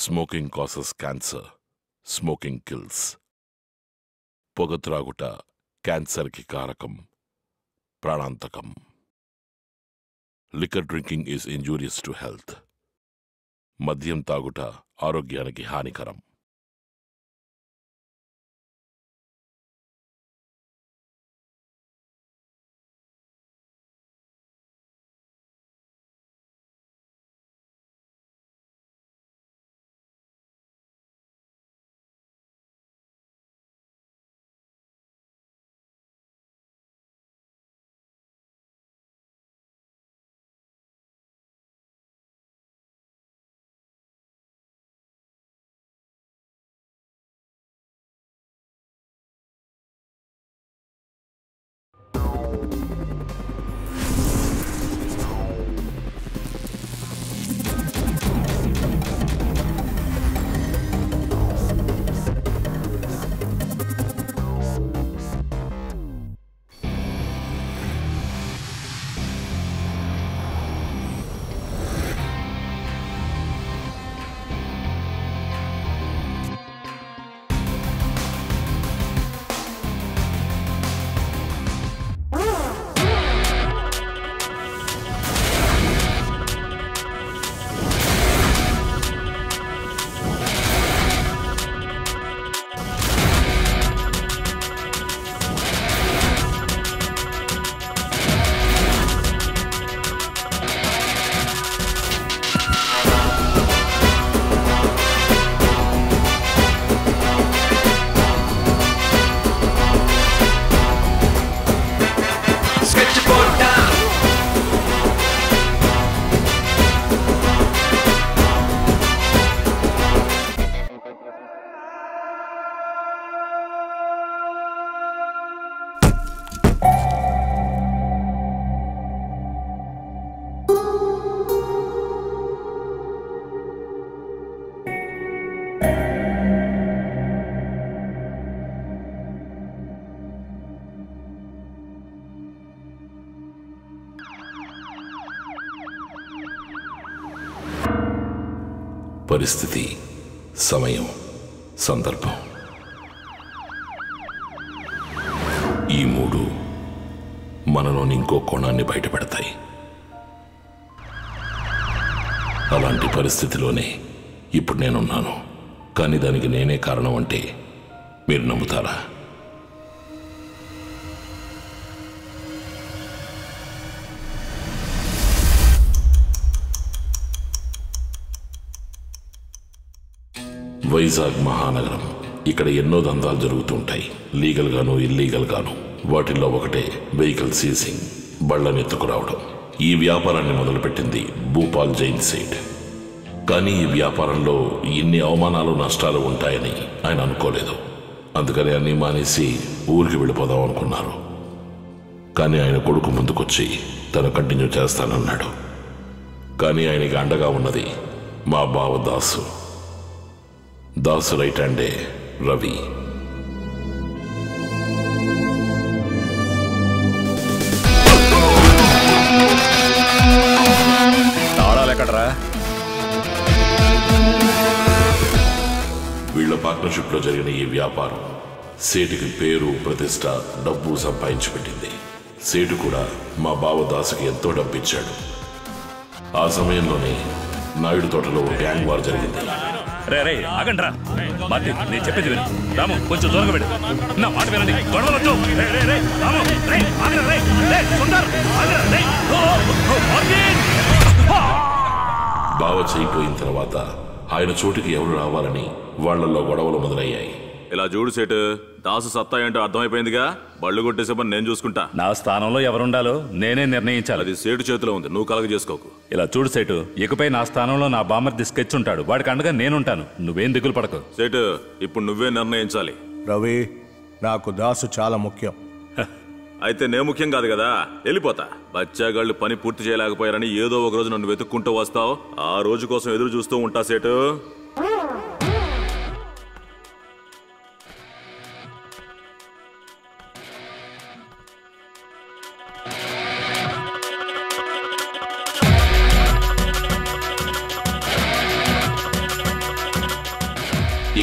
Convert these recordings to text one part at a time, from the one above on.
Smoking causes cancer smoking kills పొగ త్రాగుట క్యాన్సర్కి కారకం ప్రాణాంతకం liquor drinking is injurious to health మద్యం తాగుట ఆరోగ్యానికి హానికరం Sketchboard down. పరిస్థితి సమయం సందర్భం ఈ మూడు మనలోని ఇంకో కోణాన్ని బయటపెడతాయి అలాంటి పరిస్థితిలోనే ఇప్పుడు నేనున్నాను కానీ దానికి నేనే కారణం అంటే మీరు నమ్ముతారా వైజాగ్ మహానగరం ఇక్కడ ఎన్నో దందాలు జరుగుతుంటాయి లీగల్ గాను ఇల్లీగల్ గాను వాటిల్లో ఒకటే వెహికల్ సీజింగ్ బళ్ళని ఎత్తుకురావడం ఈ వ్యాపారాన్ని మొదలుపెట్టింది భూపాల్ జైన్ సేట్ కానీ ఈ వ్యాపారంలో ఇన్ని అవమానాలు నష్టాలు ఉంటాయని ఆయన అనుకోలేదు అందుకని అన్ని మానేసి ఊరికి వెళ్ళిపోదాం అనుకున్నారు కానీ ఆయన కొడుకు ముందుకొచ్చి తను కంటిన్యూ చేస్తానన్నాడు కానీ ఆయనకి అండగా ఉన్నది మా బావ దాసు దాసు రైట్ హ్యాండే రవి తాళాలు ఎక్కడరా వీళ్ళ పార్ట్నర్షిప్ లో జరిగిన ఈ వ్యాపారం సేటుకి పేరు ప్రతిష్ట డబ్బు సంపాదించి పెట్టింది సేటు కూడా మా బావ దాసుకి ఎంతో డబ్బు ఇచ్చాడు ఆ సమయంలోనే నాయుడు తోటలో ఓ గ్యాంగ్ వార్ జరిగింది రే రే ఆగండి రా మార్టి నేను చెప్పేది విను రాము కొంచెం దూరంగా వెళ్ళు నా మాట వినండి గొడవలొద్దు రే రే రే రాము రే ఆగరా రే రే సుందర్ ఆగరా రే ఓ, ఓ, మార్టిన్! ఆ! బావ చేయిపోయిన తర్వాత ఆయన చోటికి ఎవరు రావాలని వాళ్ళల్లో గొడవలు మొదలయ్యాయి ఇలా చూడు సేటు దాసు సత్తా ఏంటో అర్థమైపోయిందిగా బళ్ళు కొట్టేసే పని నేను చూసుకుంటా నా స్థానంలో ఎవరుండాలో నేనే నిర్ణయించాలి అది సేటు చేతిలో ఉంది నువ్వు కలగ చేసుకోకు ఇలా చూడు సేటు ఇకపై నా స్థానంలో నా బామర్ది స్కెచ్ ఉంటాడు వాడికి అండగా నేనుంటాను నువ్వేం దిగులు పడకు సేటు ఇప్పుడు నువ్వే నిర్ణయించాలి రవి నాకు దాసు చాలా ముఖ్యం అయితే నే ముఖ్యం కాదు కదా వెళ్ళిపోతా బచ్చాగాళ్ళు పని పూర్తి చేయలేకపోయారని ఏదో ఒక రోజు నన్ను వెతుక్కుంటూ వస్తావు ఆ రోజు కోసం ఎదురు చూస్తూ ఉంటా సేటు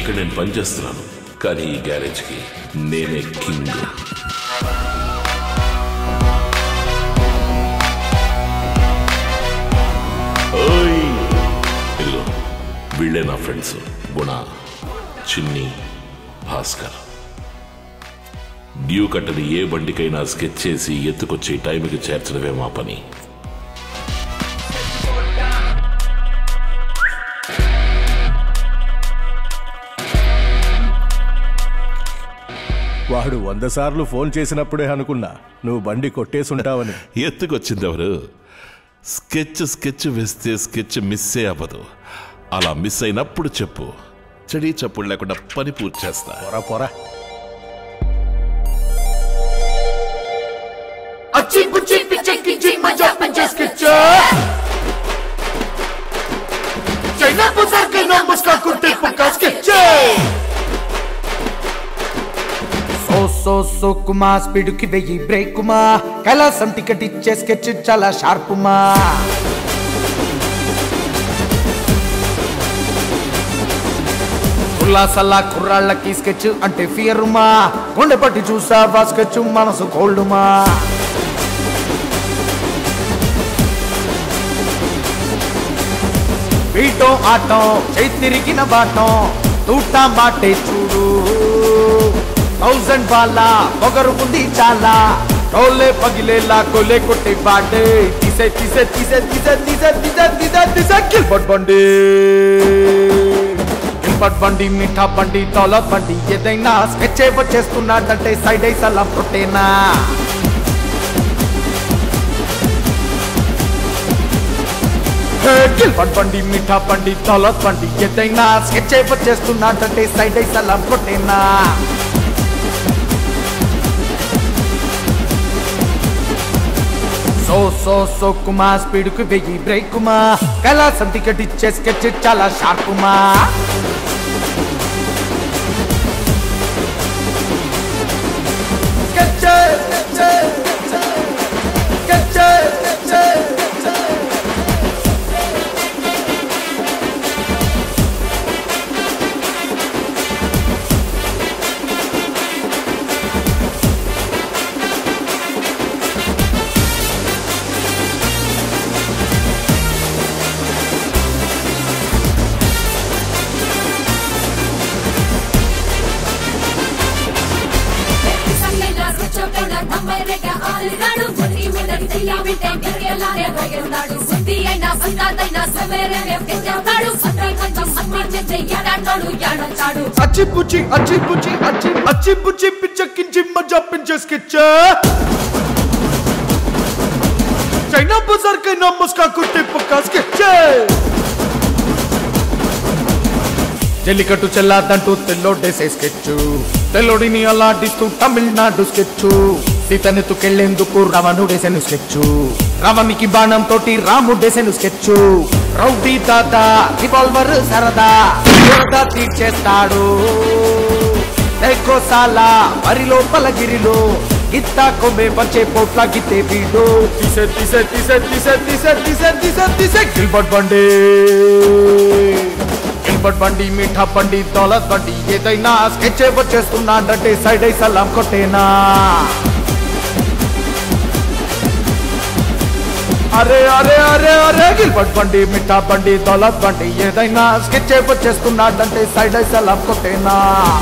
ఇక్కడ నేను పనిచేస్తున్నాను కానీ ఈ గ్యారేజ్కి నేనే కింగ్ ఓయ్! ఇదిగో వీళ్ళే నా ఫ్రెండ్స్ గుణ చిన్ని భాస్కర్ డ్యూ కట్టని ఏ బండికైనా స్కెచ్ చేసి ఎత్తుకొచ్చి టైంకి చేర్చడమే మా పని వాడు వంద సార్లు ఫోన్ చేసినప్పుడే అనుకున్నా నువ్వు బండి కొట్టేసుంటావని ఎత్తుకొచ్చింది ఎవరు స్కెచ్ స్కెచ్ వేస్తే స్కెచ్ మిస్సే అవ్వదు అలా మిస్ అయినప్పుడు చెప్పు చెడి చప్పుడు లేకుండా పని పూర్తి చేస్తా పొర పొర అచ్చి పుచ్చి పిచ్చెక్కించి మజా పెంచేసుకొచ్చా చైనా పుసర్కి నా ముస్కా కుట్టి పక్కా స్కెచ్చే so so so Kuma speed కి వెయ్యి బ్రేక్ కుమా కైలాసం టికెట్ ఇచ్చే స్కెచ్ చాలా షార్ప్ మా ఉల్లాసల్లా కుర్రాళ్ళకి స్కెచ్ అంటే ఫియర్ మా గుండె పట్టి చూసావా స్కెచ్ మనసు కోల్డ్ మా వీటో ఆటం చేయి తిరిగిన బాటం తూటా మాటే చూడు థౌజండ్ వాళ్ళ పొగరు ఉంది చాలా రోలే పగిలేలా కొలే కొట్టే బాటే తీసే తీసే తీసే తీసే తీసే తీసే తీసే తీసే గిల్బట్ బండి గిల్బట్ బండి మీఠా బండి దౌలత్ బండి ఏదైనా స్కెచ్ చేస్తున్నాడంటే సైడ్ ఐస్ అలా పుట్టేనా గిల్బట్ బండి మీఠా బండి దౌలత్ బండి ఏదైనా స్కెచ్ చేస్తున్నాడంటే సైడ్ ఐస్ అలా పుట్టేనా so so so Kuma speed కు వెయ్యి బ్రేక్ కుమా కైలాసం టికెట్ ఇచ్చే స్కెచ్ చాలా షార్ప్ కుమా సంగైనా స్వచ్ఛమైన తమ్మైరేగ ఆలినాడు ముట్టి మీదకి చెయ్యబిట్టే మిరిగేలానే రగిలినాడు సుద్ది అయినా సంతాతైనా సవేరే వెంకెత్తాడు సత్తి కొంచెం అన్ని చెయ్యడాడు యాడొచ్చాడు అచ్చి పుచ్చి అచ్చి పుచ్చి అచ్చి అచ్చి పుచ్చి పిచ్చెక్కించి మజా పెంచే స్కెచ్ చైనా బజార్ కైనా ముస్కా కుట్టి పక్కా స్కెచ్ జల్లికట్టు చెల్లాదంటూ తెల్లోడేసే స్కెచ్ తెల్లోడిని అలాడిస్తూ తమిళనాడు స్కెచ్ సీతనెత్తుకెళ్లేందుకు రావణుడేసెను స్కెచ్ రావణికి బాణం తోటి రాముడేసెను స్కెచ్ రౌడీ దాదా రివాల్వర్ సరదా సరదా తీర్చేస్తాడు సాల వరి లోపల గిరిలో గిత్తా కొమ్మే వచ్చే పోట్ల గిత్తే వీడు తీసే తీసే తీసే తీసే తీసే తీసే తీసే తీసే గిల్బట్ బండి గిల్బట్ బండి మీఠా బండి దౌలత్ బండి ఏదైనా స్కెచ్ వచ్చేస్తున్నాడంటే సైడ్ అయి సలాం కొట్టేనా అరే అరే అరే అరే గిల్బట్ బండి మిఠా బండి దౌలత్ బండి ఏదైనా స్కెచ్ వచ్చేస్తున్నాడంటే సైడ్ అయి సలాం కొట్టేనా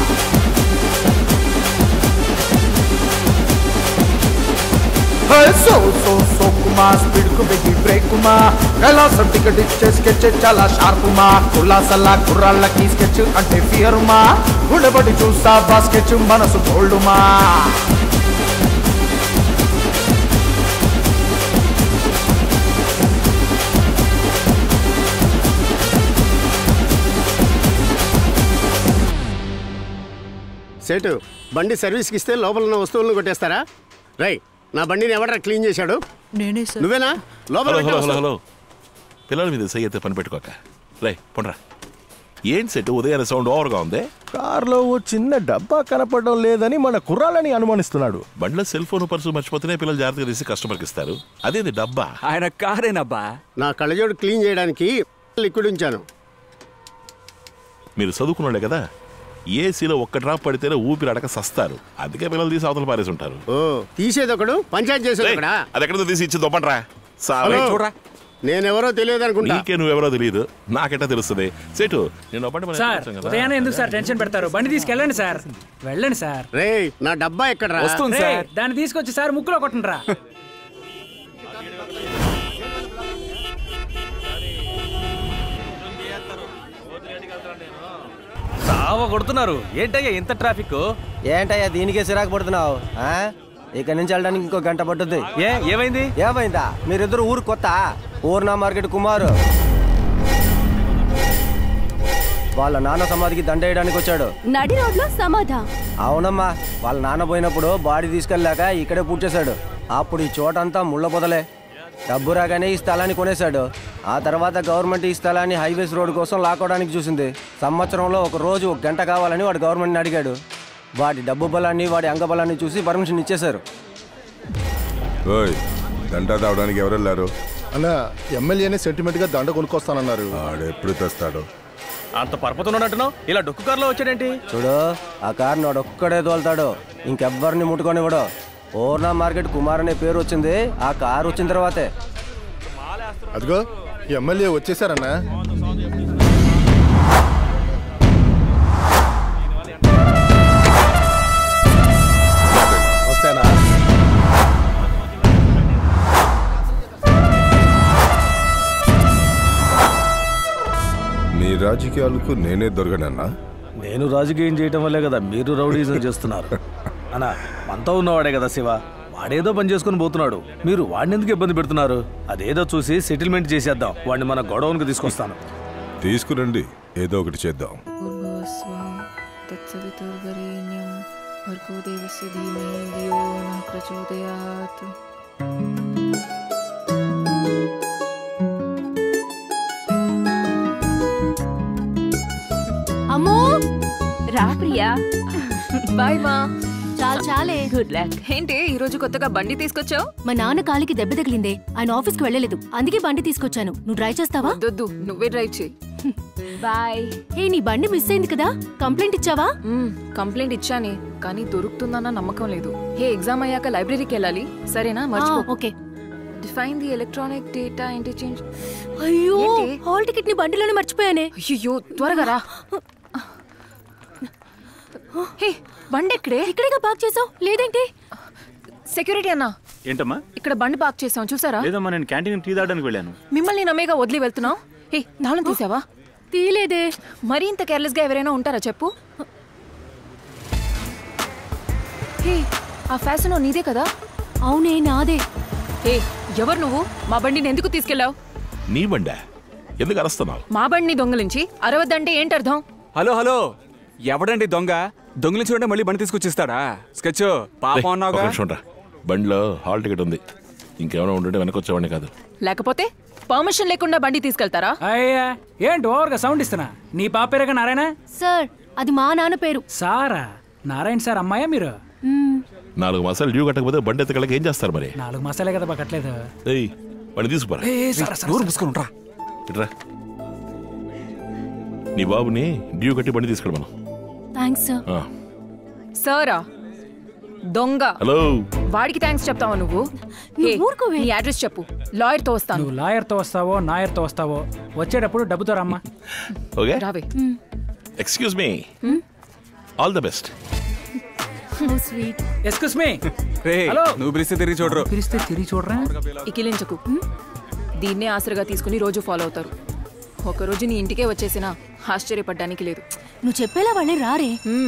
హే, so so so Kuma speed కు వెయ్యి బ్రేక్ కుమా కైలాసం టికెట్ ఇచ్చే స్కెచ్ చాలా షార్ప్ మా కుల్లాసల్లా కుర్రాళ్ళకి స్కెచ్ అంటే ఫియర్ మా గుండెబడి చూస్తావా స్కెచ్ మనసు గోల్డ్ మా సేటు బండి సర్వీస్కి ఇస్తే లోపల ఉన్న వస్తువులను కొట్టేస్తారా రై నా బండిని ఎవడరా క్లీన్ చేశాడు నేనే సార్ నువ్వేనా లోపల హలో పెట్టే హలో హలో వస్తువు. హలో పిల్లల మీద సై అయితే పని పెట్టుకోక రై పొండ్రా ఏం సెట్ ఉదయాన్నే సౌండ్ ఓవర్గా ఉంది కారులో ఓ చిన్న డబ్బా కనపడడం లేదని మన కుర్రాలని అనుమానిస్తున్నాడు బండిలో సెల్ ఫోన్ పర్సు మర్చిపోతేనే పిల్లలు జాగ్రత్తగా తీసి కస్టమర్కి ఇస్తారు అదేంది డబ్బా ఆయన కారేనబ్బా నా కళ్ళజోడు క్లీన్ చేయడానికి లిక్విడ్ ఉంచాను మీరు చదువుకున్నాడే కదా ఏసీలో ఒక్క డ్రాప్ పడితేనే ఊపిరి అడక సస్తారు అందుకే పిల్లలు తీసి అవతల పారేసి ఉంటారు ఓ తీసేది ఒకడు పంచాయతీ చేసేది రేయ్, ఒకడా అది ఎక్కడితో తీసి ఇచ్చి దొప్పండ్రా సావే హలో. చూడరా నేనెవరో తెలియదు అనుకుంటా నీకే నువ్వెవరో తెలియదు నాకెట్టా తెలుస్తుంది సేటు నేను ఒప్పండి మనం సార్ వచ్చాం కదా. ఉదయాన్నే ఎందుకు సార్ టెన్షన్ పెడతారు బండి తీసుకెళ్ళండి సార్ వెళ్ళండి సార్ రే నా డబ్బా ఎక్కడ రేయ్, దాన్ని తీసుకొచ్చి సార్ ముక్కులో కొట్టండి రా సావ కొడుతున్నారు ఏంటయ్యా ఇంత ట్రాఫిక్ ఏంటయ్యా దీనికే సిరాకు పడుతున్నావు ఆ? ఇక్కడ నుంచి వెళ్ళడానికి ఇంకో గంట పట్టుద్ది ఏ ఏమైంది ఏమైందా మీరిద్దరు ఊరు కొత్త పూర్ణ మార్కెట్ కుమారు వాళ్ళ నాన్న సమాధికి దండ వేయడానికి వచ్చాడు నడి రోడ్లో సమాధా అవునమ్మా వాళ్ళ నాన్న పోయినప్పుడు బాడీ తీసుకెళ్ళాక ఇక్కడే పూడ్చేశాడు అప్పుడు ఈ చోటంతా ముళ్ళ పొదలే డబ్బు రాగానే ఈ స్థలాన్ని కొనేశాడు ఆ తర్వాత గవర్నమెంట్ ఈ స్థలాన్ని హైవేస్ రోడ్ కోసం లాక్కోవడానికి చూసింది సంవత్సరంలో ఒక రోజు ఒక గంట కావాలని వాడు గవర్నమెంట్ని అడిగాడు వాడి డబ్బు బలాన్ని వాడి అంగ బలాన్ని చూసి పర్మిషన్ ఇచ్చేశారు ఓయ్ దండ తావడానికి ఎవరు వెళ్ళారు అన్న ఎమ్మెల్యేనే సెంటిమెంట్ గా దండ కొనుక్కొస్తానన్నారు ఆడెప్పుడు తెస్తాడు అంత పరపతున్నట్టున్నావు ఇలా డొక్కు కారులో వచ్చాడేంటి చూడు ఆ కారుని వాడు ఒక్కడే తోలుతాడు ఇంకెవ్వరిని ముట్టుకొనివ్వడు పూర్ణ మార్కెట్ కుమార్ అనే పేరు వచ్చింది ఆ కారు వచ్చిన తర్వాతే అదిగో ఎమ్మెల్యే వచ్చేసారన్నా వస్తేనా నీ రాజకీయాలకు నేనే దొరకనన్నా నేను రాజకీయం చేయటం వల్లే కదా మీరు రౌడీజం చేస్తున్నారు అన్నా మనతో ఉన్నవాడే కదా శివ వాడేదో పని చేసుకుని పోతున్నాడు మీరు వాడిని ఎందుకు ఇబ్బంది పెడుతున్నారు అదేదో చూసి సెటిల్మెంట్ చేసేద్దాం వాడిని మన గొడవనికి తీసుకొస్తాను తీసుకురండి ఏదో ఒకటి చేద్దాం భూర్భువస్వం తత్సవితుర్వరేణ్యం భర్గో దేవస్య ధీమహి ధియో నః ప్రచోదయాత్ అమ్మో రా ప్రియా బాయ్ మా చాలు చాలే గుడ్ లక్ ఏంటి ఈ రోజు కొత్తగా బండి తీసుకొచ్చావు మా నాన్న కాలికి దెబ్బ తగిలిందే ఆయన ఆఫీస్ కి వెళ్ళలేదు అందుకే బండి తీసుకొచ్చాను నువ్వు డ్రైవ్ చేస్తావా వద్దొద్దు నువ్వే డ్రైవ్ చేయి బాయ్ ఏ నీ బండి మిస్ అయింది కదా కంప్లైంట్ ఇచ్చావా కంప్లైంట్ ఇచ్చానే కానీ దొరుకుతుందన్న నమ్మకం లేదు హే ఎగ్జామ్ అయ్యాక లైబ్రరీకి వెళ్ళాలి సరేనా మర్చిపో okay define the electronic data interchange అయ్యో హాల్ టికెట్ ని బండిలోనే మర్చిపోయానే అయ్యో త్వరగా రా హే బండి ఎక్కడే ఇక్కడేగా పార్క్ చేసావు లేదేంటి సెక్యూరిటీ అన్నా ఏంటమ్మా ఇక్కడ బండి పార్క్ చేసాం చూసారా లేదమ్మా నేను క్యాంటీన్ టీ తాగడానికి వెళ్ళాను మిమ్మల్ని నమ్మేగా వదిలి వెళ్తున్నావు హే తాళం తీసావా తీలేదే మరీ ఇంత కేర్లెస్ గా ఎవరైనా ఉంటారా చెప్పు హే ఆ ఫ్యాషన్ నీదే కదా అవునే నాదే హే ఎవరు నువ్వు మా బండిని ఎందుకు తీసుకెళ్ళావు నీ బండా ఎందుకు అరుస్తున్నావు మా బండిని దొంగలించి అరవద్దంటే ఏంటర్థం హలో హలో ఎవడండి దొంగ దొంగలి చూడండి మళ్ళీ బండి తీసుకొచ్చిస్తాడా స్కెచ్ పాపం రేయ్, అన్నావుగా ఒక నిమిషం రా. బండిలో హాల్ టికెట్ ఉంది ఇంకేమైనా ఉంటుంటే వెనక వచ్చేవాడిని కాదు లేకపోతే పర్మిషన్ లేకుండా బండి తీసుకెళ్తారా అయ్యా ఏంటి ఓవర్గా సౌండ్ ఇస్తున్నా నీ పాపేరగా నారాయణ సార్ అది మా నాన్న పేరు సారా నారాయణ సార్ అమ్మాయా మీరు మ్మ్. నాలుగు మాసాలు డ్యూ కట్టకపోతే బండి ఎత్తగలకి ఏం చేస్తారు మరి నాలుగు మాసాలే కదా పక్కట్లేదు ఏయ్ బండి తీసుకురా నోరు పుసుకుని ఇట్రా నీ బాబుని డ్యూ కట్టి బండి తీసుకెళ్ళి మనం థ్యాంక్స్ సార్ ఆ. సారా దొంగ హలో వాడికి థ్యాంక్స్ చెప్తావా నువ్వు హే, నీ అడ్రస్ చెప్పు లాయర్ తో వస్తాను నువ్వు లాయర్తో వస్తావో నాయర్తో వస్తావో వచ్చేటప్పుడు డబ్బుతో రమ్మా ఓకే రావే excuse me all the best sweet excuse me రే హలో నువ్వు పిలిస్తే తిరిగి చూడరు పిలిస్తే తిరిగి చూడరా ఇకిలించకు దీన్నే ఆసరగా తీసుకుని రోజు ఫాలో అవుతారు ఒకరోజు నీ ఇంటికే వచ్చేసినా ఆశ్చర్యపడ్డానికి లేదు నువ్వు చెప్పేలా వాళ్ళే రారే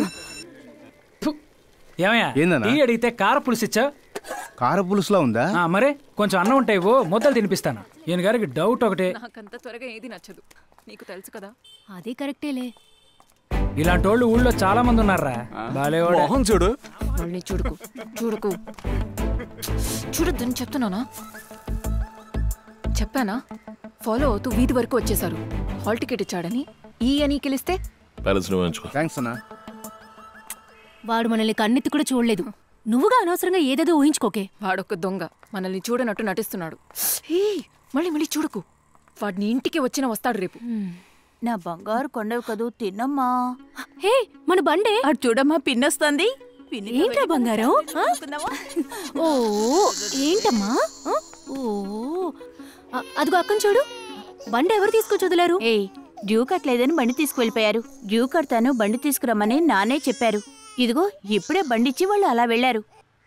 ఏమయ్యా ఏందన్నా? టీ అడిగితే కార పులుసు ఇచ్చా కార పులుసులో ఉందా మరే కొంచెం అన్నం ఉంటాయి ఇవ్వు, ముద్దలు తినిపిస్తాను ఈయన గారికి డౌట్ ఒకటి నాకంత త్వరగా ఏది నచ్చదు నీకు తెలుసు కదా అదే కరెక్టేలే ఇలాంటి వాళ్ళు ఊళ్ళో చాలా మంది ఉన్నారా బాలేవాడు మొహం చూడు వాళ్ళని చూడకు చూడకు చూడొద్దని చెప్తున్నానా చెప్పానా ఫాలో అవుతూ వీధి వరకు వచ్చేసారు హాల్ టికెట్ ఇచ్చాడని ఈ అని గెలిస్తే ప్యాలెస్ నువ్వు ఉంచుకో థ్యాంక్స్ అన్నా వాడు మనల్ని కన్నెత్తి కూడా చూడలేదు నువ్వుగా అనవసరంగా ఏదేదో ఊహించుకోకే వాడొక దొంగ మనల్ని చూడనట్టు నటిస్తున్నాడు ఏ మళ్ళీ మళ్ళీ చూడకు వాడిని ఇంటికి వచ్చిన వస్తాడు రేపు నా బంగారు కొండవు కదూ తిన్నమ్మా హే మన బండే అటు చూడమ్మా పిన్నొస్తుంది ఏంట్రా బంగారం ఆ? ఓ ఏంటమ్మా ఆ? ఓ ఆ, అదిగో అక్కని చూడు బండి ఎవరు తీసుకొచ్చి వదిలారు ఏయ్ డ్యూ కట్టలేదని బండి తీసుకువెళ్ళిపోయారు డ్యూ కడతాను బండి తీసుకురమ్మని నానే చెప్పారు ఇదిగో ఇప్పుడే బండిచ్చి వాళ్ళు అలా వెళ్ళారు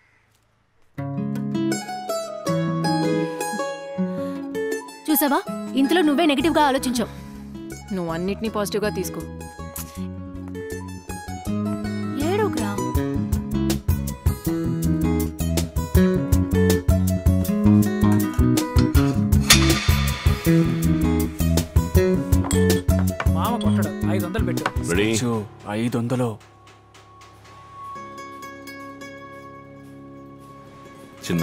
చూసావా ఇంతలో నువ్వే నెగిటివ్ గా ఆలోచించావు నువ్వు అన్నిటినీ పాజిటివ్గా తీసుకో ఏడోగ్రా మామ కొట్టడు ఐదు వందలు పెట్టు రెడీ ఐదు వందలు చిన్న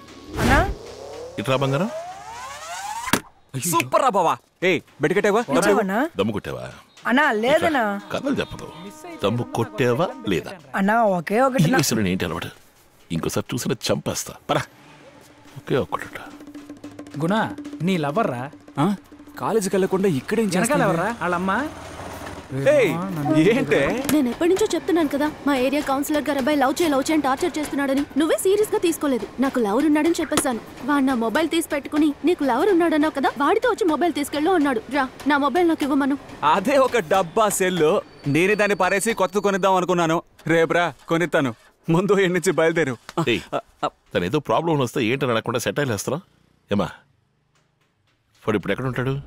ఇట్రా బంగారం సూపర్ రా బావా ఏ బెట్టికట్టేవా వచ్చావన్నా? దమ్ము కొట్టావా అన్నా లేదన్నా కథలు చెప్పదు దమ్ము కొట్టావా లేదా అన్నా ఒకే ఒకటి ఈ వయసులో ఏంటి అలవాటు ఇంకోసారి చూసిన చంపేస్తా పరా ఒకే ఒక్కట గుణ నీ లవర్ రా కాలేజీకి వెళ్ళకుండా ఇక్కడేం వెనకాల ఎవర్రా వాళ్ళమ్మ ఏంటే నేను ఎప్పటి నుంచో చెప్తున్నాను కదా మా ఏరియా కౌన్సిలర్ గారు అబ్బాయి లవ్ చేయ లవ్ చేయని టార్చర్ చేస్తున్నాడని నువ్వే సీరియస్ గా తీసుకోలేదు నాకు లవర్ ఉన్నాడని చెప్పేశాను వాడు నా మొబైల్ తీసి పెట్టుకుని నీకు లవర్ ఉన్నాడన్నావు కదా వాడితో వచ్చి మొబైల్ తీసుకెళ్ళు అన్నాడు రా నా మొబైల్ నాకు ఇవ్వమను అదే ఒక డబ్బా సెల్లు నేనే దాన్ని పారేసి కొత్త కొనిద్దాం అనుకున్నాను రేపురా కొనిస్తాను ముందు ఎన్ని నుంచి బయలుదేరు తను ఏదో ప్రాబ్లం వస్తే ఏంటని అడగకుండా సెట్ అయ్యేస్తారా ఏమా వాడు ఇప్పుడు ఎక్కడ ఉంటాడు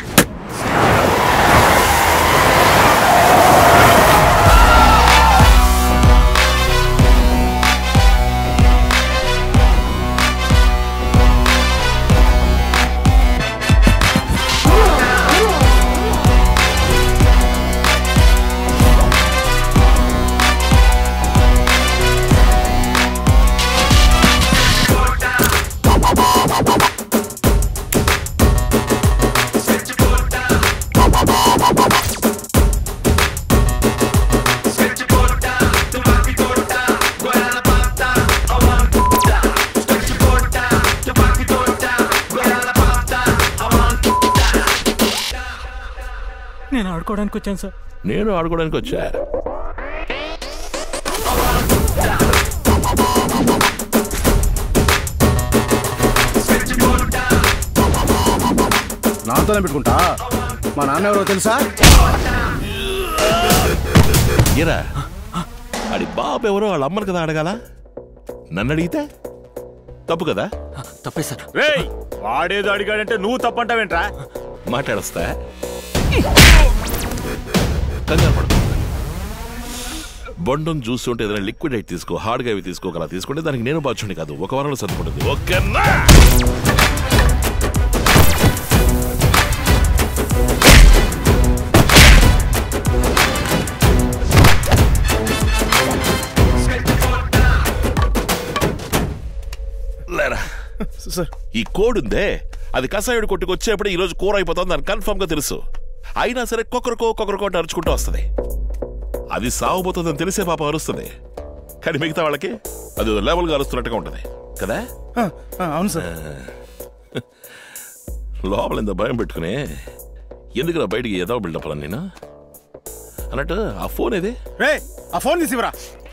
నేను ఆడుకోవడానికి వచ్చాను సార్ నేను ఆడుకోవడానికి వచ్చా నాతోనే పెట్టుకుంటా మా నాన్న ఎవరో తెలుసా ఇరా ఆడి బాబు ఎవరో వాళ్ళ అమ్మను కదా అడగాల నన్ను అడిగితే తప్పు కదా తప్పే సార్ రేయ్ వాడేదో అడిగాడంటే నువ్వు తప్పంటావేంట్రా మాట్లాడొస్తా కంగారు పడకు బొండం చూస్తుంటే ఏదైనా లిక్విడ్ అయితే తీసుకో హార్డ్గా అవి తీసుకోగల తీసుకుంటే దానికి నేను బాధ్యుని కాదు ఒక వారంలో సర్దుకుంటుంది ఓకేనా లేరా ఈ కోడ్ ఉందే అది కసాయుడు కొట్టుకొచ్చేప్పుడు ఈ రోజు కూర అయిపోతుంది అని కన్ఫర్మ్ గా తెలుసు అయినా సరే కొక్కరికో కొక్కరికో అంటే అరుచుకుంటూ వస్తుంది అది సాగుపోతుందని తెలిసే పాప అరుస్తుంది కానీ మిగతా వాళ్ళకి అది లెవెల్ గా అరుస్తున్నట్టుగా ఉంటది కదా అవును సార్ లోపల ఇంత భయం పెట్టుకుని ఎందుకు బయటికి ఏదో బిల్డప్ రా నేను అన్నట్టు ఆ ఫోన్ ఏది రే ఆ ఫోన్ తీసివరా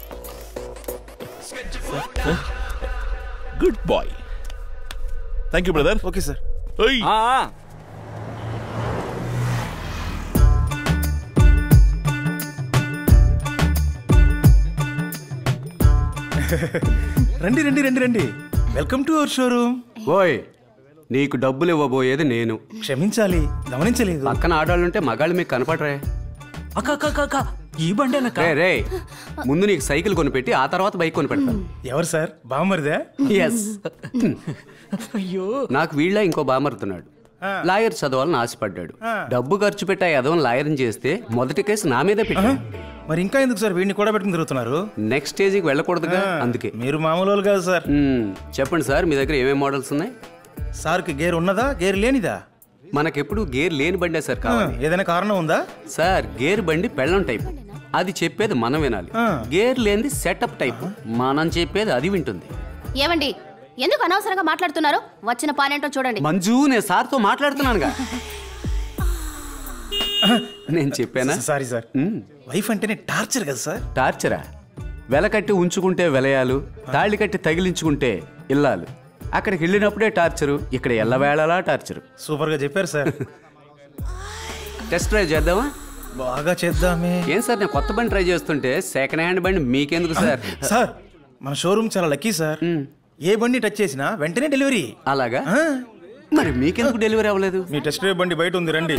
good boy thank you brother okay sir రండి రండి రండి రండి వెల్కమ్ టు అవర్ షోరూమ్ ఓయ్ నీకు డబ్బులు ఇవ్వబోయేది నేను క్షమించాలి గమనించలేదు పక్కన ఆడాళ్ళుంటే మగాళ్ళు మీకు కనపడరే అక్క అక్క అక్క, అక్క ఈ బండి అనక్క రే రే ముందు నీకు సైకిల్ కొనిపెట్టి ఆ తర్వాత బైక్ కొనిపెడతాను ఎవరు సార్ బామ్మరిదే ఎస్ నాకు వీళ్ళ ఇంకో బామరుతున్నాడు లాయర్ చదవాలని ఆశపడ్డాడు డబ్బు ఖర్చు పెట్టా ఎదవం లాయర్ని చేస్తే మొదటి కేసు నా మీదే పెట్టాడు మరి ఇంకా ఎందుకు సార్ వీడిని కూడా పెట్టుకుని తిరుగుతున్నారు నెక్స్ట్ స్టేజ్కి వెళ్ళకూడదుగా అందుకే మీరు మామూలు వాళ్ళు కాదు సార్ చెప్పండి సార్ మీ దగ్గర ఏమేమి మోడల్స్ ఉన్నాయి సార్కి గేర్ ఉన్నదా గేర్ లేనిదా మనకెప్పుడు గేర్ లేని బండే సార్ కావాలి ఏదైనా కారణం ఉందా సార్ గేర్ బండి పెళ్ళం టైప్ అది చెప్పేది మనం వినాలి గేర్ లేనిది సెటప్ టైప్ మనం చెప్పేది అది వింటుంది ఏమండి ఎందుకు అనవసరంగా మాట్లాడుతున్నారు వచ్చిన పానేంటో చూడండి మంజు నేను సార్తో మాట్లాడుతున్నానుగా నేను చెప్పానా సారీ సార్ వైఫ్ అంటేనే టార్చర్ కదా సార్ టార్చరా వెల కట్టి ఉంచుకుంటే వెలయాలు తాళి కట్టి తగిలించుకుంటే ఇల్లాలు అక్కడికి వెళ్ళినప్పుడే టార్చరు ఇక్కడ ఎల్లవేళలా టార్చరు సూపర్ గా చెప్పారు సార్ టెస్ట్ డ్రైవ్ చేద్దామా బాగా చేద్దామే ఏం సార్ నేను కొత్త బండి ట్రై చేస్తుంటే సెకండ్ హ్యాండ్ బండి మీకెందుకు సార్ సార్ మన షోరూమ్ చాలా లక్కీ సార్ ఏ బండి టచ్ చేసినా వెంటనే డెలివరీ అలాగా మరి మీకెందుకు డెలివరీ అవ్వలేదు మీ టెస్ట్ డ్రైవ్ బండి బయట ఉంది రండి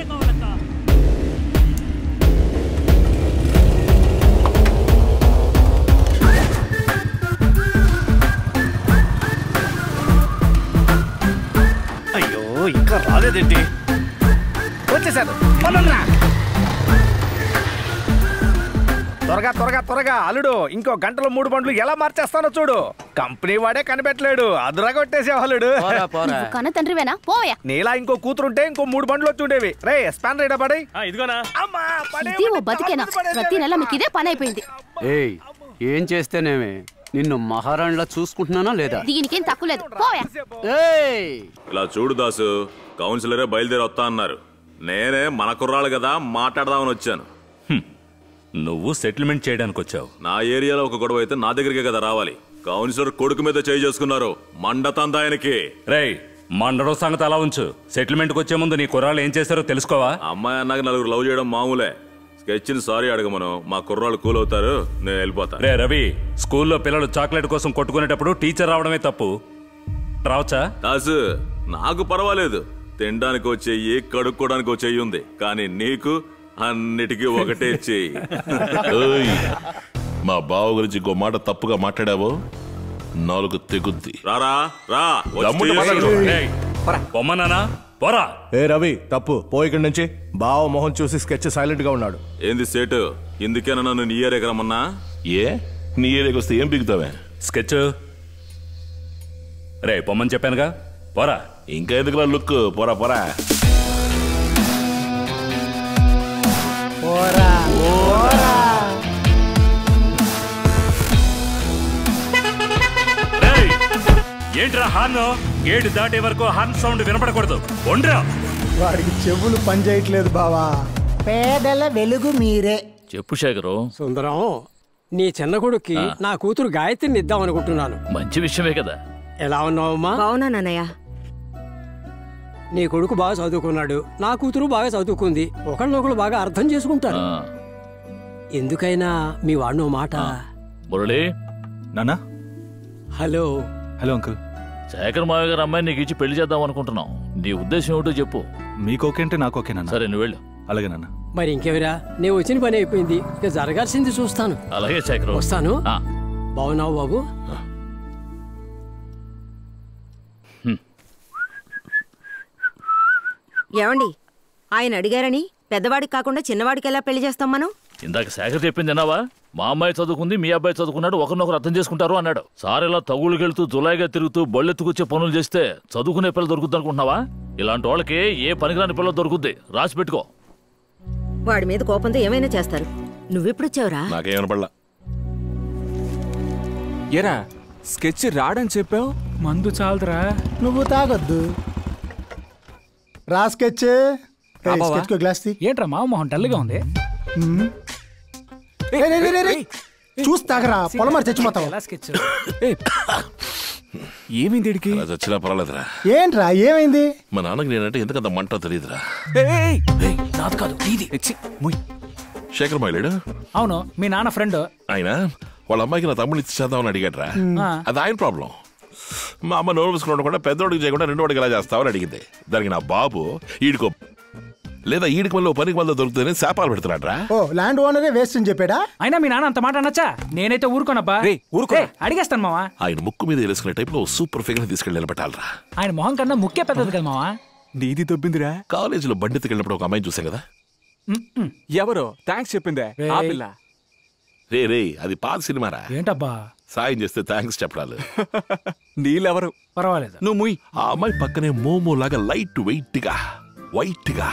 అయ్యో ఇంకా రాలేదేంటి వచ్చేసారు పనున్నా త్వరగా త్వరగా త్వరగా అల్లుడు ఇంకో గంటలో మూడు బండ్లు ఎలా మార్చేస్తానో చూడు కంపెనీ వాడే కనిపెట్టలేడు అదురా కొట్టేసే అల్లుడు నువ్వు కన్న తండ్రివేనా పోయా నీలా ఇంకో కూతురుంటే ఇంకో మూడు బండ్లు వచ్చి ఉండేవి రే స్పాన్ రైడా పడి ఇదిగోనా ఇది ఓ బతికేనా ప్రతి నెల మీకు ఇదే పని అయిపోయింది ఏయ్ ఏం చేస్తేనేమే నిన్ను మహారాణిలా చూసుకుంటున్నానా లేదా దీనికేం తక్కువ లేదు పోయా ఇలా చూడు దాసు కౌన్సిలరే బయలుదేరి వస్తా అన్నారు నేనే మన కుర్రాళ్ళు కదా మాట్లాడదామని వచ్చాను నువ్వు సెటిల్మెంట్ చేయడానికి వచ్చావు నా ఏరియాలో ఒక గొడవ అయితే నా దగ్గరికే కదా రావాలి కౌన్సిలర్ కొడుకు మీద చేయి చేసుకున్నారు మండతందా ఆయనకి రేయ్ మండడం సంగతి అలా ఉంచు సెటిల్మెంట్కి వచ్చే ముందు నీ కుర్రాళ్ళు ఏం చేశారో తెలుసుకోవా అమ్మాయి అన్నాక నలుగురు లవ్ చేయడం మామూలే స్కెచ్ని సారీ అడగమను మా కుర్రాళ్ళు కూల్ అవుతారు నేను వెళ్ళిపోతా రే రవి స్కూల్లో పిల్లలు చాక్లెట్ కోసం కొట్టుకునేటప్పుడు టీచర్ రావడమే తప్పు రావచ్చా దాసు నాకు పర్వాలేదు తినడానికి ఓ చెయ్యి కడుక్కోవడానికి ఓ చెయ్యి ఉంది కానీ నీకు అన్నిటికీ ఒకటే చెయ్యి ఏయ్, మా బావ గురించి ఇంకో మాట తప్పుగా మాట్లాడావో నాలుగు తెగుద్ది రారా రా వచ్చి దమ్ముంటే మాట్లాడు. రేయ్, పొమ్మన్నానా పోరా ఏ రవి తప్పు పో ఇక్కడి నుంచి బావ మొహం చూసి స్కెచ్ సైలెంట్ గా ఉన్నాడు ఏంది సేటు ఇందుకేనా నన్ను నీ ఏరియా రమ్మన్నా ఏ నీ ఏరియాకి వస్తే ఏం బిగుతావే స్కెచ్ రే పొమ్మని చెప్పానుగా పోరా ఇంకా ఎందుకురా లుక్ పోరా పోరా పోరా పోరా రేయ్, ఏంట్రా హార్న్ గేటు దాటే వరకు హార్న్ సౌండ్ వినపడకూడదు ఒండ్రా వాడికి చెవులు పనిచేయట్లేదు బావా పేదల వెలుగు మీరే చెప్పు శేఖరు సుందరం నీ చిన్న కొడుక్కి ఆ. నా కూతురు గాయత్రిని ఇద్దాం అనుకుంటున్నాను మంచి విషయమే కదా ఎలా ఉన్నావమ్మా బావునానన్నయ్య నీ కొడుకు బాగా చదువుకున్నాడు నా కూతురు బాగా చదువుకుంది ఒకళ్ళనొకళ్ళు బాగా అర్థం చేసుకుంటారు ఆ, ఎందుకైనా మీ వాడినో మాట మురళి నానా హలో హలో అంకుల్ శేఖర్ మావయ్య గారు అమ్మాయిని నీకు ఇచ్చి పెళ్లి చేద్దాం అనుకుంటున్నాం నీ ఉద్దేశం ఏమిటో చెప్పు మీకు ఓకే అంటే నాకు ఓకే నాన్న సరే నువ్వు వెళ్ళు అలాగే నాన్న మరి ఇంకెవరా నేను వచ్చిన పని అయిపోయింది ఇక జరగాల్సింది చూస్తాను అలాగే శేఖర్ వస్తాను ఆ. బాగున్నావు బాబు ఏమండి ఆయన అడిగారని పెద్దవాడికి కాకుండా చిన్నవాడికి ఎలా పెళ్లి చేస్తాం మనం ఇందాక శేఖర్ చెప్పింది విన్నావా మా అమ్మాయి చదువుకుంది మీ అబ్బాయి చదువుకున్నాడు ఒకరినొకరు అర్థం చేసుకుంటారు అన్నాడు సార్ ఇలా తగులుకెళ్తూ జులాయిగా తిరుగుతూ బళ్ళెత్తుకొచ్చే పనులు చేస్తే చదువుకునే పిల్ల దొరుకుద్ది అనుకుంటున్నావా ఇలాంటి వాళ్ళకి ఏ పనికిరాని పిల్ల దొరుకుద్ది రాసి పెట్టుకో వాడి మీద కోపంతో ఏమైనా చేస్తారు నువ్వెప్పుడొచ్చావురా నాకేమనపడలా ఎరా స్కెచ్ రాడని చెప్పావు మందు చాలదురా నువ్వు తాగొద్దు రా స్కెచ్ రా బావా. స్కెచ్ గ్లాస్ తీ ఏంట్రా మావ మొహం డల్గా ఉంది మ్మ్. రేయ్, రేయ్, రేయ్, రేయ్. చూసి తాగరా పొలం మరి చచ్చిపోతావు ఎలా స్కెచ్ ఏమైంది ఇడికి అలా చచ్చినా పర్వాలేదురా ఏంట్రా ఏమైంది మా నాన్నకి నేనంటే ఎందుకంత మంట తెలియదురా నాది కాదు ఇది శేఖర్ మాయలేడు అవును మీ నాన్న ఫ్రెండ్ ఆయన వాళ్ళ అమ్మాయికి నా తమ్ముడు ఇచ్చి చేద్దామని అడిగాడ్రా ఆ. అది ఆయన ప్రాబ్లం మా అమ్మ నోరు మూసుకుని కూడా పెద్దోడికి చేయకుండా రెండో వాడికి ఎలా చేస్తావని అడిగింది దానికి నా బాబు ఈడికో లేదా ఈడికి మళ్ళీ ఓ పనికి మళ్ళీ దొరుకుతుందని శాపాలు పెడుతున్నాడ్రా ఓ ల్యాండ్ ఓనరే వేస్ట్ అని చెప్పాడా అయినా మీ నాన్న అంత మాట అనొచ్చా నేనైతే ఊరుకోనబ్బా ఊరుకో అడిగేస్తాను మావా ఆయన ముక్కు మీద వేసుకునే టైప్ లో సూపర్ ఫిగర్ తీసుకెళ్ళి నిలబెట్టాలరా ఆయన మొహం కన్నా ముఖ్య పెద్దది కదా మావా నీది దొబ్బిందిరా కాలేజీలో బండి ఎత్తుకెళ్ళినప్పుడు ఒక అమ్మాయిని చూసాం కదా ఎవరో థ్యాంక్స్ చెప్పిందే ఆ పిల్ల రే రే అది పాత సినిమారా ఏంటబ్బా సాయం చేస్తే థ్యాంక్స్ చెప్పడాలు నీళ్ళెవరు పర్వాలేదు నువ్వు ముయ్ ఆ అమ్మాయి పక్కనే మోమో లాగా లైట్ వెయిట్ గా వైట్ గా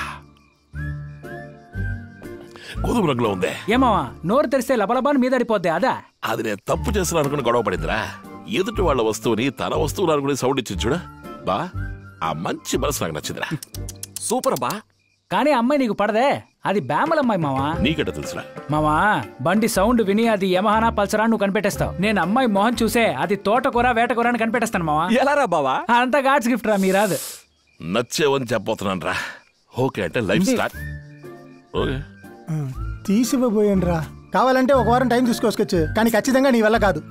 గోధుమ రంగులో ఉందే ఏమావా నోరు తెరిస్తే లబలబాని మీద అడిపోద్ది అదా అది నేను తప్పు చేసిన అనుకుని గొడవ పడిందిరా ఎదుటి వాళ్ళ వస్తువుని తన వస్తువులు అనుకుని సౌండ్ ఇచ్చి చూడ బా ఆ మంచి మనసు నాకు నచ్చిందిరా సూపర్ బా కానీ అమ్మాయి నీకు పడదే అది బేమలమ్మాయి మావా నీకెట తెలుసురా మావా బండి సౌండ్ విని అది యమహానా పల్సరా నువ్వు కనిపెట్టేస్తావు నేను అమ్మాయి మొహం చూసే అది తోటకూర వేటకూర అని కనిపెట్టేస్తాను మావా ఎలా రా బావా అంతా గాడ్స్ గిఫ్ట్ రా మీరాదు నచ్చేవని చెప్పబోతున్నాను రా ఓకే అంటే లైఫ్ స్టార్ట్ ఓకే తీసిపోయాను రా కావాలంటే ఒక వారం టైం తీసుకోవచ్చు కానీ ఖచ్చితంగా నీ వల్ల కాదు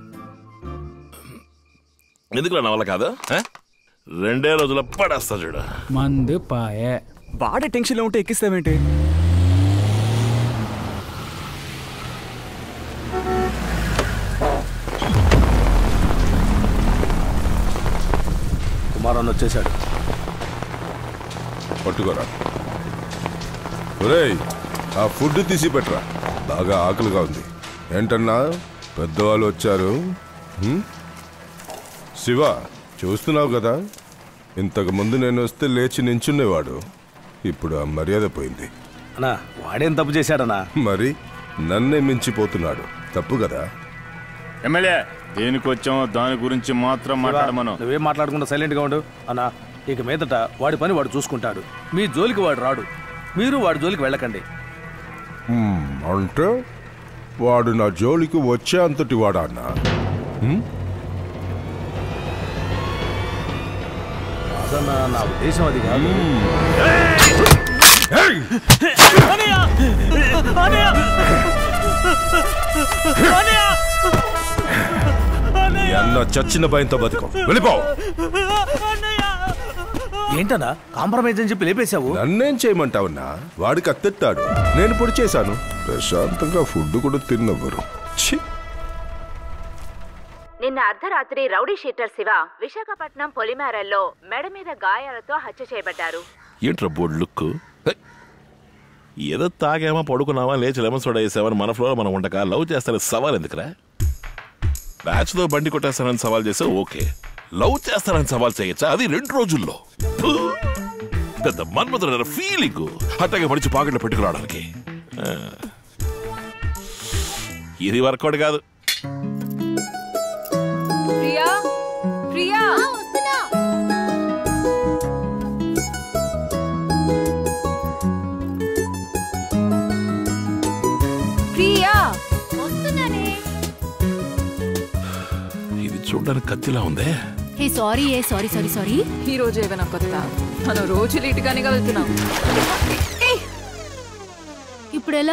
ఎందుకు నా వల్ల కాదు ఆ? రెండే రోజుల పడేస్తా చూడు మందు పాయే వాడే టెన్షన్లో ఉంటే ఎక్కిస్తావేంటి కుమారన్ వచ్చేసాడు పట్టుకోరా ఒరేయ్ ఆ ఫుడ్ తీసి పెట్టరా బాగా ఆకలిగా ఉంది ఏంటన్నా పెద్దవాళ్ళు వచ్చారు హ్మ్? శివ చూస్తున్నావు కదా ఇంతకు ముందు నేను వస్తే లేచి నించునేవాడు ఇప్పుడు ఆ మర్యాద పోయింది అన్నా వాడేం తప్పు చేశాడనా మరి నన్నే మించిపోతున్నాడు తప్పు కదా ఎమ్మెల్యే దేనికి వచ్చాం దాని గురించి మాత్రం మాట్లాడమను నువ్వేం మాట్లాడకుండా సైలెంట్ గా ఉండు అన్నా ఇక మీదట వాడి పని వాడు చూసుకుంటాడు మీ జోలికి వాడు రాడు మీరు వాడి జోలికి వెళ్ళకండి హ్మ్, అంటే వాడు నా జోలికి వచ్చే అంతటి వాడా అన్నా హ్మ్? అదన్నా నా ఉద్దేశం అది కాదు నీ అన్న చచ్చిన భయంతో బతుకం వెళ్ళిపో ఏంటన్నా కాంప్రమైజ్ అని చెప్పి లేపేశావు నన్నేం చేయమంటావన్నా వాడికి అత్తెత్తాడు నేను పొడి చేశాను ప్రశాంతంగా ఫుడ్ కూడా తిన్నవ్వరు ఛీ నిన్న అర్ధరాత్రి రౌడీ షీటర్ శివ విశాఖపట్నం పొలిమేరల్లో మెడ మీద గాయాలతో హత్య చేయబడ్డారు ఏంట్రా బోర్డు లుక్ హే. ఏదో తాగామా పడుకున్నామా లేచి లెమన్ సోడా వేసామని మన ఫ్లోర్ మనం ఉండక లవ్ చేస్తారని సవాల్ ఎందుకురా బ్యాచ్ తో బండి కొట్టేస్తానని సవాల్ చేస్తే ఓకే లవ్ చేస్తానని సవాల్ చేయొచ్చా అది రెండు రోజుల్లో హూ. పెద్ద మన్మధుల ఫీలింగ్ అట్టగా పడిచి పాకెట్లో పెట్టుకురావడానికి ఆ. ఇది వర్కౌట్ కాదు ప్రియా ప్రియా ప్రియా వస్తున్నానే ఇది చూడడానికి కత్తిలా ఉందే హే సారీ ఏ సారీ సారీ సారీ ఈ రోజు ఏమైనా కొత్త మనం రోజు లేటుగానే వెళ్తున్నాం ఇప్పుడు ఎలా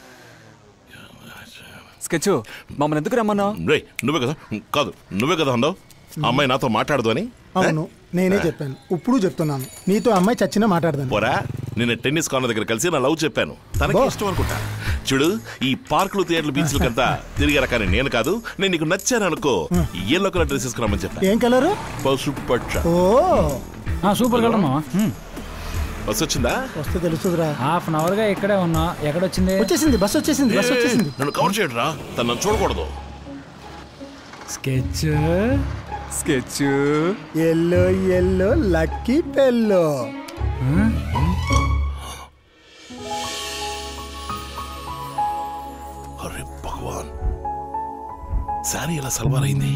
స్కెచ్ మమ్మల్ని ఎందుకు రమ్మన్నావు రే నువ్వే కదా కాదు నువ్వే కదా అన్నావు ఆ అమ్మాయి నాతో మాట్లాడదు అని అవును నేనే చెప్పాను ఇప్పుడు చెప్తున్నాను నీతో అమ్మాయి చచ్చినా మాట్లాడదాను పోరా నేను టెన్నిస్ కార్నర్ దగ్గర కలిసి నా లవ్ చెప్పాను తనకి ఇష్టం అనుకుంటా చూడు ఈ పార్కులు థియేటర్లు బీచ్లకంతా తిరిగారా కానీ నేను కాదు నేను నీకు నచ్చాను అనుకో ఎల్లో కలర్ డ్రెస్ తీసుకురామని చెప్పా ఏం కలరు పసుపు పచ్చ ఓ సూపర్ కలర్ మావా బస్ వచ్చిందా వస్తే తెలుస్తుందిరా హాఫ్ అన్ అవర్ గా ఇక్కడే ఉన్నా ఎక్కడొచ్చింది వచ్చేసింది బస్ వచ్చేసింది బస్ వచ్చేసింది నన్ను కవర్ చేయడు రా తను నన్ను చూడకూడదు sketch sketch yellow yellow lucky పెల్లో అరే భగవాన్ శారీ ఎలా సల్వార్ అయింది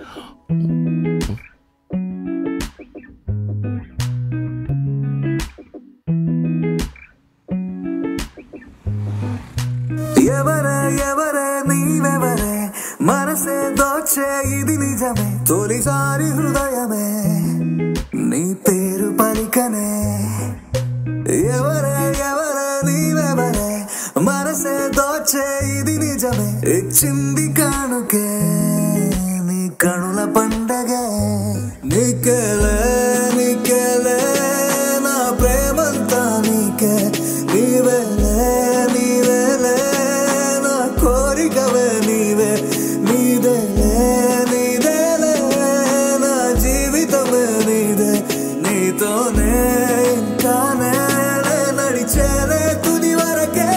ఎవరే ఎవరే నీవెవరే మనసే దోచే ఇది నిజమే తొలిసారి హృదయమే నీ పేరు పలికనే ఎవరే ఎవరే నీవెవరే మనసే దోచే ఇది నిజమే ఇచ్చింది కానుకే నీ కణుల పండగే నీకెలే నీకెలే నా ప్రేమంతా నీకే నీవేలే నీవేలే నా కోరికవే నీవే నీదేలే నీదేలే నా జీవితమే నీదే నీతోనే ఇంకా నేనే నడిచేలే తుది వరకే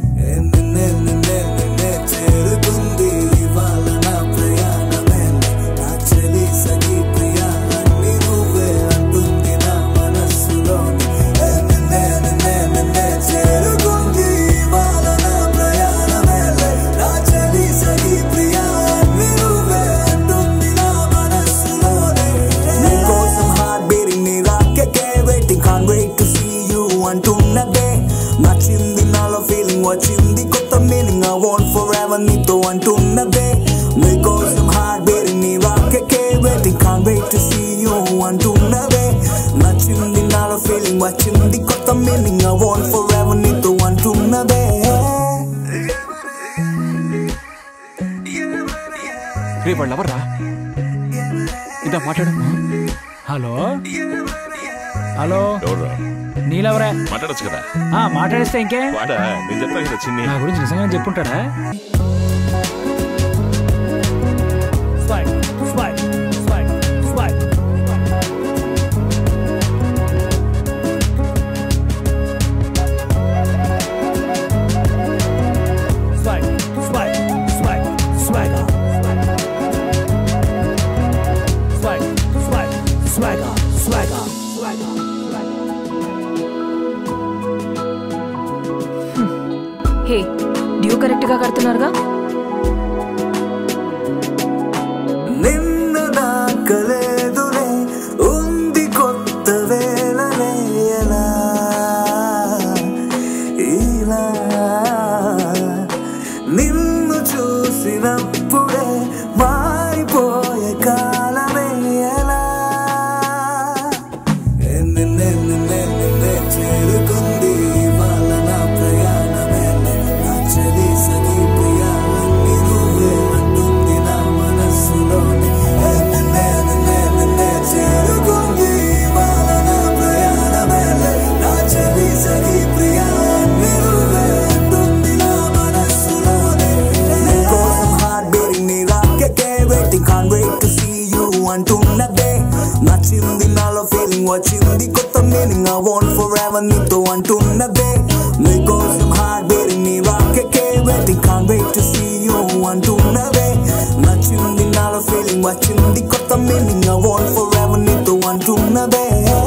నిన్నే నిన్నే నిన్నే చేరుతుంది ఇవాళ నా ప్రయాణమే వచ్చింది కొత్త meaning I want for ever నీతో అంటున్నదే రే వాళ్ళు ఎవర్రా ఇదా మాట్లాడు హలో హలో ఎవరు నీలెవరే మాట్లాడచ్చు కదా ఆ, మాట్లాడిస్తే ఇంకే వాడా నేను చెప్తాను కదా చిన్ని నా గురించి నిజంగా చెప్పుంటాడా హే డ్యూ కరెక్ట్ గా కడుతున్నారుగా నిన్న దాకలేదులే ఉంది కొత్త వేళలే ఎలా ఇలా నిన్ను చూసినప్పుడే మారిపోయే కాలమే ఎలా నిన్నే నిన్నే నిన్నే చేరుకుంది వాళ్ళ నా ప్రయాణమే నా చెలి సగి ప్రియాలన్నీ నువ్వే అంటుంది నా మనస్సులోని నిన్నే నిన్నే నిన్నే చేరుకుంది వాళ్ళ నా ప్రయాణమే నా చెలి సగి ప్రియాలన్నీ నువ్వే అంటుంది నా మనస్సులోని నీకోసం హార్ట్ బీటింగ్ నీ రాకెకే waiting can't wait to see you అంటున్నదే నచ్చింది నాలో ఫీలింగ్ వచ్చింది కొత్త meaning I want for ever నీతో అంటున్నదే నీకోసం హార్ట్ బీటింగ్ నీ రాకెకే waiting can't wait to see you అంటున్నదే నచ్చింది నాలో ఫీలింగ్ వచ్చింది కొత్త meaning I want for ever నీతో అంటున్నదే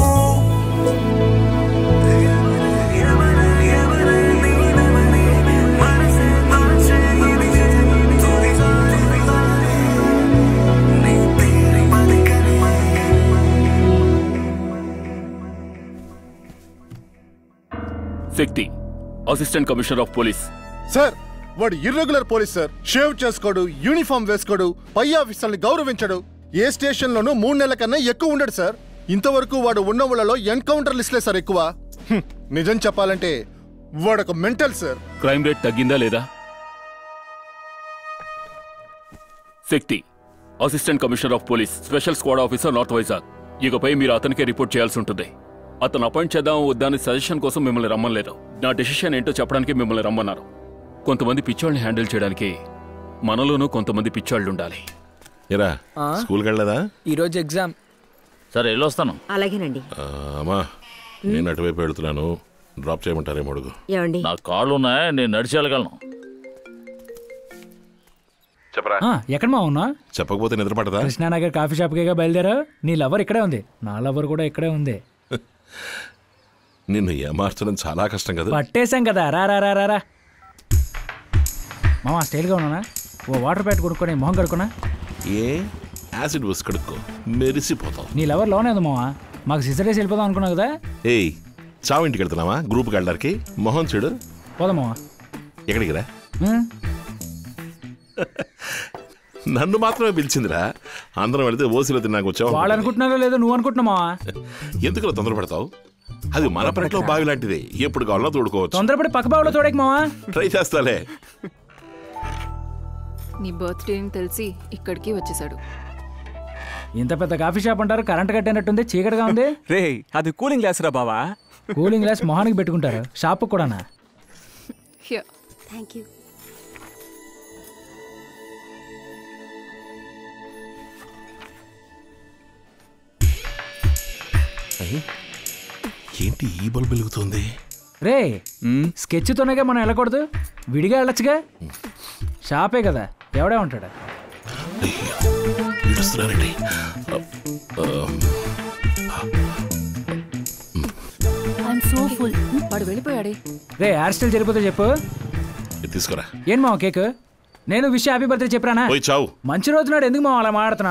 Shakti assistant commissioner of police sir వాడు ఇర్రెగ్యులర్ పోలీస్ సార్ షేవ్ చేసుకోడు యూనిఫామ్ వేసుకోడు పై ఆఫీసర్ని గౌరవించడు ఏ స్టేషన్లోనూ మూడు నెలల కన్నా ఎక్కువ ఉండడు సార్ ఇంతవరకు వాడు ఉన్న ఊళ్ళలో ఎన్కౌంటర్ లిస్ట్లే సార్ ఎక్కువ హ్మ్, నిజం చెప్పాలంటే వాడొక మెంటల్ సార్ క్రైమ్ రేట్ తగ్గిందా లేదా Shakti assistant commissioner of police special squad officer north Vizag ఇకపై మీరు అతనికే రిపోర్ట్ చేయాల్సి ఉంటుంది అతను అపాయింట్ చేద్దాం వద్దాని సజెషన్ కోసం మిమ్మల్ని రమ్మలేదు నా డెసిషన్ ఏంటో చెప్పడానికి మిమ్మల్ని రమ్మన్నారు కొంతమంది పిచ్చోళ్ళని హ్యాండిల్ చేయడానికి మనలోనూ కొంతమంది పిచ్చోళ్ళు ఉండాలి ఇరా ఆ? స్కూల్కి వెళ్ళదా ఈరోజు ఎగ్జామ్ సరే వెళ్ళొస్తాను అలాగేనండి ఆ, అమ్మా నేను అటువైపు వెళ్తున్నాను డ్రాప్ చేయమంటారేమో అడుగు ఏమండి నా కాళ్ళు ఉన్నాయి నేను నడిచి వెళ్ళగలను చెప్పరా ఆ, ఎక్కడ మా ఉన్నా చెప్పకపోతే నిద్ర పడదా కృష్ణానగర్ కాఫీ షాప్కేగా బయలుదేరా నీ లవర్ ఇక్కడే ఉంది నా లవర్ కూడా ఇక్కడే ఉంది నిన్ను ఏమార్చడం చాలా కష్టం కదా పట్టేశాం కదా రా రా రా రా రా మామ స్టైల్గా ఉన్నానా ఓ వాటర్ ప్యాట్ కొనుక్కొని మొహం కడుకున్నా ఏ యాసిడ్ వసి కడుక్కో మెరిసిపోతావు నీ లవర్ లోనే ఉంది మామ మాకు సిజర్ వేసి వెళ్ళిపోదాం అనుకున్నావు కదా ఏయ్ చావు ఇంటికి వెళ్తున్నావా గ్రూప్కి వెళ్ళడానికి మొహం చూడు పోదాం మామ ఎక్కడికి రా ఉం? నన్ను మాత్రమే పిలిచిందిరా అందరం వెళితే ఓసిలో తిన్నాక వచ్చావు వాళ్ళు అనుకుంటున్నారో లేదో నువ్వు అనుకుంటున్నావు మావా ఎందుకు తొందరపడతావు అది మన పెరట్లో బావి లాంటిది ఎప్పుడు కావాలో తోడుకోవచ్చు తొందరపడి పక్క బావులో తోడేకి మావా ట్రై చేస్తాలే నీ బర్త్డేని తెలిసి ఇక్కడికి వచ్చేసాడు ఇంత పెద్ద కాఫీ షాప్ అంటారు కరెంట్ కట్టినట్టుంది చీకటిగా ఉంది రే అది కూలింగ్ గ్లాస్ రా బావా కూలింగ్ గ్లాస్ మొహానికి పెట్టుకుంటారు షాప్ కూడానా థ్యాంక్ యూ అయ్యి, ఏంటి ఈ బల్బు వెలుగుతుంది రే స్కెచ్తోనేగా మనం వెళ్ళకూడదు విడిగా వెళ్ళొచ్చుగా షాపే కదా ఎవడే ఉంటాడు పిలుస్తున్నారండి ఐఎమ్ సో ఫుల్ వాడు వెళ్ళిపోయాడే రే హెయిర్ స్టైల్ జరిగిపోతే చెప్పు ఇది తీసుకురా ఏం మావ కేక్ నేను విష్ హ్యాపీ బర్త్డే చెప్పరానా పోయి చావు మంచి రోజు నాడు ఎందుకు మావ అలా మాట్లాడుతున్నా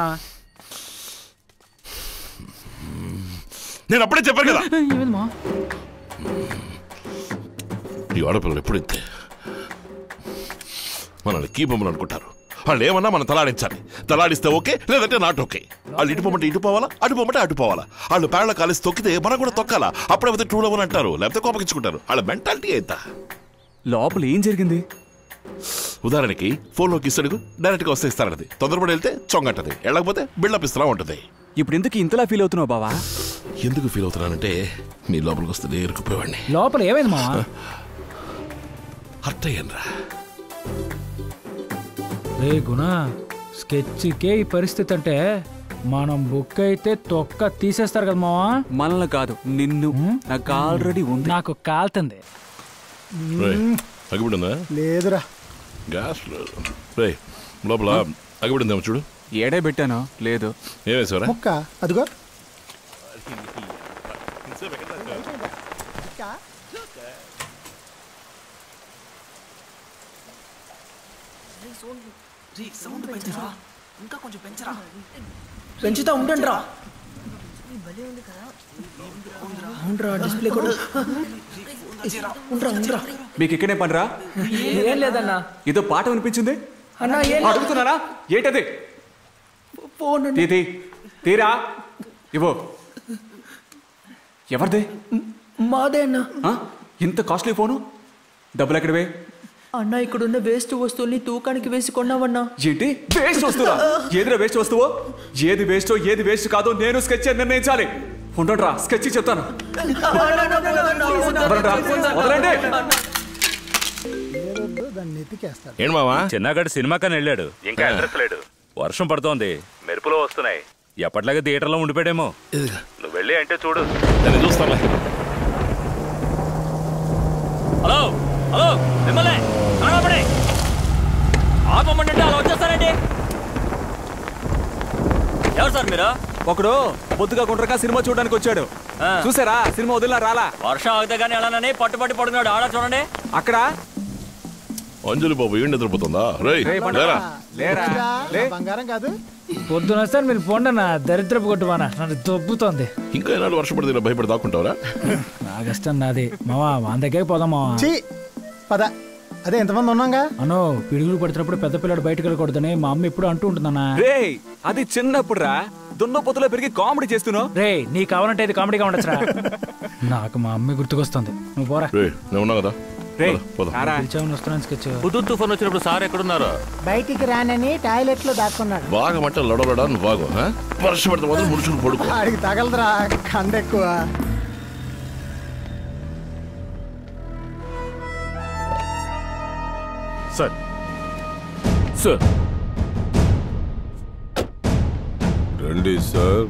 నేను అప్పుడే చెప్పాను కదా ఏమైంది మావ ఈ ఆడపిల్లలు ఎప్పుడు ఇంతే మనల్ని కీ బొమ్మలు అనుకుంటారు వాళ్ళు ఏమన్నా మనం తలాడించాలి తలాడిస్తే ఓకే లేదంటే నాట్ ఓకే వాళ్ళు ఇటు పోమంటే ఇటు పోవాలా అటు పోమంటే అటు పోవాలా వాళ్ళు పేళ్ళ కాలేసి తొక్కితే మనం కూడా తొక్కాలా అప్పుడైతే ట్రూ లవ్ అని అంటారు లేకపోతే కోపగించుకుంటారు వాళ్ళ మెంటాలిటీ ఎంత లోపల ఏం జరిగింది ఉదాహరణకి ఫోన్లోకి ఇస్తాడు డైరెక్ట్గా వస్తే ఇస్తారది తొందరపడి వెళ్తే చొంగంటది వెళ్ళకపోతే బిల్డప్ ఇస్తలా ఉంటుంది ఇప్పుడు ఎందుకు ఇంతలా ఫీల్ అవుతున్నావు బావా ఎందుకు ఫీల్ అవుతున్నానంటే మీ లోపలికి వస్తే ఇరుక్కుపోయేవాడిని లోపల ఏమైంది మావా హర్ట్ అయ్యాను రా రే గుణ స్కెచ్కే ఈ పరిస్థితి అంటే మనం బుక్ అయితే తొక్క తీసేస్తారు కదా మావా మనల్ని కాదు నిన్ను నాకు ఆల్రెడీ ఉంది నాకు కాలుతుంది అగిపడిందా లేదురా గ్యాస్ లేదు రే లోపల అగిపడిందేమో చూడు ఏడే పెట్టాను లేదు ఏమేసావరా ముక్క అదిగో ఇంకా కొంచెం పెంచరా పెంచుతా ఉండండి రా అవునరా డిస్ప్లే కూడా ఉండరా ఉండరా మీకు ఇక్కడే పనిరా ఏం లేదన్నా ఏదో పాట వినిపించింది అన్నా ఏం అడుగుతున్నారా ఏంటది ఫోన్ తీ తీ. తీరా ఇవో ఎవరిది మాదే అన్నా ఆ? ఇంత కాస్ట్లీ ఫోను డబ్బులు ఎక్కడవే అన్నా ఇక్కడున్న వేస్ట్ వస్తువుల్ని తూకానికి వేసి కొన్నావన్నా ఏంటి వేస్ట్ వస్తువా ఏదిరా వేస్ట్ వస్తువు ఏది వేస్ట్ ఏది వేస్ట్ కాదో నేను స్కెచ్ నిర్ణయించాలి ఉండండిరా స్కెచ్ చెప్తాను వదలండిరా, వదలండి దాన్ని ఎత్తికేస్తాడు ఏంటి మావా చిన్నగాడు సినిమాకని వెళ్ళాడు ఇంకా అడ్రస్ లేడు వర్షం పడుతోంది మెరుపులో వస్తున్నాయి ఎప్పట్లాగా థియేటర్లో ఉండిపోయాడేమో నువ్వు వెళ్ళి అంటే చూడు నేను చూస్తానులే హలో హలో మిమ్మల్ని ఆపండి ఆపమంటే అలా వచ్చేస్తారండి ఎవరు సార్ మీరు ఒకడు పొద్దుగా గుండ్రగా సినిమా చూడడానికి వచ్చాడు చూసారా సినిమా వదిలినా రాలా వర్షం ఆగితే కానీ వెళ్ళనని పట్టుబట్టి పడుకున్నాడు ఆడ చూడండి అక్కడ అంజలి బాబు ఏం నిద్రపోతుందా రేయ్ రేయ్, పండు. లేరా లేరా నా బంగారం కాదు పొద్దున వస్తాను మీరు పోండన్న దరిద్రపు కొట్టువానా నన్ను దొబ్బుతోంది ఇంకా ఏనాడు వర్షపడితే ఇలా భయపడి దాక్కుంటావరా నా కష్టం నాది మావా వాన్ దగ్గరికి పోదాం మావా చీ పద అదే ఎంతమంది ఉన్నాగా అను పిడుగులు పడుతున్నప్పుడు పెద్ద పిల్లడు బయటకు వెళ్ళకూడదని మా అమ్మ ఎప్పుడు అంటూ ఉంటుందన్నా రే అది చిన్నప్పుడు రా దున్న పొత్తులో పెరిగి కామెడీ చేస్తున్నావు రే నీకు కావాలంటే ఇది కామెడీగా ఉండొచ్చురా నాకు మా అమ్మ గుర్తుకొస్తుంది నువ్వు పోరా రే నేను ఉన్నా కదా రే పద, పద. పిలిచావని వస్తున్నాను స్కెచ్ హుదూ తుఫాన్ వచ్చినప్పుడు సార్ ఎక్కడున్నారు బయటికి రానని టాయిలెట్ లో దాక్కున్నాడు బాగా మంట లడలడా నువ్వు బాగు ఆ? వర్షం పడితే మాత్రం ముడుచుకుని పడుకో ఆడికి తగలదురా కండ ఎక్కువ సార్ సార్ రండి sir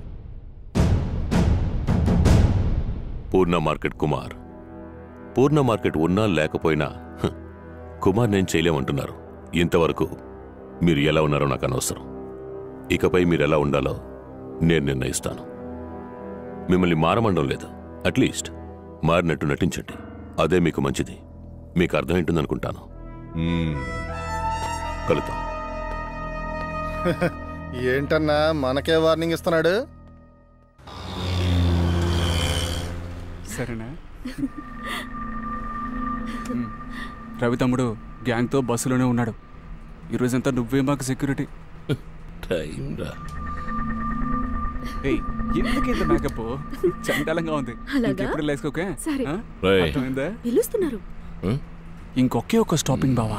Purna market Kumar Purna market ఉన్నా లేకపోయినా హ్, కుమార్ నేను చేయలేమంటున్నారు ఇంతవరకు మీరు ఎలా ఉన్నారో నాకు అనవసరం ఇకపై మీరు ఎలా ఉండాలో నేను నిర్ణయిస్తాను మిమ్మల్ని మారమండం లేదు అట్లీస్ట్ మారినట్టు నటించండి అదే మీకు మంచిది మీకు అర్థమైంటుందనుకుంటాను కలుద్దాం ఏంటన్నా మనకే వార్నింగ్ ఇస్తున్నాడు సరేనా ఉమ్. రవి తమ్ముడు గ్యాంగ్తో బస్సులోనే ఉన్నాడు ఈరోజంతా నువ్వే మాకు సెక్యూరిటీ టైం రా ఏయ్ ఎందుకు ఇంత మేకప్ చండాలంగా ఉంది అలాగా? ఇంకెప్పుడు లేసుకోకే సరే. ఆ? రేయ్. అర్థమైందా పిలుస్తున్నారు ఇంకొకే ఒక స్టాపింగ్ బావా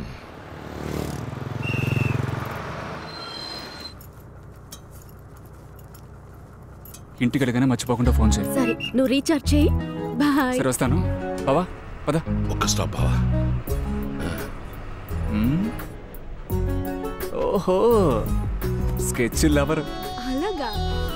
ఇంటికి వెళ్ళగానే మర్చిపోకుండా ఫోన్ చేయి సరే నువ్వు రీఛార్జ్ చేయి బాయ్ సరే వస్తాను బావా పద ఒక్క స్టాప్ బావా మ్మ్. ఓహో స్కెచ్ లవర్ అలాగా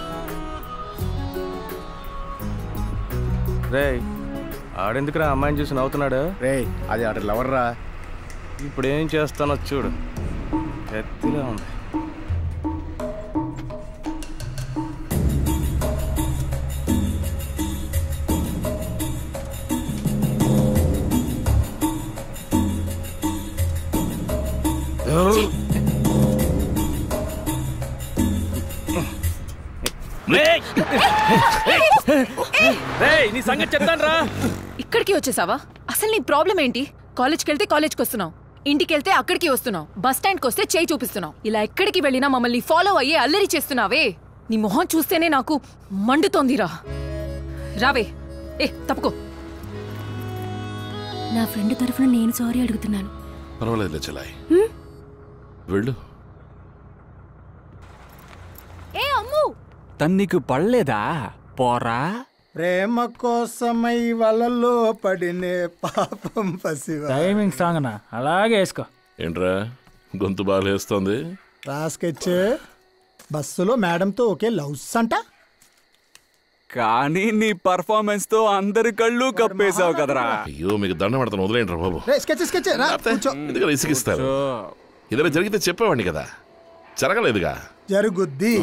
రే ఆడెందుకురా అమ్మాయిని చూసి నవ్వుతున్నాడు రే అది ఆడ లవర్ రా ఇప్పుడు ఏం చేస్తానో చూడు ఎత్తిగా ఉంది రేయ్ నీ సంగతి చెప్తాను రా ఇక్కడికి వచ్చేసావా అసలు నీ ప్రాబ్లం ఏంటి కాలేజ్కి వెళ్తే కాలేజ్కి వస్తున్నావు ఇంటికెళ్తే అక్కడికి వస్తున్నావు బస్ స్టాండ్కి వస్తే చేయి చూపిస్తున్నావు ఇలా ఎక్కడికి వెళ్ళినా మమ్మల్ని ఫాలో అయ్యే అల్లరి చేస్తున్నావే నీ మొహం చూస్తేనే నాకు మండుతోందిరా రావే ఏ తప్పుకో నా ఫ్రెండ్ తరఫున నేను సారీ అడుగుతున్నాను పర్వాలేదులే చెలాయ్ హ్మ్? వెళ్ళు ఏ అమ్ము తను నీకు పడలేదా పోరా ప్రేమ కోసమై వలలో పడినే పాపం పసివా టైమింగ్ సాంగ్ అన్న అలాగే వేసుకో ఏంట్రా గొంతు బాగాలేస్తోంది రాసుకొచ్చే బస్సులో మేడంతో ఒకే లవ్స్ అంట కానీ నీ పర్ఫార్మెన్స్ తో అందరి కళ్ళు కప్పేశావు కదరా అయ్యో మీకు దండం పెడతాను వదిలేంట్రా బాబు రే స్కెచ్ స్కెచ్ రా కూర్చో ఎందుకు ఇసిగిస్తారు ఏదైనా జరిగితే చెప్పేవాడిని కదా జరగలేదుగా జరుగుద్ది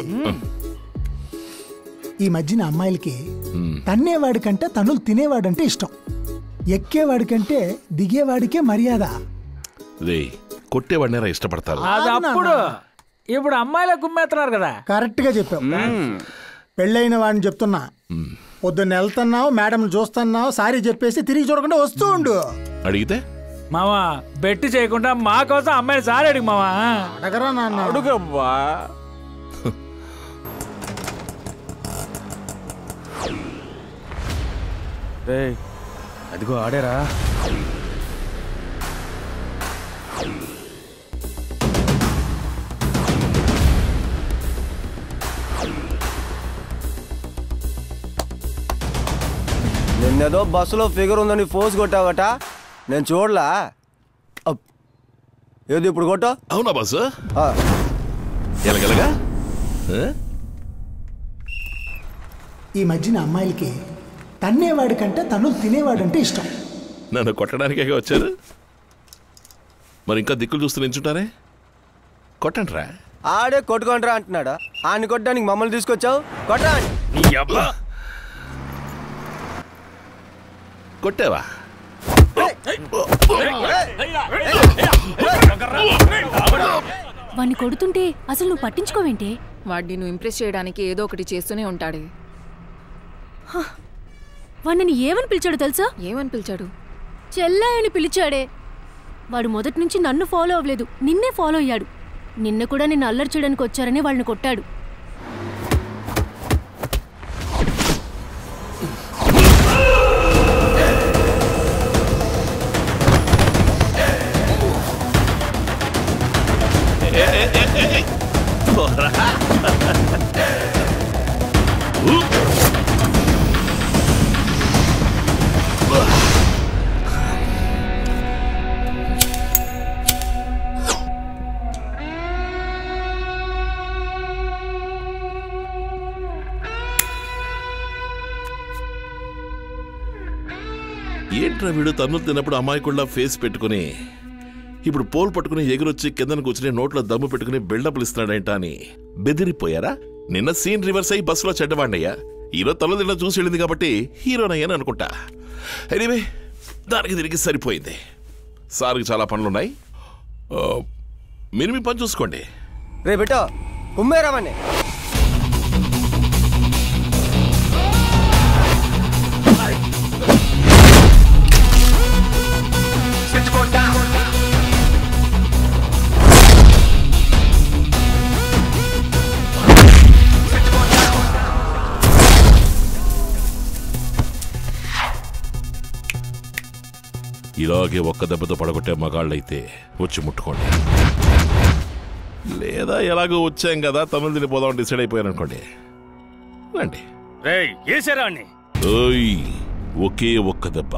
ఈ మధ్యన అమ్మాయిలకి తన్నేవాడి కంటే తనులు తినేవాడంటే ఇష్టం ఎక్కేవాడికంటే దిగేవాడికే మర్యాద రే కొట్టేవాడినేరా ఇష్టపడతారు అది అప్పుడు ఇప్పుడు అమ్మాయిల గుమ్మేస్తున్నారు కదా కరెక్ట్ గా చెప్పావు పెళ్ళైన వాడిని చెప్తున్నా పొద్దున్న వెళ్తున్నావు మేడం చూస్తున్నావు సారీ చెప్పేసి తిరిగి చూడకుండా వస్తూ ఉండు అడిగితే మావా బెట్టి చేయకుండా మా కోసం అమ్మాయిని సారి అడిగి మావా అడగరా నాన్న అడుగవ్వా అదిగో ఆడేరా నిన్నేదో బస్సులో ఫిగర్ ఉందని ఫోర్స్ కొట్టావట నేను చూడలా అప్. ఏది ఇప్పుడు కొట్టు అవునా బస్సు ఎలాగెలగా ఈ మధ్యన అమ్మాయిలకి తన్నేవాడి కంటే తనులు తినేవాడంటే ఇష్టం నన్ను కొట్టడానికే వచ్చారు మరి ఇంకా దిక్కులు చూస్తూ నించుంటారే కొట్టండి రా ఆడే కొట్టుకుంటారా అంటున్నాడు ఆడిని కొట్టడానికి మమ్మల్ని తీసుకొచ్చావు కొట్టరా కొట్టావా వాణ్ణి కొడుతుంటే అసలు నువ్వు పట్టించుకోవేంటే వాడిని నువ్వు ఇంప్రెస్ చేయడానికి ఏదో ఒకటి చేస్తూనే ఉంటాడే వాడిని ఏమని పిలిచాడు తెలుసా ఏమని పిలిచాడు చెల్లాయని పిలిచాడే వాడు మొదటి నుంచి నన్ను ఫాలో అవ్వలేదు నిన్నే ఫాలో అయ్యాడు నిన్న కూడా నిన్ను అల్లరి చేయడానికి వచ్చారని వాళ్ళని కొట్టాడు ఏంట్రా వీడు తన్నులు తిన్నప్పుడు అమాయకుళ్ళ ఫేస్ పెట్టుకుని ఇప్పుడు పోల్ పట్టుకుని ఎగురొచ్చి కిందన కూర్చుని నోట్లో దమ్ము పెట్టుకుని బిల్డప్లు ఇస్తున్నాడేంటా అని బెదిరిపోయారా నిన్న సీన్ రివర్స్ అయ్యి బస్సులో చెడ్డవాడినయ్యా హీరో తల తిన్న చూసి వెళ్ళింది కాబట్టి హీరోనయ్యాని అనుకుంటా ఎనీవే దానికి తిరిగి సరిపోయింది సార్కి చాలా పనులున్నాయి ఆ, మీరు మీ పని చూసుకోండి రే బిట్టో కుమ్మేరామని ఇలాగే ఒక్క దెబ్బతో పడగొట్టే మగాళ్ళైతే వచ్చి ముట్టుకోండి లేదా ఎలాగో వచ్చాం కదా తమిళ తినిపోదాం డిసైడ్ అయిపోయాను అనుకోండి రండి రేయ్ ఏసారా అన్ని ఓయ్ ఒకే ఒక్క దెబ్బ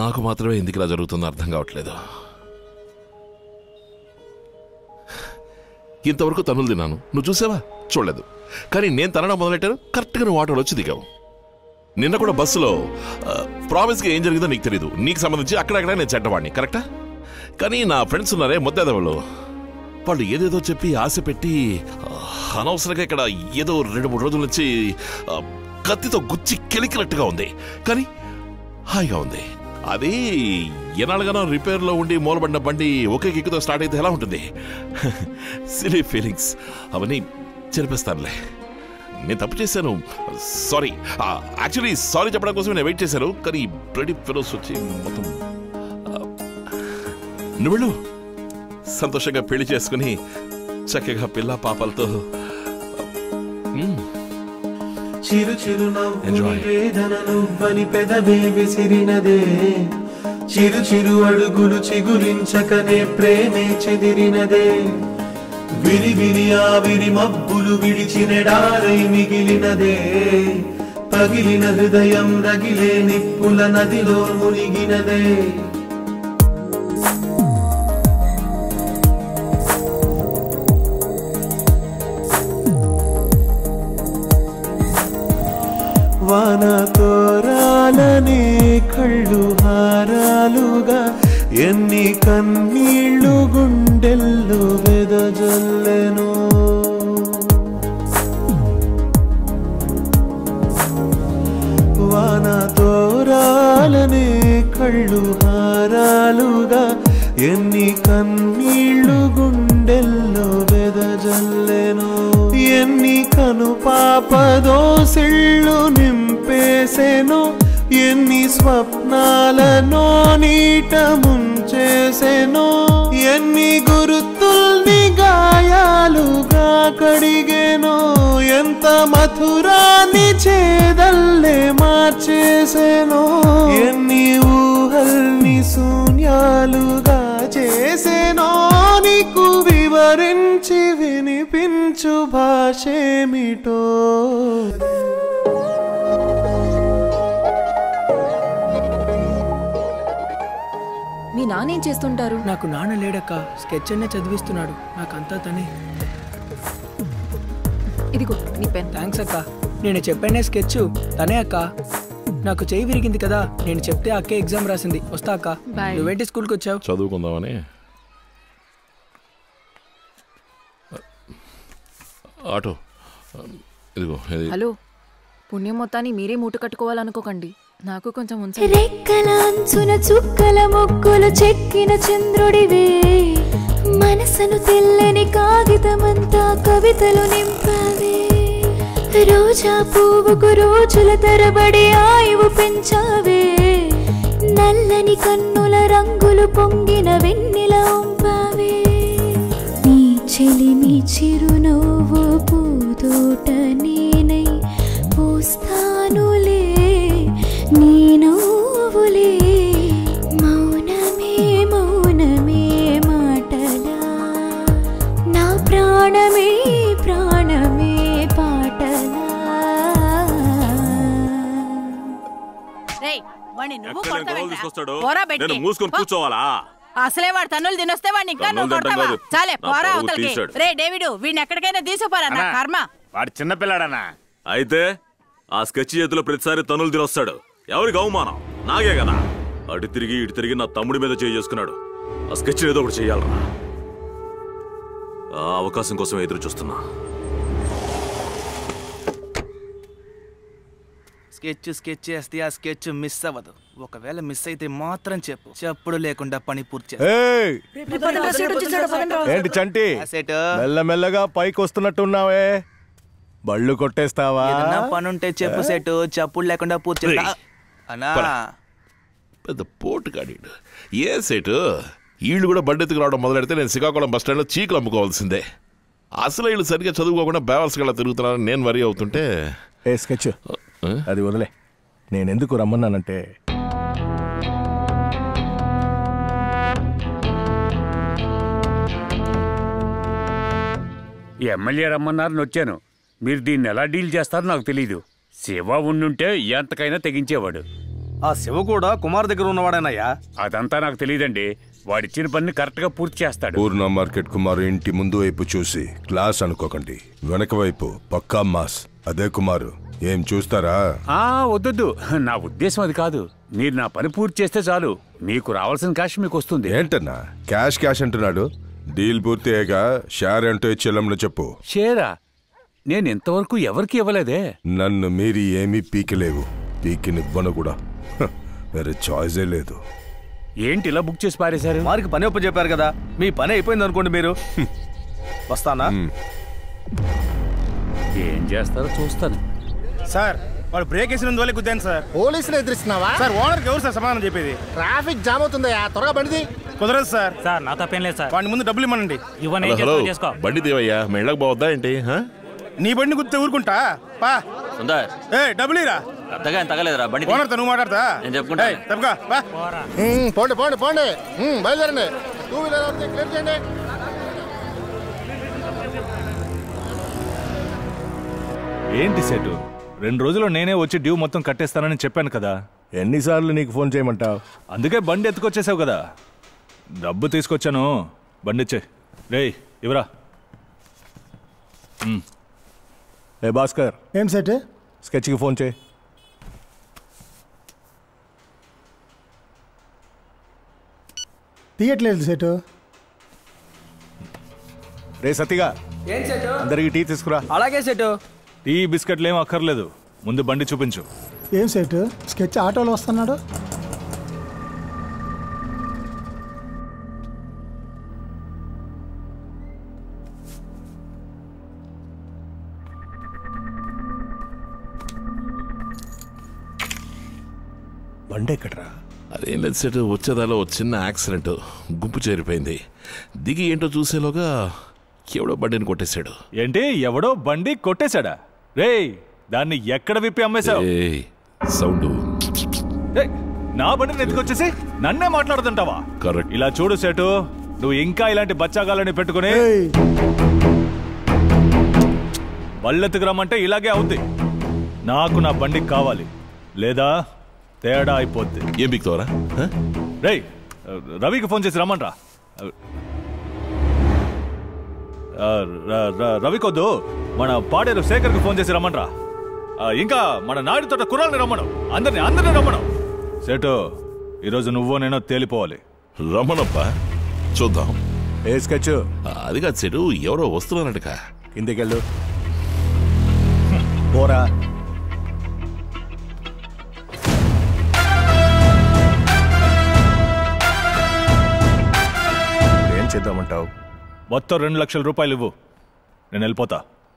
నాకు మాత్రమే ఎందుకు ఇలా జరుగుతుందో అర్థం కావట్లేదు ఇంతవరకు తనులు తిన్నాను నువ్వు చూసావా చూడలేదు కానీ నేను తనడం మొదలెట్టాను కరెక్ట్గా నువ్వు ఆటోలో వచ్చి దిగావు నిన్న కూడా బస్సులో ఆ, ప్రామిస్గా ఏం జరిగిందో నీకు తెలియదు నీకు సంబంధించి అక్కడక్కడ నేను చెడ్డవాడిని కరెక్టా కానీ నా ఫ్రెండ్స్ ఉన్నారే ముద్దెదవలు వాళ్ళు ఏదేదో చెప్పి ఆశ పెట్టి ఆ, అనవసరంగా ఇక్కడ ఏదో రెండు మూడు రోజుల నుంచి ఆ, కత్తితో గుచ్చి కెలికినట్టుగా ఉంది కానీ హాయిగా ఉంది అది ఎనాళ్ళగానో రిపేర్లో ఉండి మూలబడిన బండి ఒకే కిక్కుతో స్టార్ట్ అయితే ఎలా ఉంటుంది సిలీ ఫీలింగ్స్ అవన్నీ చెరిపేస్తానులే నేను తప్పు చేశాను సారీ యాక్చువల్లీ సారీ చెప్పడం కోసం నేను వెయిట్ చేశాను కానీ బ్లడీ ఫెలోస్ వచ్చి మొత్తం ఆ, నువ్వు వెళ్ళు సంతోషంగా పెళ్లి చేసుకుని చక్కగా పిల్ల పాపలతో మ్మ్. చిరు చిరు నవ్వు Enjoy. వేదన నువ్వని పెదవే విసిరినదే చిరు చిరు అడుగులు చిగురించకనే ప్రేమే చెదిరినదే విరి విరి ఆవిరి మబ్బులు విడిచినెడారై మిగిలినదే పగిలిన హృదయం రగిలే నిప్పుల నదిలో మునిగినదే వాన తోరాలనే కళ్ళు హారాలుగా ఎన్ని కన్నీళ్లు గుండెల్లో వెదజల్లెను వాన తోరాలనే కళ్ళు హారాలుగా ఎన్ని కన్నీళ్లు గుండెల్లో వెదజల్లెను ఎన్ని కను పాపదో సిళ్ళు నింపేసెను ఎన్ని స్వప్నాలనో నీట ముంచేసెను ఎన్ని గురుతుల్ని గాయాలుగా కడిగెను ఎంత మధురాన్ని చేదల్లే మార్చేసెను ఎన్ని ఊహల్ని శూన్యాలుగా చేసెనో నీకు వివరించి వినిపించు భాషేమిటో మీ నాన్న ఏం చేస్తుంటారు నాకు నాన్న లేడక్క స్కెచ్ అనే చదివిస్తున్నాడు నాకంతా తనే ఇదిగో నీ పెన్ థ్యాంక్స్ అక్క నేను చెప్పానే స్కెచ్ తనే అక్క నాకు చెయ్యి విరిగింది కదా నేను చెప్తే అక్కే ఎగ్జామ్ రాసింది వస్తా అక్క Bye. నువ్వేంటి స్కూల్కి వచ్చావు చదువుకుందామని ఆటో ఇదిగో ఇది హలో పుణ్యం మొత్తాన్ని మీరే మూట కట్టుకోవాలనుకోకండి నాకు కొంచెం ఉంచండి రెక్కల అంచున చుక్కల మొక్కులు చెక్కిన చంద్రుడివే మనసును తెల్లని కాగితమంతా కవితలు నింపావే రోజా పువ్వుకు రోజుల తరబడి ఆయువు పెంచావే నల్లని కన్నుల రంగులు పొంగిన వెన్నెల ఉంపావే నీ చెలిమి చిరునవ్వు పూతోట నేనై పూస్తానులే నీ నవ్వులే మౌనమే మౌనమే మాటలా నా ప్రాణమే ప్రాణమే పాటలా రేయ్ వాణ్ణి నువ్వు ఎక్కడ నేను గొడవలు కొడతావేంట్రా? తీసుకొస్తాడు పోరా బయటికి. నేను మూసుకొని పో. కూర్చోవాలా అసలే వాడు తన్నులు తినొస్తే వాడిని ఇంకా తన్నులు నువ్వు తినడం కొడతావా కాదు. చాలే నా పోరా పరువు అవతలకి తీశాడు. రే డేవిడు వీడిని ఎక్కడికైనా తీసుకుపోరా నా అన్నా. కర్మ వాడు చిన్నపిల్లాడనా అయితే ఆ స్కెచ్ చేతిలో ప్రతిసారి తనులు తినొస్తాడు ఎవరికి అవమానం నాగే కదా అటు తిరిగి ఇటు తిరిగి నా తమ్ముడి మీద చేయి చేసుకున్నాడు ఆ స్కెచ్ ఏదో ఒకటి చేయాలరా ఆ అవకాశం కోసం ఎదురు చూస్తున్నా స్కెచ్ స్కెచ్ చేస్తే ఆ స్కెచ్ మిస్ అవ్వదు ఒకవేళ మిస్ అయితే మాత్రం చెప్పు చెప్పుడు లేకుండా పని పూర్తి చేస్తా. ఏయ్ ఏంటి చంటి మెల్లమెల్లగా పైకి వస్తున్నట్టున్నావే బళ్ళు కొట్టేస్తావా ఏదన్నా పని ఉంటే చెప్పు సెట్ చెప్పుడు లేకుండా పూర్తి చేస్తా. రేయ్. అన్నా పరా. పెద్ద పోటు కాడీడు ఏ సేటు వీళ్ళు కూడా బండెత్తుకు రావడం మొదలెడితే నేను శ్రీకాకుళం బస్ స్టాండ్లో చీకులు అమ్ముకోవాల్సిందే అసలు వీళ్ళు సరిగ్గా చదువుకోకుండా బేవర్స్ గల తిరుగుతున్నారని నేను వరి అవుతుంటే ఏ స్కెచ్ అది వదిలే నేను ఎందుకు రమ్మన్నానంటే ఎమ్మెల్యే రమ్మన్నారని వచ్చాను మీరు దీన్ని ఎలా డీల్ చేస్తారో నాకు తెలీదు శివ ఉండుంటే ఎంతకైనా తెగించేవాడు ఆ శివ కూడా కుమార్ దగ్గర ఉన్నవాడేనయ్యా అదంతా నాకు తెలియదండి వాడిచ్చిన పని కరెక్ట్ గా పూర్తి చేస్తాడు పూర్ణ మార్కెట్ కుమార్ ఇంటి ముందు వైపు చూసి క్లాస్ అనుకోకండి వెనక వైపు పక్కా మాస్ అదే కుమారు ఏం చూస్తారా ఆ వద్దొద్దు నా ఉద్దేశం అది కాదు మీరు నా పని పూర్తి చేస్తే చాలు మీకు రావాల్సిన క్యాష్ మీకు వస్తుంది ఏంటన్నా క్యాష్ క్యాష్ అంటున్నాడు డీల్ పూర్తి అయ్యాక షేర్ ఏంటో ఇచ్చేళ్ళమని చెప్పు షేరా నేను ఇంతవరకు ఎవరికి ఇవ్వలేదే నన్ను మీరి ఏమీ పీకలేవు పీకినివ్వను కూడా హ, వేరే చాయిసే లేదు ఏంటి ఇలా బుక్ చేసి పారేశారు వారికి పని ఒప్పు చెప్పారు కదా మీ పని అయిపోయింది అనుకోండి మీరు వస్తానా ఏం చేస్తారో చూస్తాను సార్ వాడు బ్రేక్ వేసినందువల్ల గుద్దాను సార్ పోలీసులు ఎదిరిస్తున్నావా సార్ ఓనర్కి ఎవరు సార్ సమాధానం చెప్పేది ట్రాఫిక్ జామ్ అవుతుందయ్యా త్వరగా బండిది కుదరదు సార్ సార్ నా తప్పేం లేదు సార్ వాడిని ముందు డబ్బులు ఇవ్వనండి ఇవ్వని హలో బండి దేవయ్యా మెళ్ళకు పోవద్దా ఏంటి హా? నీ బండిని గుర్తే ఊరుకుంటా పా సుందర్ ఏ డబ్బులు ఇరా పెద్దగా ఏం తగలేదురా బండి తీ. ఓనర్తో నువ్వు మాట్లాడతా నేను చెప్పుకుంటా ఏయ్, తప్పుకో పా ఉమ్, పోండి పోండి పోండి ఉమ్, బయలుదేరండి టూ వీలర్ వస్తే క్లియర్ చేయండి ఏంటి సెటు రెండు రోజుల్లో నేనే వచ్చి డ్యూ మొత్తం కట్టేస్తానని చెప్పాను కదా ఎన్నిసార్లు నీకు ఫోన్ చేయమంటావు అందుకే బండి ఎత్తుకొచ్చేసావు కదా డబ్బు తీసుకొచ్చాను బండి ఇచ్చే రేయ్ ఇవరా ఏ భాస్కర్ ఏం సెట్ స్కెచ్కి ఫోన్ చేయి తీయట్లేదు సెటు రే సతిగా ఏం సెటు అందరికి టీ తీసుకురా అలాగే సెటు టీ బిస్కెట్లు ఏం అక్కర్లేదు ముందు బండి చూపించు ఏం సెట్ స్కెచ్ ఆటోలో వస్తున్నాడు బండి ఎక్కడరా అదేం లేదు సెట్ వచ్చేదాలో ఒక చిన్న యాక్సిడెంట్ గుంపు చేరిపోయింది దిగి ఏంటో చూసేలోగా ఎవడో బండిని కొట్టేశాడు ఏంటి ఎవడో బండి కొట్టేశాడా రేయ్ దాన్ని ఎక్కడ విప్పి అమ్మేశావు ఏయ్, సౌండ్ ఏయ్, నా బండిని ఎత్తుకొచ్చేసి నన్నే మాట్లాడుతుంటావా కరెక్ట్ ఇలా చూడు సేటు నువ్వు ఇంకా ఇలాంటి బచ్చాగాలని పెట్టుకుని బళ్ళెత్తుకు రమ్మంటే ఇలాగే అవుద్ది నాకు నా బండి కావాలి లేదా తేడా అయిపోద్ది ఏం బిక్తవరా రేయ్ రవికి ఫోన్ చేసి రమ్మన్రా ఆ, ర- ర- రవికొద్దు మన పాడేరు శేఖర్కి ఫోన్ చేసి రమ్మన్రా ఆ, ఇంకా మన నాడి తోట కుర్రాల్ని రమ్మను అందరిని అందరిని రమ్మను సేటు ఈరోజు నువ్వో నేనో తేలిపోవాలి రమ్మనప్ప చూద్దాం ఏ స్కెచ్ అది కాదు సెటు ఎవరో వస్తున్నారంటక కిందికెళ్ళు పోరా ఏం చేద్దామంటావు మొత్తం రెండు లక్షల రూపాయలు ఇవ్వు నేను వెళ్ళిపోతా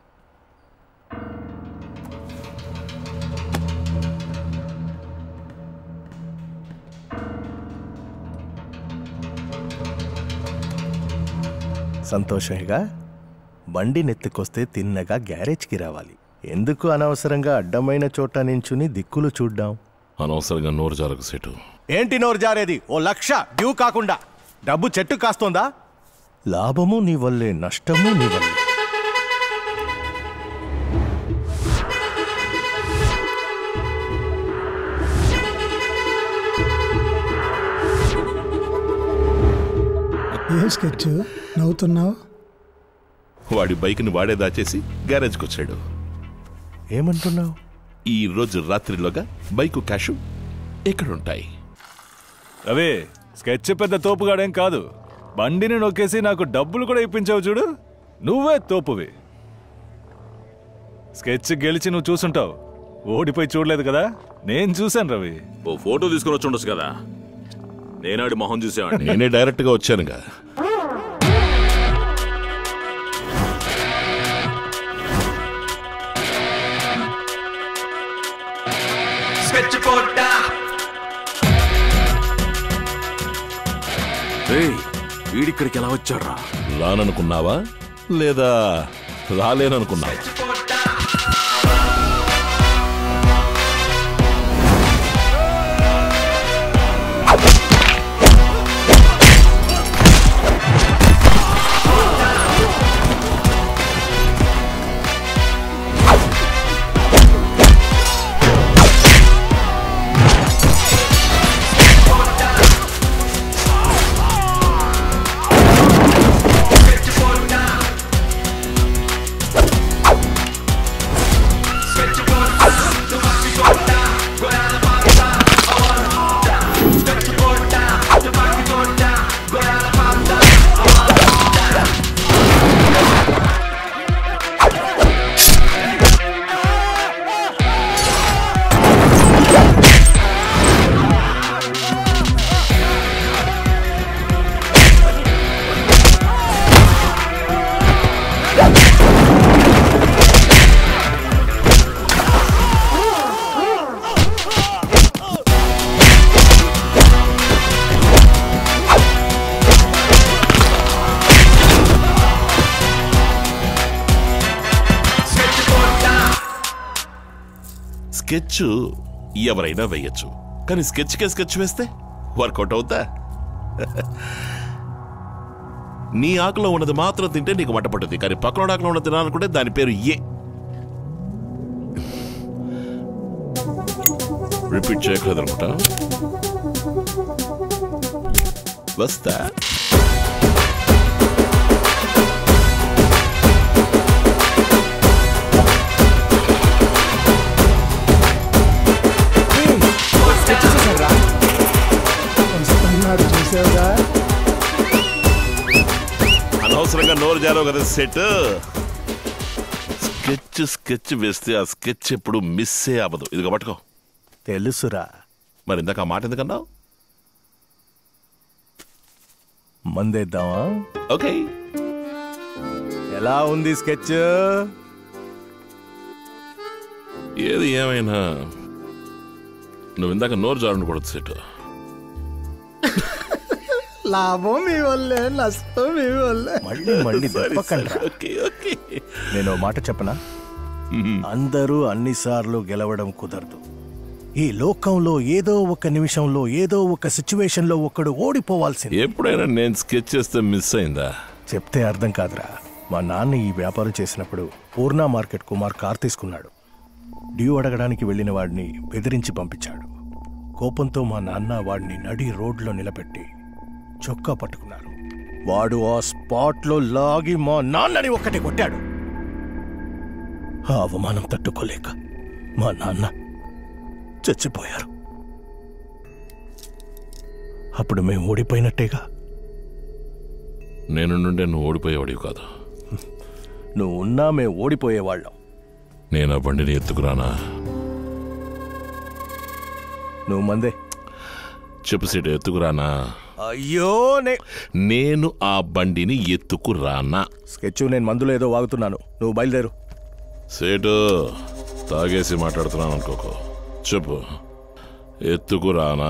సంతోషంగా బండి నెత్తుకొస్తే తిన్నగా గ్యారేజ్కి రావాలి ఎందుకు అనవసరంగా అడ్డమైన చోట నించుని దిక్కులు చూడ్డాం అనవసరంగా నోరు జారకు సెటు ఏంటి నోరు జారేది ఓ లక్ష డ్యూ కాకుండా డబ్బు చెట్టు కాస్తోందా లాభము నీ వల్లే నష్టము నీ వల్లే ఏం స్కెచ్ నవ్వుతున్నావు వాడి బైక్ని వాడే దాచేసి గ్యారేజ్కి వచ్చాడు ఏమంటున్నావు ఈ రోజు రాత్రిలోగా బైకు క్యాషు ఎక్కడుంటాయి రవి స్కెచ్ పెద్ద తోపుగాడేం కాదు బండిని నొక్కేసి నాకు డబ్బులు కూడా ఇప్పించావు చూడు నువ్వే తోపువి స్కెచ్ గెలిచి నువ్వు చూసుంటావు ఓడిపోయి చూడలేదు కదా నేను చూశాను రవి ఓ ఫోటో తీసుకుని వచ్చి ఉండొచ్చు కదా నేనాడి మొహం చూసేవాడిని నేనే డైరెక్ట్గా వచ్చానుగా స్కెచ్ పోటా రేయ్ వీడిక్కడికి ఎలా వచ్చాడ్రా రాననుకున్నావా లేదా రాలేననుకున్నావా స్కెచ్ ఎవరైనా వేయచ్చు కానీ స్కెచ్కే స్కెచ్ వేస్తే వర్కౌట్ అవుతా నీ ఆకులో ఉన్నది మాత్రం తింటే నీకు మంట పట్టుద్ది కానీ పక్కన ఆకులో ఉన్న తినాలనుకుంటే దాని పేరు ఏ రిపీట్ చేయట్లేదు అనుకుంటా వస్తా వస్తున్నాడు చూసావుగా అనవసరంగా నోరు జారావు కదా సెట్ స్కెచ్ స్కెచ్ వేస్తే ఆ స్కెచ్ ఎప్పుడు మిస్సే అవ్వదు ఇదిగో పట్టుకో తెలుసురా మరి ఇందాక ఆ మాట ఎందుకన్నావు మందేద్దామా ఓకే ఎలా ఉంది స్కెచ్ ఏది ఏమైనా నువ్వు ఇందాక నోరు జారును కూడా సెట్ లాభం మీ వల్లే నష్టం మీ వల్లే మళ్ళీ మళ్ళీ దెబ్బకండ్రా. నేను ఓ మాట చెప్పనా అందరూ అన్నిసార్లు గెలవడం కుదరదు ఈ లోకంలో ఏదో ఒక నిమిషంలో ఏదో ఒక సిచ్యువేషన్ లో ఒకడు ఓడిపోవాల్సింది ఎప్పుడైనా నేను స్కెచ్ చేస్తే మిస్ అయిందా చెప్తే అర్థం కాదురా మా నాన్న ఈ వ్యాపారం చేసినప్పుడు పూర్ణ మార్కెట్ కుమార్ కార్ తీసుకున్నాడు డ్యూ అడగడానికి వెళ్ళిన వాడిని బెదిరించి పంపించాడు కోపంతో మా నాన్న వాడిని నడి రోడ్లో నిలబెట్టి చొక్కా పట్టుకున్నారు వాడు ఆ స్పాట్లో లాగి మా నాన్నని ఒక్కటి కొట్టాడు ఆ అవమానం తట్టుకోలేక మా నాన్న చచ్చిపోయారు అప్పుడు మేము ఓడిపోయినట్టేగా నేను నుండే నువ్వు ఓడిపోయేవాడివి కాదు నువ్వు ఉన్నా మేము ఓడిపోయేవాళ్ళం నేను ఆ బండిని ఎత్తుకురానా నువ్వు మందే చెప్పు సీటు ఎత్తుకురానా అయ్యో నే- నేను ఆ బండిని ఎత్తుకురానా స్కెచ్ నేను మందులో ఏదో వాగుతున్నాను నువ్వు బయలుదేరు సేటు తాగేసి మాట్లాడుతున్నాను అనుకోకు చెప్పు ఎత్తుకురానా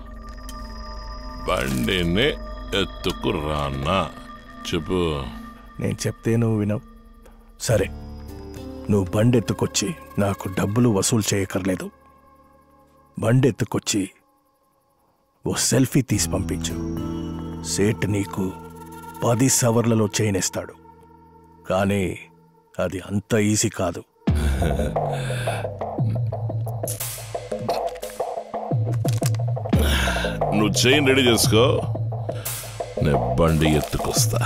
బండిని ఎత్తుకురానా చెప్పు నేను చెప్తే నువ్వు వినవు సరే నువ్వు బండి ఎత్తుకొచ్చి నాకు డబ్బులు వసూలు చేయక్కర్లేదు బండి ఎత్తుకొచ్చి ఓ సెల్ఫీ తీసి పంపించు సేట్ నీకు పది సవర్లలో చేయనిస్తాడు కానీ అది అంత ఈజీ కాదు నువ్వు చైన్ రెడీ చేసుకో నేను బండి ఎత్తుకొస్తా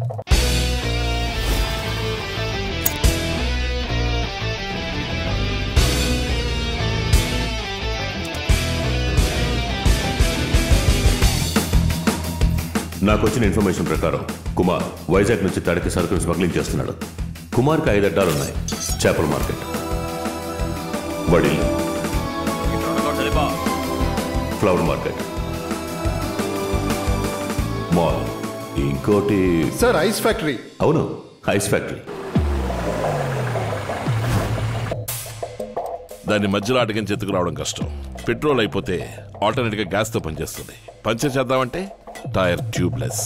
నాకు వచ్చిన ఇన్ఫర్మేషన్ ప్రకారం కుమార్ వైజాగ్ నుంచి తడికి సరుకులు స్మగ్లింగ్ చేస్తున్నాడు కుమార్కి ఐదు అడ్డాలు ఉన్నాయి చేపల మార్కెట్ వడిల్లు ఫ్లవర్ మార్కెట్ మాల్ ఇంకోటి సార్ ఐస్ ఫ్యాక్టరీ అవును ఐస్ ఫ్యాక్టరీ దాన్ని మధ్యలో అటకించి ఎత్తుకురావడం కష్టం పెట్రోల్ అయిపోతే ఆల్టర్నేట్గా గ్యాస్తో పనిచేస్తుంది పంచర్ చేద్దామంటే టైర్ ట్యూబ్లెస్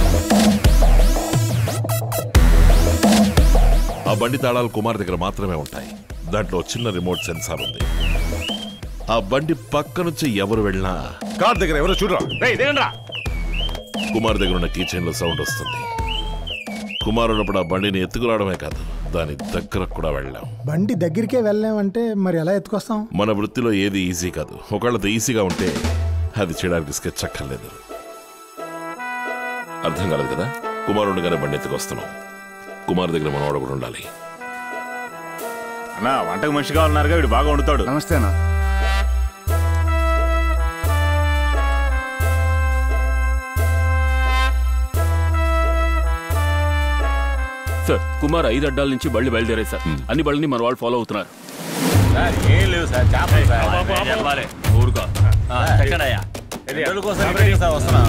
ఆ బండి తాళాలు కుమార్ దగ్గర మాత్రమే ఉంటాయి దాంట్లో చిన్న రిమోట్ సెన్సార్ ఉంది ఆ బండి పక్క నుంచి ఎవరు వెళ్ళినా కార్ దగ్గర ఎవరో చూడరా కుమార్ దగ్గర ఉన్న కీచైన్ లో సౌండ్ వస్తుంది కుమార్ ఉన్నప్పుడు ఆ బండిని ఎత్తుకురావడమే కాదు దాని దగ్గరకు కూడా వెళ్ళాం బండి దగ్గరికే వెళ్ళామంటే మరి ఎలా ఎత్తుకొస్తాం మన వృత్తిలో ఏది ఈజీ కాదు ఒకళ్ళది ఈజీగా ఉంటే అది చేయడానికి స్కెచ్ అక్కర్లేదు అర్థం కాలేదు కదా కుమారుడిగానే బండి ఎత్తుకొస్తున్నాం కుమార్ దగ్గర మనవాడు కూడా ఉండాలి అన్నా వంటకు మనిషి కావాలన్నారుగా వీడు బాగా వండుతాడు నమస్తే అన్న సార్ కుమార్ ఐదు అడ్డాల నుంచి బళ్ళు బయలుదేరాయి సార్ అన్ని బళ్ళని మన వాళ్ళు ఫాలో అవుతున్నారు సార్ ఏం లేవు సార్ చేపలు సార్ అబ్బా, అబ్బా, చెప్పాలి ఊరుకో ఎక్కడ అయ్యా ఇద్దరు కోసం ఇక్కడికి సార్ వస్తున్నా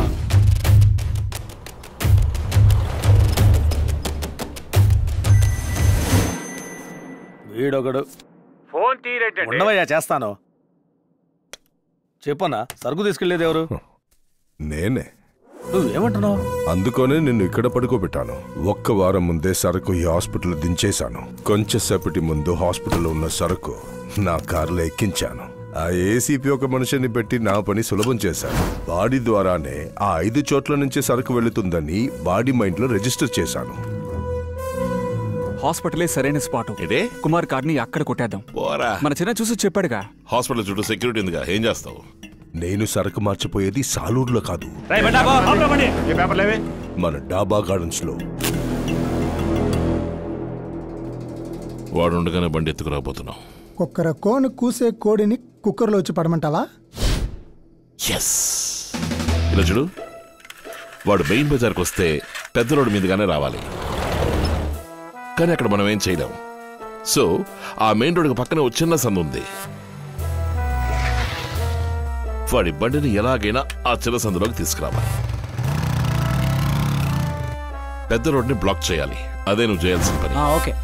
వీడొకడు ఫోన్ తీరేటండి ఉండవయ్యా చేస్తాను చెప్పన్నా సరుకు తీసుకెళ్లేది ఎవరు నేనే నువ్వేమంటున్నావు అందుకనే నిన్ను ఇక్కడ పడుకోబెట్టాను ఒక్క వారం ముందే సరుకు ఈ హాస్పిటల్ దించేశాను కొంచెంసేపటి ముందు హాస్పిటల్లో ఉన్న సరుకు నా కారులో ఎక్కించాను ఆ ఏసీపీ ఒక మనిషిని పెట్టి నా పని సులభం చేశాను బాడీ ద్వారానే ఆ ఐదు చోట్ల నుంచి సరుకు వెళుతుందని బాడీ మైండ్లో రిజిస్టర్ చేశాను హాస్పిటలే సరైన స్పాట్ కుమార్ కార్ని అక్కడ కొట్టేద్దాం మన చిన్న చూసి చెప్పాడుగా హాస్పిటల్ చుట్టూ సెక్యూరిటీ ఉందిగా ఏం చేస్తావు నేను సరుకు మార్చిపోయేది సాలూరులో కాదు ఏ పేపర్ లేవే మన డాబా గార్డెన్స్ లో వాడు ఉండగానే బండి ఎత్తుకురాబోతున్నావు కుక్కర కోను కూసే కోడిని కుక్కర్లో వచ్చి పడమంటావా ఎస్ ఇలా చూడు వాడు మెయిన్ బజార్కి వస్తే పెద్ద రోడ్డు మీదుగానే రావాలి కానీ అక్కడ మనం ఏం చేయలేం సో ఆ మెయిన్ రోడ్డుకి పక్కనే ఒక చిన్న సందు ఉంది వాడి బండిని ఎలాగైనా ఆ చిన్న సందులోకి తీసుకురావాలి పెద్ద రోడ్ని బ్లాక్ చేయాలి అదే నువ్వు చేయాల్సిన పని ఓకే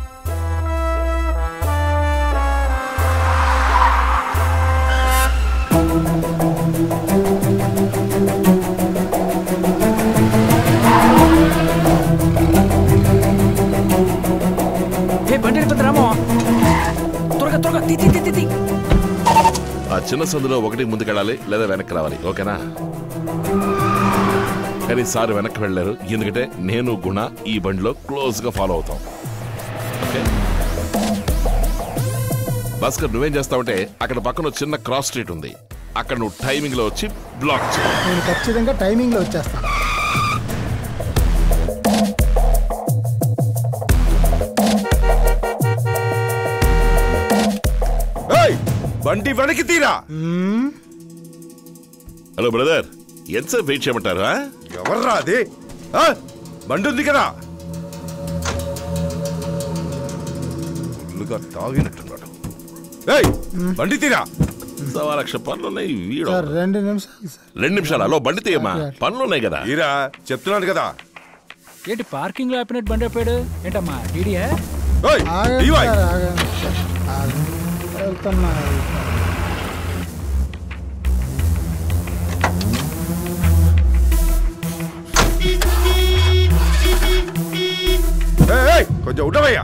ఏ బండి వెళ్ళిపోతుంది రామో త్వరగా త్వరగా తీ తీ తీ, తీ తీ ఆ చిన్న సందులో ఒకటి ముందుకెళ్ళాలి లేదా వెనక్కి రావాలి ఓకేనా కానీ సార్ వెనక్కి వెళ్ళారు ఎందుకంటే నేను గుణ ఈ బండిలో క్లోజ్ గా ఫాలో అవుతాం ఓకే భాస్కర్ నువ్వేం చేస్తావంటే అక్కడ పక్కన ఒక చిన్న క్రాస్ స్ట్రీట్ ఉంది అక్కడ నువ్వు టైమింగ్ లో వచ్చి బ్లాక్ చేయి నేను ఖచ్చితంగా టైమింగ్లో వచ్చేస్తాను ఏయ్, బండి వెనక్కి తీరా హలో బ్రదర్ ఎంతసేపు వెయిట్ చేయమంటారు ఆ? ఎవర్రా అది ఆ? బండి ఉంది కదా ఫుల్లుగా తాగినట్టున్నాడు ఏయ్ బండి తీరా సవా లక్ష పనులున్నాయి వీడు సార్ రెండు నిమిషాలు సార్ రెండు నిమిషాలు హలో బండి తీయమ్మా పనులున్నాయి కదా తీరా చెప్తున్నాను కదా ఏంటి పార్కింగ్ లో ఆపినట్టు బండి ఆపాడు ఏంటమ్మా టీడీయా ఏయ్, ఆగండి ఇవ్వాయ్. సార్, ఆగండి. ఆగండి. వెళ్తున్నా ఏయ్, ఏయ్, కొంచెం ఉండవయ్యా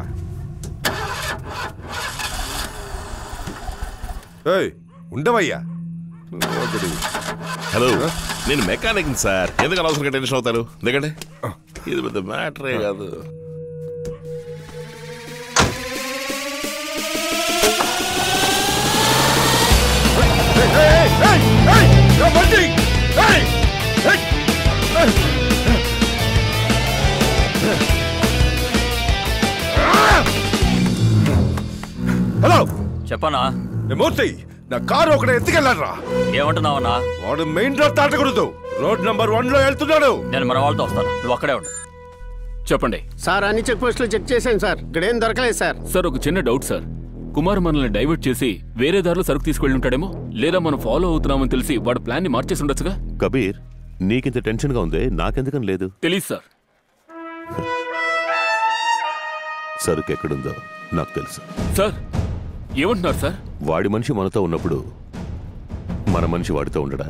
ఏయ్ ఉండవయ్యా ఒకటి. హలో నేను మెకానిక్ సార్ ఎందుకు అనవసరంగా టెన్షన్ అవుతారు ఎందుకంటే ఇది పెద్ద మ్యాటరే కాదు ఏయ్, ఏయ్, ఏయ్, ఏయ్, నా బండి ఏయ్, ఏయ్, ఏయ్. హలో చెప్పనా ఏ మూర్తి నా కారు ఒకటి ఎత్తుకెళ్ళాడ్రా ఏమంటున్నావన్నా వాడు మెయిన్ రోడ్ దాటకూడదు రోడ్ నంబర్ వన్ లో వెళ్తున్నాడు నేను మన వాళ్ళతో వస్తాను నువ్వు అక్కడే ఉండు చెప్పండి సార్ అన్ని చెక్ పోస్టులు చెక్ చేశాను సార్ ఇక్కడేం దొరకలేదు సార్ సార్ ఒక చిన్న డౌట్ సార్ కుమార్ మనల్ని డైవర్ట్ చేసి వేరే దారిలో సరుకు తీసుకెళ్ళి ఉంటాడేమో లేదా మనం ఫాలో అవుతున్నామని తెలిసి వాడు ప్లాన్ ని మార్చేసి ఉండొచ్చుగా కబీర్ నీకింత టెన్షన్గా ఉంది నాకెందుకని లేదు తెలియదు సార్ సరుకు ఎక్కడుందో నాకు తెలుసు సార్ ఏమంటున్నారు సార్ వాడి మనిషి మనతో ఉన్నప్పుడు మన మనిషి వాడితో ఉండడా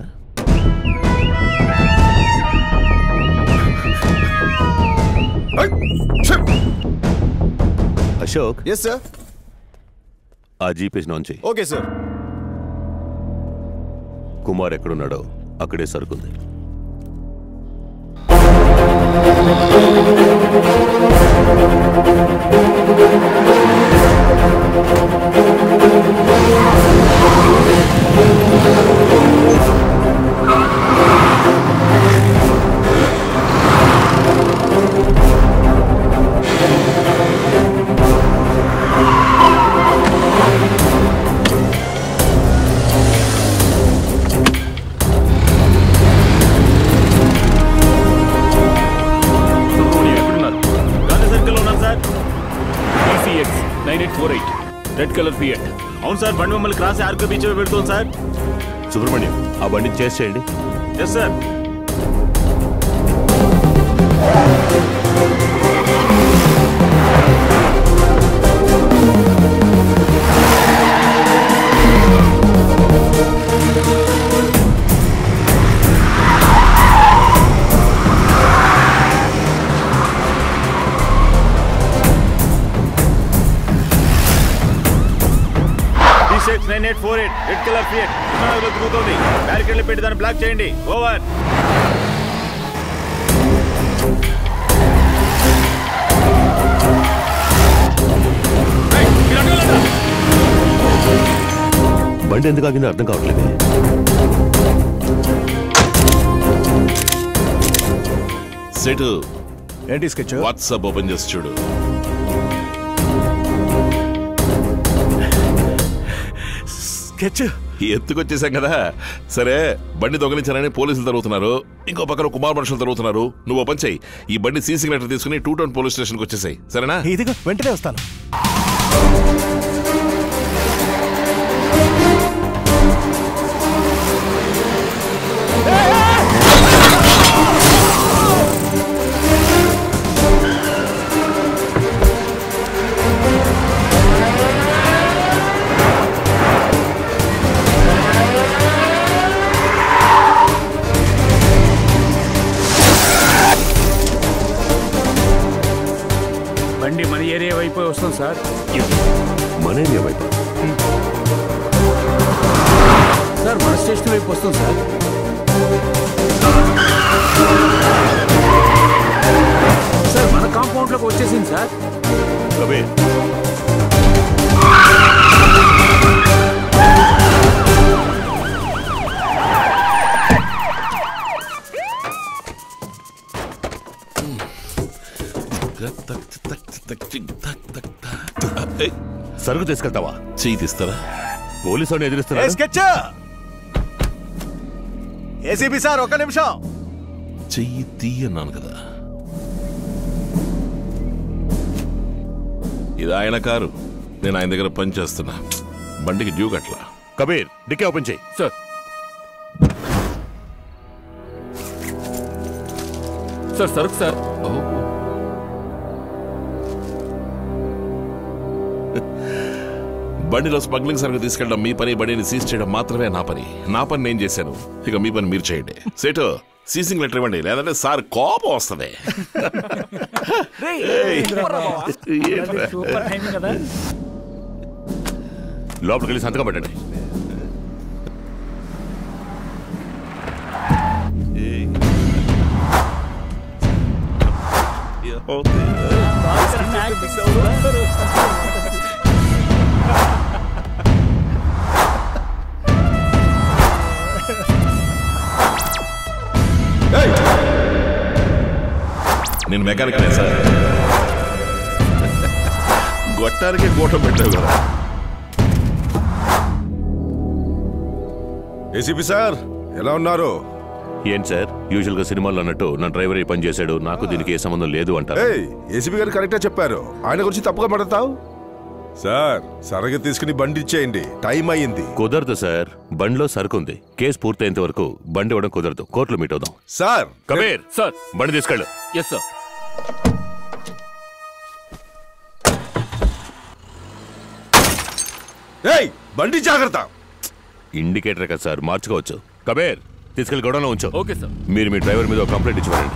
అశోక్ ఎస్ సార్ ఆ జీపేజ్ నాన్ చెయ్యి ఓకే సార్ కుమార్ ఎక్కడున్నాడో అక్కడే సరుకుంది ECX nine eight four eight red colour Fiat అవును సార్ బండి మమ్మల్ని క్రాస్ ఆర్కో బీచ్ పెడుతుంది సార్ సుబ్రహ్మణ్యం ఆ బండిని చేసి చేయండి yes sir eight four eight red colour Fiat విమానంలో తిరుగుతోంది బ్యారికేడ్లు పెట్టి దాన్ని బ్లాక్ చేయండి ఓవర్ బండి ఎందుకు ఆగిందో అర్థం కావట్లేదు సెటు ఏంటి స్కెచ్ వాట్సాప్ ఓపెన్ చేసి చూడు స్కెచ్ ఎత్తుకొచ్చేసాం కదా సరే బండి దొంగలించారని పోలీసులు తిరుగుతున్నారు ఇంకో పక్కన కుమార్ మనుషులు తిరుగుతున్నారు నువ్వు ఓపెన్ చేయి ఈ బండి సీసీ లెటర్ తీసుకుని టూ టౌన్ పోలీస్ స్టేషన్కి వచ్చేసాయి సరేనా ఇదిగో వెంటనే వస్తాను బండి మన ఏరియా వైపు వస్తుంది సార్ మన ఏరియా వైపు సార్ మన స్టేషన్ వైపు వస్తుంది సార్ సార్ మన కాంపౌండ్ లోకి వచ్చేసింది సార్ కబీర్ సరుకు తీసుకెళ్తావా చెయ్యి తీస్తారా పోలీసు వాడిని ఎదిరిస్తున్నా స్కెచ్ ఏసీబీ సార్ ఒక నిమిషం చెయ్యి తీయన్నాను కదా ఇది ఆయన కారు నేను ఆయన దగ్గర పని చేస్తున్నా బండికి డ్యూ కట్లా కబీర్ డిక్కీ ఓపెన్ చేయి సార్ సార్ సరుకు సార్ బండిలో స్మగ్లింగ్ సరుకు తీసుకెళ్ళడం మీ పని బండిని సీజ్ చేయడం మాత్రమే నా పని నా పని నేను చేశాను ఇక మీ పని మీరు చేయండి సేటు సీసింగ్ లెటర్ ఇవ్వండి లేదంటే సార్ కోపం వస్తుంది ఏయ్. ఏంట్రా? లోపలికి వెళ్ళి సంతకం పెట్టండి నేను మెకానిక్ సార్ గొట్టానికి గోటం పెట్టావు కదా ఏసీపీ సార్ ఎలా ఉన్నారు ఏంటి సార్ యూజువల్ గా సినిమాల్లో అన్నట్టు నా డ్రైవర్ ఈ పని చేశాడు నాకు దీనికి ఏ సంబంధం లేదు అంటారు ఏయ్ ఏసీపీ గారు కరెక్టే చెప్పారు ఆయన గురించి తప్పుగా పడతావు సార్ సరగ తీసుకుని బండి ఇచ్చేయండి టైం అయ్యింది కుదరదు సార్ బండిలో సరుకు ఉంది కేసు పూర్తయ్యేంత వరకు బండి ఇవ్వడం కుదరదు కోర్టులో మీట్ అవుదాం సార్ కబీర్ సార్ బండి తీసుకెళ్ళు ఎస్ సార్ ఏయ్ బండి జాగ్రత్త ఇండికేటర్ కదా సార్ మార్చుకోవచ్చు కబీర్ తీసుకెళ్లి గొడవలో ఉంచు ఓకే సార్ మీరు మీ డ్రైవర్ మీద ఒక కంప్లైంట్ ఇచ్చివ్వండి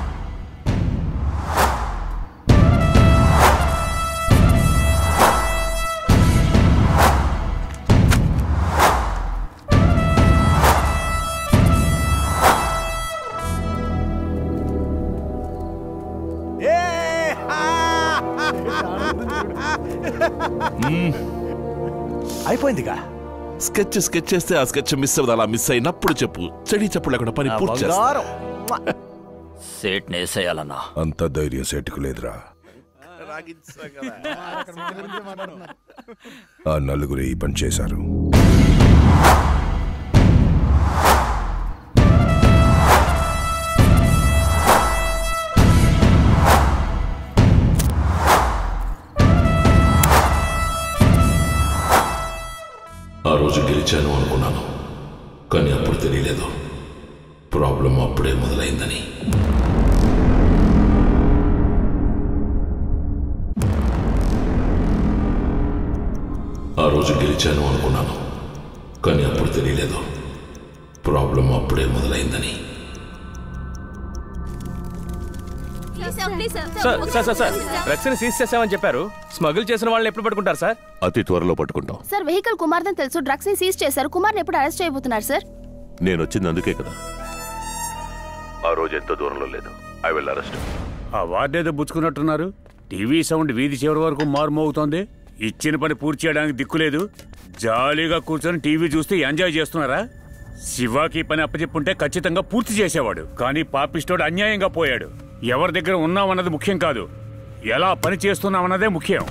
అయిపోయిందిగా స్కెచ్ స్కెచ్ చేస్తే ఆ స్కెచ్ మిస్ అవ్వదు అలా మిస్ అయినప్పుడు చెప్పు చెడి చెప్పు లేకుండా పని పూర్తి చేస్తా సేట్ నేసేయాలన్నా అంత ధైర్యం సేటుకు లేదురా ఆ నలుగురు ఈ పని చేశారు ఆ రోజు గెలిచాను అనుకున్నాను కానీ అప్పుడు తెలియలేదు ప్రాబ్లం అప్పుడే మొదలైందని ఆ రోజు గెలిచాను అనుకున్నాను కానీ అప్పుడు తెలియలేదు ప్రాబ్లం అప్పుడే మొదలైందని sir sir sir sir drugs ని సీజ్ చేసామని చెప్పారు స్మగుల్ చేసిన వాళ్ళని ఎప్పుడు పట్టుకుంటారు సార్ అతి త్వరలో పట్టుకుంటాం సార్ వెహికల్ కుమార్దని తెలుసు డ్రగ్స్ ని సీజ్ చేశారు కుమార్ని ఎప్పుడు అరెస్ట్ చేయబోతున్నారు సార్ నేను వచ్చింది అందుకే కదా ఆ రోజు ఎంతో దూరంలో లేదు ఐ విల్ అరెస్ట్ ఆ వార్డేదో బుచ్చుకున్నట్టున్నారు టీవీ సౌండ్ వీధి చివరి వరకు మారుమోగుతోంది ఇచ్చిన పని పూర్తి చేయడానికి దిక్కులేదు జాలీగా కూర్చొని టీవీ చూస్తే ఎంజాయ్ చేస్తున్నారా శివాకి ఈ పని అప్పచెప్పుంటే ఖచ్చితంగా పూర్తి చేసేవాడు కానీ పాపిస్టోడు అన్యాయంగా పోయాడు ఎవరి దగ్గర ఉన్నామన్నది ముఖ్యం కాదు ఎలా పని చేస్తున్నామన్నదే ముఖ్యం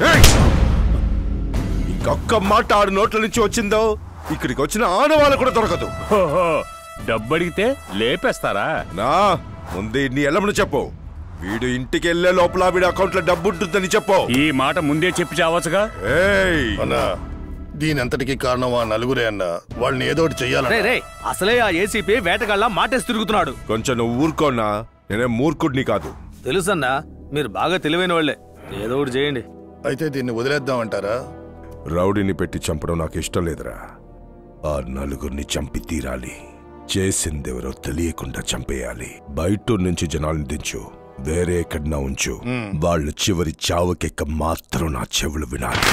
ఇంకొక్క మాట ఆరు నోట్ల నుంచి వచ్చిందో ఇక్కడికి వచ్చిన ఆనవాళ్ళు కూడా దొరకదు ఓహో డబ్బడిగితే లేపేస్తారా నా ముందు ఇన్ని ఎల్లమని చెప్పు వీడు ఇంటికి వెళ్లే లోపల వీడి అకౌంట్ లో డబ్బు ఉంటుందని చెప్పు ఈ మాట ముందే చెప్పి చావచ్చుగా అన్నా దీని అంతటికి కారణం ఆ నలుగురే అన్న వాళ్ళని ఏదో ఒకటి రే చెయ్యాలన్నా రే అసలే ఆ ఏసీపీ వేటగాళ్ళ మాటేసి తిరుగుతున్నాడు కొంచెం నువ్వు ఊరుకోన్నా నేనే మూర్ఖుడిని కాదు తెలుసన్నా మీరు బాగా తెలివైన వాళ్ళే ఏదో ఒకటి చేయండి అయితే దీన్ని వదిలేద్దామంటారా రౌడీని పెట్టి చంపడం నాకు ఇష్టం లేదురా ఆ నలుగురిని చంపి తీరాలి చేసిందెవరో తెలియకుండా చంపేయాలి బయట నుంచి జనాల్ని దించు వేరే ఎక్కడన్నా ఉంచు వాళ్ళు చివరి చావుకెక్క మాత్రం నా చెవులు వినాలి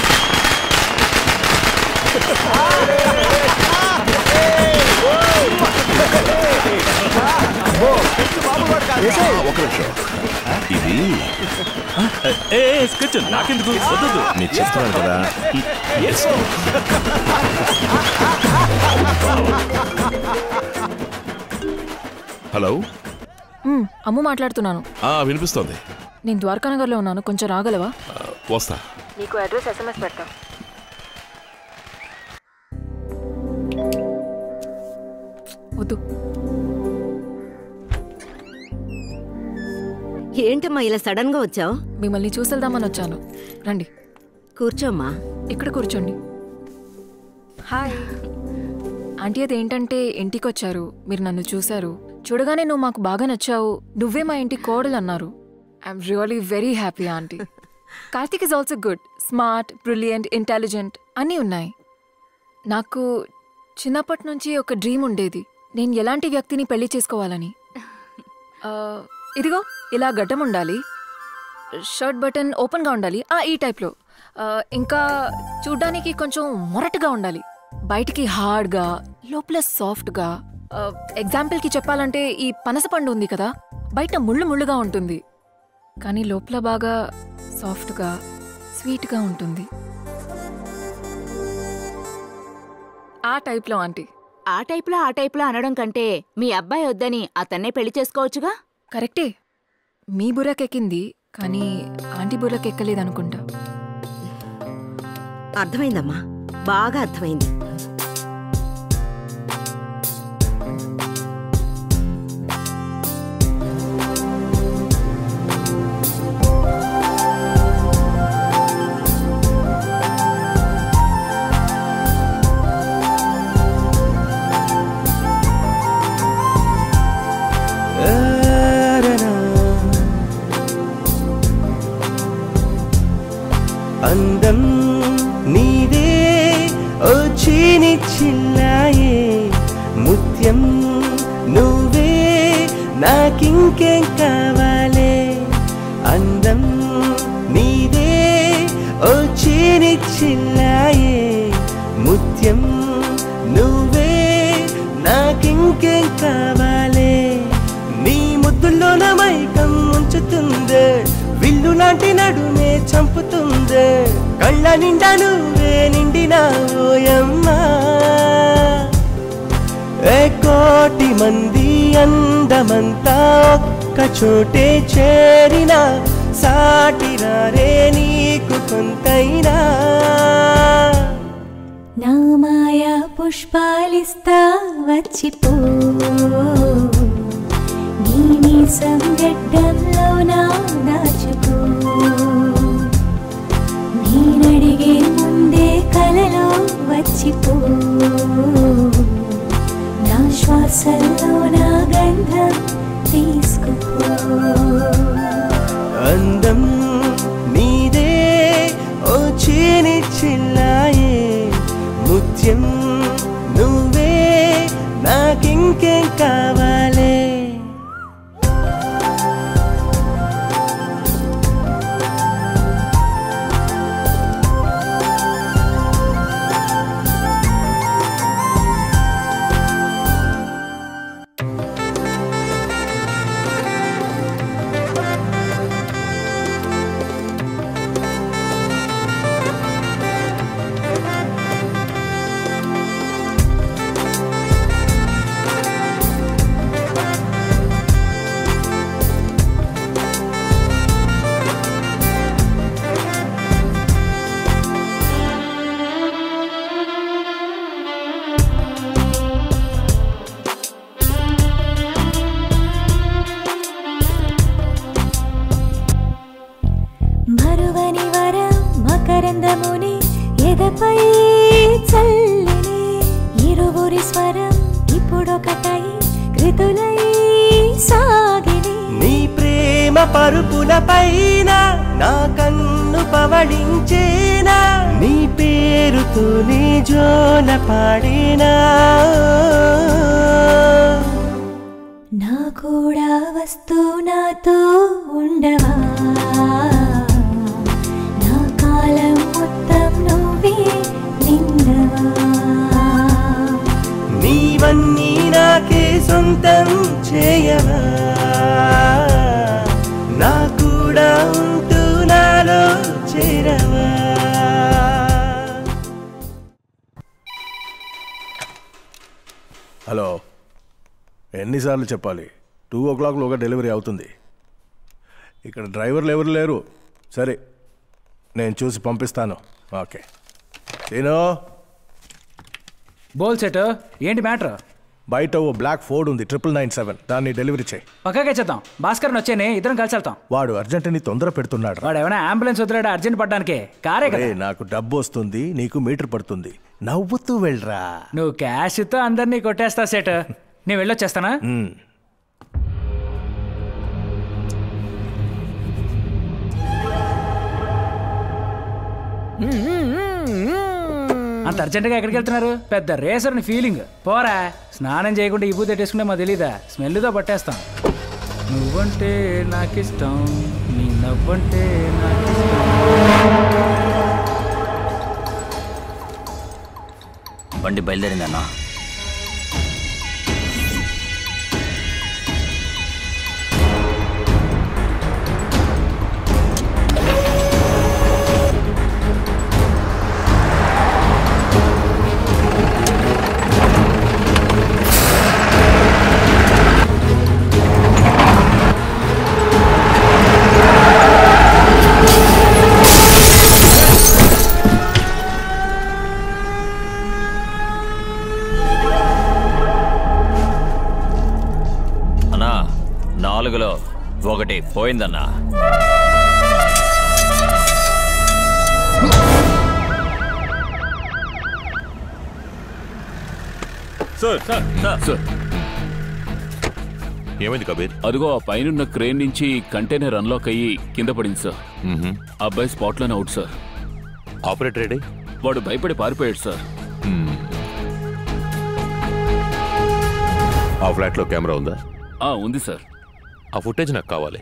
ఒక నిమిషం ఇది ఏ స్కెచ్ నాకెందుకు వద్దు మీరు చేస్తున్నారు కదా హలో మ్మ్, అమ్ము మాట్లాడుతున్నాను ఆ వినిపిస్తోంది నేను ద్వారకానగర్లో ఉన్నాను కొంచెం రాగలవా వస్తా నీకు అడ్రస్ ఎస్ఎంఎస్ పెడతా వద్దు ఏంటమ్మా ఇలా సడన్ గా వచ్చావు మిమ్మల్ని చూసేద్దామని వచ్చాను రండి కూర్చోమ్మా ఇక్కడ కూర్చోండి హాయ్ ఆంటీ అది ఏంటంటే ఇంటికి వచ్చారు మీరు నన్ను చూశారు చూడగానే నువ్వు మాకు బాగా నచ్చావు నువ్వే మా ఇంటి కోడలు అన్నారు I'm really very happy aunty Karthik is also good smart brilliant intelligent అన్నీ ఉన్నాయి నాకు చిన్నప్పటి నుంచి ఒక డ్రీమ్ ఉండేది నేను ఎలాంటి వ్యక్తిని పెళ్లి చేసుకోవాలని ఆ, ఇదిగో ఇలా గడ్డం ఉండాలి షర్ట్ బటన్ ఓపెన్గా ఉండాలి ఆ ఈ టైప్లో ఆ, ఇంకా చూడ్డానికి కొంచెం మొరటుగా ఉండాలి బయటికి హార్డ్గా లోపల సాఫ్ట్గా ఆ, ఎగ్జాంపుల్కి చెప్పాలంటే ఈ పనస పండు ఉంది కదా బయట ముళ్ళు ముళ్ళుగా ఉంటుంది కానీ లోపల బాగా సాఫ్ట్గా స్వీట్గా ఉంటుంది ఆ టైప్లో ఆంటీ ఆ టైప్లో ఆ టైప్లో అనడం కంటే మీ అబ్బాయి వద్దని అతన్నే పెళ్లి చేసుకోవచ్చుగా కరెక్టే మీ బుర్రకెక్కింది కానీ ఆంటీ బుర్రకెక్కలేదనుకుంటా అర్థమైందమ్మా బాగా అర్థమైంది అందం నీదే ఓ చీని చిన్నాయే ముత్యం నువ్వే నాకింకేం కావాలే అందం నీదే ఓ చీని చిన్నాయే ముత్యం నువ్వే నాకింకేం కావాలే నీ ముద్దుల్లోన మైకం ఉంచుతుందే విల్లు లాంటి నడుమే చంపుతుందే కళ్ళ నిండా నువ్వే నిండినావోయమ్మా ఏ కోటి మంది అందమంతా ఒక్క చోటే చేరిన సాటిరారే నీకు కొంతైనా నా మాయా పుష్పాలిస్తా వచ్చిపో నీ మీసం గడ్డంలో నా దాచుకో నేనడిగే ముందే కలలో వచ్చిపో నా శ్వాసల్లో నా గంధం తీసుకుపో అందం నీదే ఓ చీని చిల్లాయే ముత్యం నువ్వే నాకింకేం కావాలే చేతులై సాగిని నీ ప్రేమ పరుపుల పైన నా కన్ను పవళించేనా నీ పేరుతో నీ జోల పాడేనా నా కూడా వస్తూ నాతో ఉండవా నా కాలం మొత్తం నువ్వే నిండవా నీవన్నీ నాకే సొంతం చేయవా నా కూడా ఉంటూ నాలో చేరవా హలో ఎన్నిసార్లు చెప్పాలి టూ ఓ క్లాక్లోగా డెలివరీ అవుతుంది ఇక్కడ డ్రైవర్లు ఎవరు లేరు సరే నేను చూసి పంపిస్తాను ఓకే సీను బోల్ సెట్ ఏంటి మ్యాటర్ బయట ఓ బ్లాక్ ఫోర్డ్ ఉంది ట్రిపుల్ నైన్ సెవెన్ దాన్ని డెలివరీ చేయి పక్కగా చేద్దాం భాస్కర్ని వచ్చేనే ఇద్దరం కలిసి వెళ్తాం వాడు అర్జెంటుని తొందర పెడుతున్నాడు వాడు ఏమైనా అంబులెన్స్ వదిలేడా అర్జెంట్ పడ్డానికే కారే కదా ఒరేయ్, నాకు డబ్బు వస్తుంది నీకు మీటర్ పడుతుంది నవ్వుతూ వెళ్ళరా నువ్వు క్యాష్తో అందరినీ కొట్టేస్తా సెట్ నేను వెళ్ళొచ్చేస్తానా మ్. అంత అర్జెంటుగా ఎక్కడికి వెళ్తున్నారు పెద్ద రేసర్ని ఫీలింగ్ పోరా స్నానం చేయకుండా ఈ పూత తెచ్చుకుంటే మా తెలీదా స్మెల్తో పట్టేస్తాం నువ్వంటే నాకిష్టం నీ నవ్వంటే బండి బయలుదేరిందన్నా అన్నా నాలుగులో ఒకటి పోయిందన్నా సార్ సార్ సార్ ఏమైంది కబీర్ అదిగో ఆ పైనున్న క్రేన్ నుంచి కంటైనర్ అన్లాక్ అయ్యి కింద పడింది సార్ ఆ అబ్బాయి స్పాట్లోనే అవుట్ సార్ ఆపరేటర్ రెడీ వాడు భయపడి పారిపోయాడు సార్ ఆ ఫ్లాట్లో కెమెరా ఉందా ఆ ఉంది సార్ ఆ ఫుటేజ్ నాకు కావాలి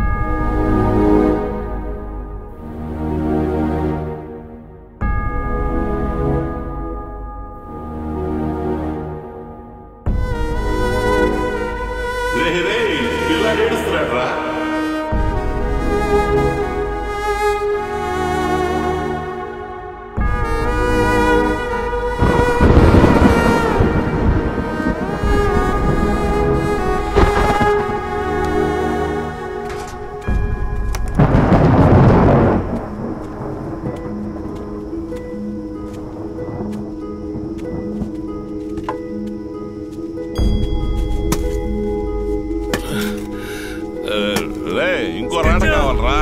రే ఇంకో రాట కావాలరా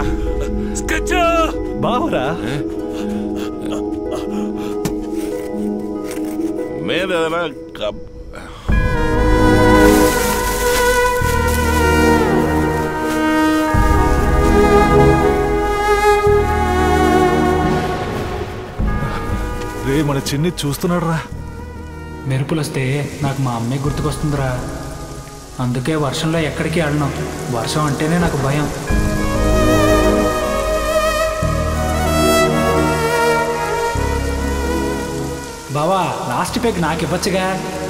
బావరా మీద ఏదైనా కబ్- రే మన చిన్ని చూస్తున్నాడు రా మెరుపులు వస్తే నాకు మా అమ్మే గుర్తుకొస్తుందిరా అందుకే వర్షంలో ఎక్కడికి వెళ్ళను వర్షం అంటేనే నాకు భయం బావా లాస్ట్ పెగ్ నాకు ఇవ్వచ్చుగా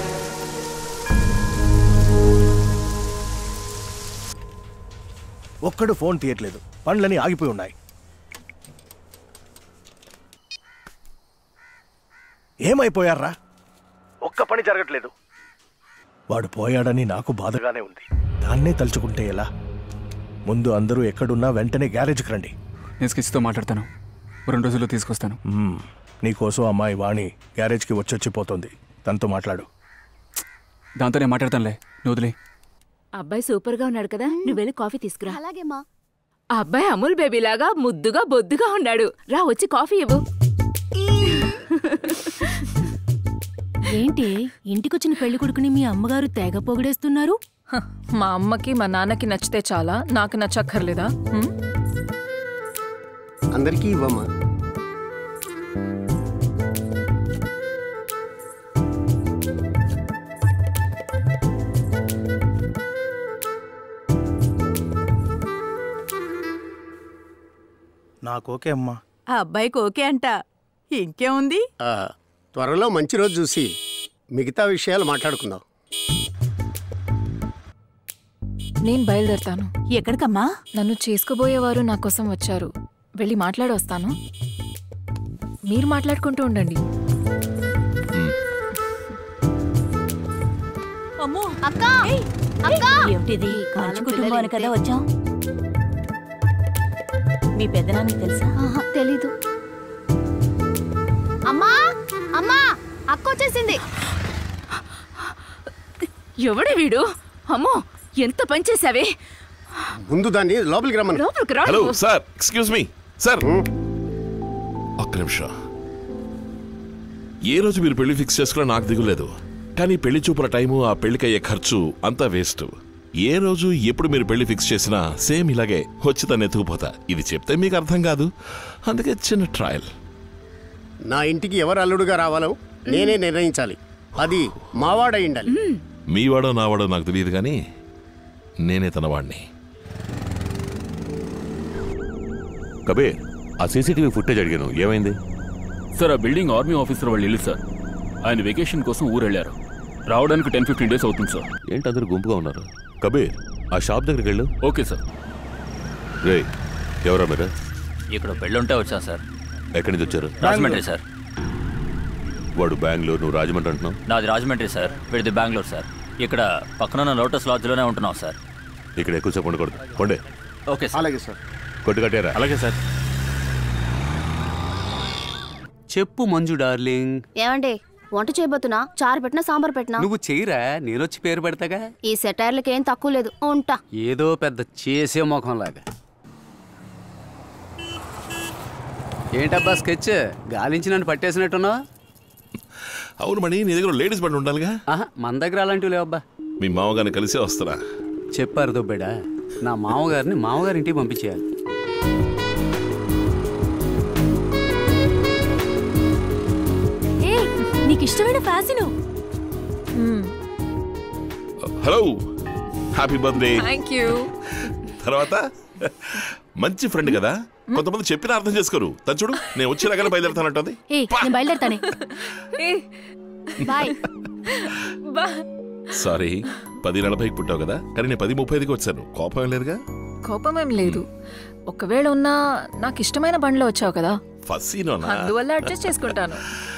ఒక్కడు ఫోన్ తీయట్లేదు పనులని ఆగిపోయి ఉన్నాయి ఏమైపోయారా ఒక్క పని జరగట్లేదు వాడు పోయాడని నాకు బాధగానే ఉంది దాన్నే తలుచుకుంటే ఎలా ముందు అందరూ ఎక్కడున్నా వెంటనే గ్యారేజ్కి రండి నేను స్కెచ్తో మాట్లాడతాను ఓ రెండు రోజుల్లో తీసుకొస్తాను మ్మ్. నీకోసం అమ్మాయి వాణి గ్యారేజ్కి వచ్చొచ్చిపోతుంది తనతో మాట్లాడు దాంతో నేను మాట్లాడతానులే నువ్వు వదిలే అబ్బాయి సూపర్ గా ఉన్నాడు కదా నువ్వు వెళ్ళి కాఫీ తీసుకురా అలాగే మా ఆ అబ్బాయి అమూల్ బేబీ లాగా ముద్దుగా బొద్దుగా ఉన్నాడు రా వచ్చి కాఫీ ఇవ్వు ఏంటి ఇంటికొచ్చిన పెళ్లి కొడుకుని మీ అమ్మగారు తెగ పొగిడేస్తున్నారు హ, మా అమ్మకి మా నాన్నకి నచ్చితే చాలా నాకు నచ్చక్కర్లేదా హ్మ్? అందరికీ ఇవ్వమ్మా నాకు ఓకే అమ్మా ఆ అబ్బాయికి ఓకే అంట ఇంకేముంది ఆ, త్వరలో మంచి రోజు చూసి మిగతా విషయాలు మాట్లాడుకుందాం నేను బయలుదేరుతాను ఎక్కడికమ్మా నన్ను చేసుకోబోయేవారు నా కోసం వచ్చారు వెళ్ళి మాట్లాడి వస్తాను మీరు మాట్లాడుకుంటూ ఉండండి అమ్మో అక్క అక్క ఏమిటిది మంచి కుటుంబానికి కదా వచ్చాం మీ పెద్దనాన్నకి తెలుసా ఆహా, తెలీదు అమ్మా అమ్మా అక్క వచ్చేసింది ఎవడే వీడు అమ్మో ఎంత పని చేసావే ముందు దాన్ని లోపలికి రమ్మను లోపలికి రా hello sir excuse me sir ఒక్క నిమిషం ఏ రోజు మీరు పెళ్లి ఫిక్స్ చేసుకున్నా నాకు దిగులేదు కానీ పెళ్లి చూపుల టైము ఆ పెళ్లికి అయ్యే ఖర్చు అంతా వేస్ట్ ఏ రోజు ఎప్పుడు మీరు పెళ్లి ఫిక్స్ చేసినా సేమ్ ఇలాగే వచ్చి తను ఎత్తుకుపోతా ఇది చెప్తే మీకు అర్థం కాదు అందుకే చిన్న ట్రయల్ నా ఇంటికి ఎవరు అల్లుడుగా రావాలో నేనే నిర్ణయించాలి అది మావాడై ఉండాలి మీవాడో నావాడో నాకు తెలియదు కానీ నేనే తన వాడిని కబీర్ ఆ సీసీటీవీ ఫుటేజ్ అడిగాను ఏమైంది సార్ ఆ బిల్డింగ్ ఆర్మీ ఆఫీసర్ వాళ్ళు ఇల్లు సార్ ఆయన వెకేషన్ కోసం ఊరు వెళ్ళారు రావడానికి టెన్ ఫిఫ్టీన్ డేస్ అవుతుంది సార్ ఏంటి అందరూ గుంపుగా ఉన్నారు కబీర్ ఆ షాప్ దగ్గరికి వెళ్ళు ఓకే సార్ రే ఎవరా మీరు ఇక్కడ పెళ్ళుంటే వచ్చాను సార్ ఎక్కడి నుంచి వచ్చారు రాజమండ్రి సార్ వాడు బెంగళూరు నువ్వు రాజమండ్రి అంటున్నావు నాది రాజమండ్రి సార్ వీడిది బెంగళూరు సార్ ఇక్కడ పక్కనున్న లోటస్ లాడ్జ్లోనే ఉంటున్నాం సార్ ఇక్కడ ఎక్కువసేపు ఉండకూడదు కొండే ఓకే సార్ అలాగే సార్ కొట్టు కట్టారా అలాగే సార్ చెప్పు మంజు డార్లింగ్ ఏమండి వంట చేయబోతున్నా చారు పెట్టినా సాంబార్ పెట్టినా నువ్వు చెయ్యరా నేనొచ్చి పేరు పెడతాగా ఈ సెటైర్లకి ఏం తక్కువ లేదు ఉంటా ఏదో పెద్ద చేసే ముఖంలాగా ఏంటబ్బా స్కెచ్ గాలించి నన్ను పట్టేసినట్టున్నావు అవును మణి నీ దగ్గర లేడీస్ బండి ఉండాలిగా ఆహా మన దగ్గర అలాంటివి లేవబ్బా మీ మామగారిని కలిసే వస్తారా చెప్పారు దుబ్బేడా నా మామగారిని మామగారి ఇంటికి పంపించేయాలి ఏ నీకు ఇష్టమైన fashion hello happy birthday thank you తర్వాత మంచి ఫ్రెండ్ కదా కొంతమంది చెప్పినా అర్థం చేసుకోరు తను చూడు నేను వచ్చేలాగానే బయలుదేరుతానంటుంది ఏ నేను బయలుదేరుతానే బాయ్ సారీ పది నలభైకి పుట్టావు కదా కానీ నేను పది ముప్పై ఐదుకి వచ్చాను కోపం ఏం లేదుగా కోపం ఏం లేదు ఒకవేళ ఉన్నా నాకు ఇష్టమైన బండ్లో వచ్చావు కదా ఫస్సీనోనా అందువల్ల అడ్జస్ట్ చేసుకుంటాను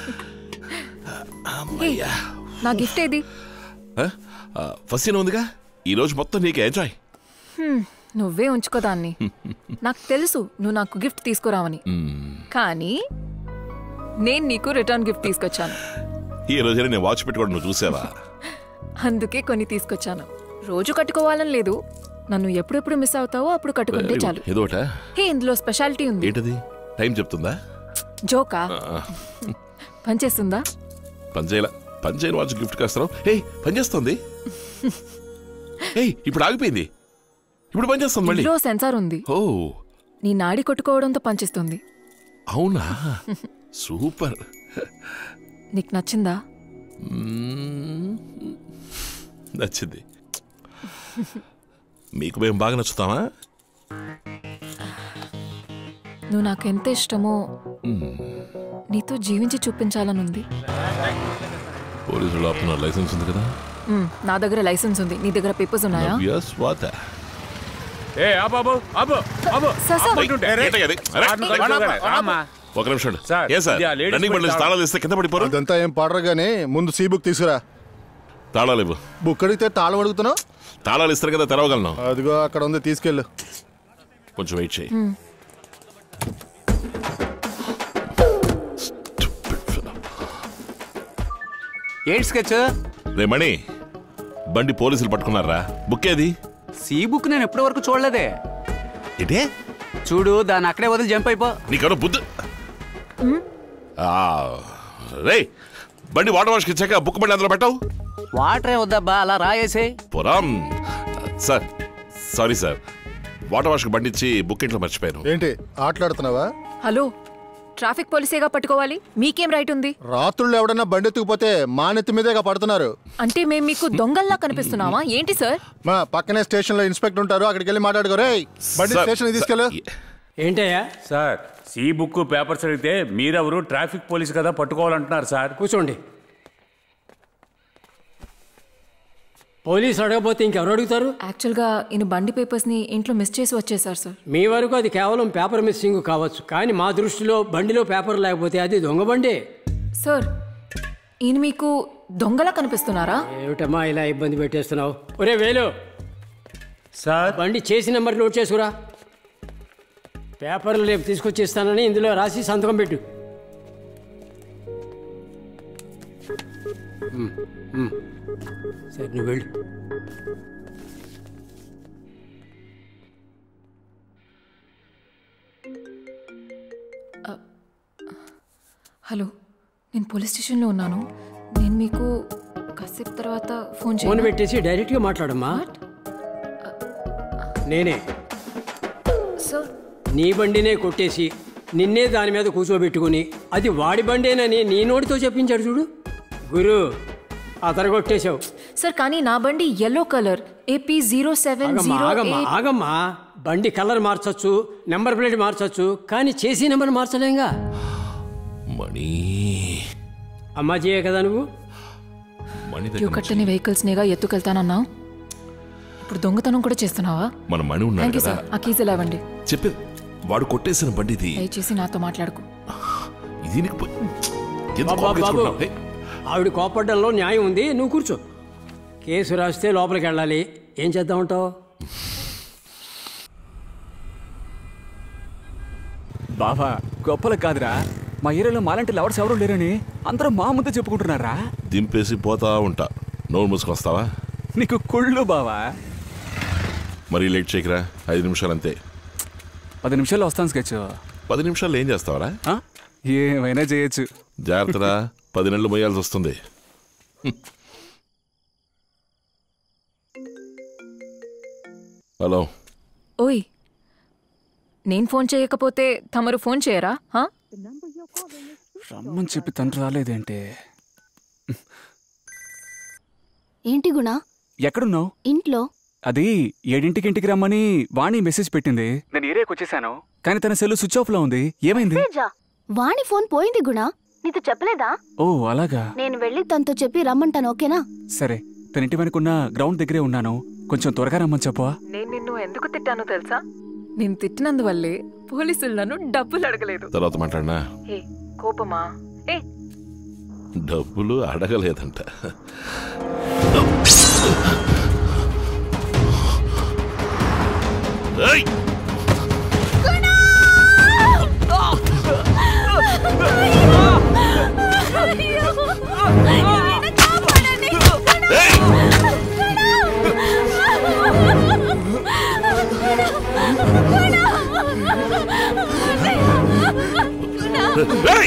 ఏయ్, నా గిఫ్ట్ ఏది ఫస్సీనో ఉందిగా ఈ రోజు మొత్తం నీకు ఎంజాయ్ హ్మ్, నువ్వే ఉంచుకో దాన్ని నాకు తెలుసు నువ్వు నాకు గిఫ్ట్ తీసుకురావని కానీ నేను నీకు రిటర్న్ గిఫ్ట్ తీసుకొచ్చాను ఈ రోజైనా నేను వాచ్ పెట్టుకోవడం నువ్వు చూసావా అందుకే కొన్ని తీసుకొచ్చాను రోజు కట్టుకోవాలని లేదు నన్ను ఎప్పుడెప్పుడు మిస్ అవుతావో అప్పుడు కట్టుకుంటే చాలు ఏదోట హే ఇందులో స్పెషాలిటీ ఉంది ఏంటది టైం చెప్తుందా జోకా ఆ, పనిచేస్తుందా పనిచేయల పనిచేయని వాచ్ గిఫ్ట్ కాస్తావు ఏయ్ పనిచేస్తుంది ఏయ్ ఇప్పుడు ఆగిపోయింది ఇప్పుడు పనిచేస్తుంది మళ్ళీ ఇందులో సెన్సార్ ఉంది ఓ నీ నాడి కొట్టుకోవడంతో పనిచేస్తుంది అవునా సూపర్ నీకు నచ్చిందా మ్మ్. నచ్చింది మీకు మేము బాగా నచ్చుతామా నువ్వు నాకు ఎంత ఇష్టమో నీతో జీవించి చూపించాలనుంది పోలీసులు ఆపుతున్నారు లైసెన్స్ ఉంది కదా మ్, నా దగ్గర లైసెన్స్ ఉంది నీ దగ్గర పేపర్స్ ఉన్నాయా ఎస్ వాట్ ఏ ఆ బాబు అబ్బో అబ్బో సార్, సార్. ఆపుకుంటుంటే. ఏంటయ్య అది? అరే, ఆడు రేయ్, రామ్మా, రామ్మా. ఒక నిమిషం సార్, ఏ సార్ ఇది ఆ లేడీస్ రన్నింగ్ బండ్లు బండి తాళాలు ఇస్తే కింద పడిపోరు అదంతా ఏం పాడరు గానీ ముందు సీ బుక్ తీసుకురా తాళాలు ఇవ్వు బుక్ అడిగితే తాళం అడుగుతున్నావు తాళాలు ఇస్తారు కదా తెరవగలను అదిగో అక్కడ ఉంది తీసుకెళ్ళు కొంచెం వెయిట్ చేయి మ్, ఏంటి స్కెచ్ రే మణి బండి పోలీసులు పట్టుకున్నారా బుక్ ఏది సీ బుక్ నేను ఎప్పటి వరకు చూడలేదే ఇదే చూడు దాన్ని అక్కడే వదిలి జంప్ అయిపో నీకెవరో బుద్ధి రే బండి వాటర్ వాష్కి ఇచ్చాక బుక్ బండి అందులో పెట్టావు వాటరే వద్దబ్బా అలా రాయేసే పురాం సార్ సారీ సార్ వాటర్ వాష్కి బండి ఇచ్చి బుక్ ఇంట్లో మర్చిపోయాను ఏంటి ఆటలాడుతున్నావా హలో ట్రాఫిక్ పోలీసేగా పట్టుకోవాలి మీకేం రైట్ ఉంది రాత్రుళ్ళు ఎవడన్నా బండి ఎత్తుకుపోతే మా నెత్తి మీదేగా పడుతున్నారు అంటే మేము మీకు దొంగల్లా కనిపిస్తున్నావా ఏంటి సార్ మా పక్కనే స్టేషన్ లో ఇన్స్పెక్టర్ ఉంటారు అక్కడికి వెళ్ళి మాట్లాడుకో రే బండి సార్, స్టేషన్ తీసుకెళ్ళు ఏంటయ్యా సార్ సి బుక్ పేపర్స్ అడిగితే మీరెవరు ట్రాఫిక్ పోలీస్ కదా పట్టుకోవాలంటున్నారు సార్ కూర్చోండి పోలీసు అడగపోతే ఇంకెవరు అడుగుతారు యాక్చువల్గా ఈయన బండి పేపర్స్ని ఇంట్లో మిస్ చేసి వచ్చేసారు సార్ మీ వరకు అది కేవలం పేపర్ మిస్సింగ్ కావచ్చు కానీ మా దృష్టిలో బండిలో పేపర్ లేకపోతే అది దొంగ బండి సార్ ఈయన మీకు దొంగలా కనిపిస్తున్నారా ఏమిటమ్మా ఇలా ఇబ్బంది పెట్టేస్తున్నావు ఒరే వేలు సార్ బండి చేసి నెంబర్ నోట్ చేసుకురా పేపర్లు రేపు తీసుకొచ్చి ఇస్తానని ఇందులో రాసి సంతకం పెట్టు ఉమ్, ఉమ్. సరే నువ్వు వెళ్ళు హలో నేను పోలీస్ స్టేషన్లో ఉన్నాను నేను మీకు కాసేపు తర్వాత ఫోన్ ఫోన్ చేయను పెట్టేసి డైరెక్ట్గా మాట్లాడమ్మా నేనే సార్ నీ బండినే కొట్టేసి నిన్నే దాని మీద కూర్చోబెట్టుకుని అది వాడి బండేనని నీ నోటితో చెప్పించాడు చూడు గురు అతను కొట్టేశావు సార్ కానీ నా బండి yellow colour AP zero seven ఆగమ్మా జీరో ఆగమ్మా ఆగమ్మా బండి కలర్ మార్చొచ్చు నెంబర్ ప్లేట్ మార్చొచ్చు కానీ చేసి నెంబర్ మార్చలేంగా మణి అమ్మాజీయే కదా నువ్వు మణి క్యూ దగ్గర కట్టని వెహికల్స్నేగా ఎత్తుకెళ్తానన్నా ఇప్పుడు దొంగతనం కూడా చేస్తున్నావా మన మణి ఉన్నాడు థ్యాంక్ యూ కదా సార్ ఆ కీజ్ ఇలా ఇవ్వండి చెప్పే వాడు కొట్టేసిన బండి ఇది దయచేసి నాతో మాట్లాడుకు దీనికి పోయి- ఎందుకు బాబు, బాబు, కోపగించుకుంటున్నావు? హే, ఆవిడ కోపడ్డంలో న్యాయం ఉంది నువ్వు కూర్చో కేసు రాస్తే లోపలికి వెళ్ళాలి ఏం చేద్దామంటావు బావా గొప్పలు కాదురా మా ఏరియాలో మాలాంటి లవర్స్ ఎవరు లేరని అందరూ మా ముందు చెప్పుకుంటున్నారా దింపేసి పోతా ఉంటా నోరు మూసుకొస్తావా నీకు కుళ్ళు బావా మరీ లేట్ చేయకరా ఐదు నిమిషాలు అంతే పది నిమిషాల్లో వస్తాను స్కెచ్ పది నిమిషాలు ఏం చేస్తావరా ఏమైనా చేయొచ్చు జాగ్రత్తరా పది నెలలు మొయ్యాల్సి వస్తుంది హలో ఓయ్ నేను ఫోన్ చేయకపోతే తమరు ఫోన్ చేయరా హా? రమ్మని చెప్పి తండ్రి రాలేదేంటి ఏంటి గుణ ఎక్కడున్నావు ఇంట్లో అది ఏడింటికి ఇంటికి రమ్మని వాణి మెసేజ్ పెట్టింది నేను ఏరియాకి వచ్చేసాను కానీ తన సెల్ స్విచ్ ఆఫ్ లో ఉంది ఏమైంది మెసేజా? వాణి ఫోన్ పోయింది గుణ నీతో చెప్పలేదా ఓ అలాగా నేను వెళ్ళి తనతో చెప్పి రమ్మంటాను ఓకేనా సరే తన ఇంటి వెనుకున్న గ్రౌండ్ దగ్గరే ఉన్నాను కొంచెం త్వరగా రమ్మని చెప్పవా నేను నిన్ను ఎందుకు తిట్టానో తెలుసా నేను తిట్టినందువల్లే పోలీసులు నన్ను డబ్బులు అడగలేదు తర్వాత మాట్లాడినా ఏ కోపమా ఏ డబ్బులు అడగలేదంట ఏయ్! ఏయ్!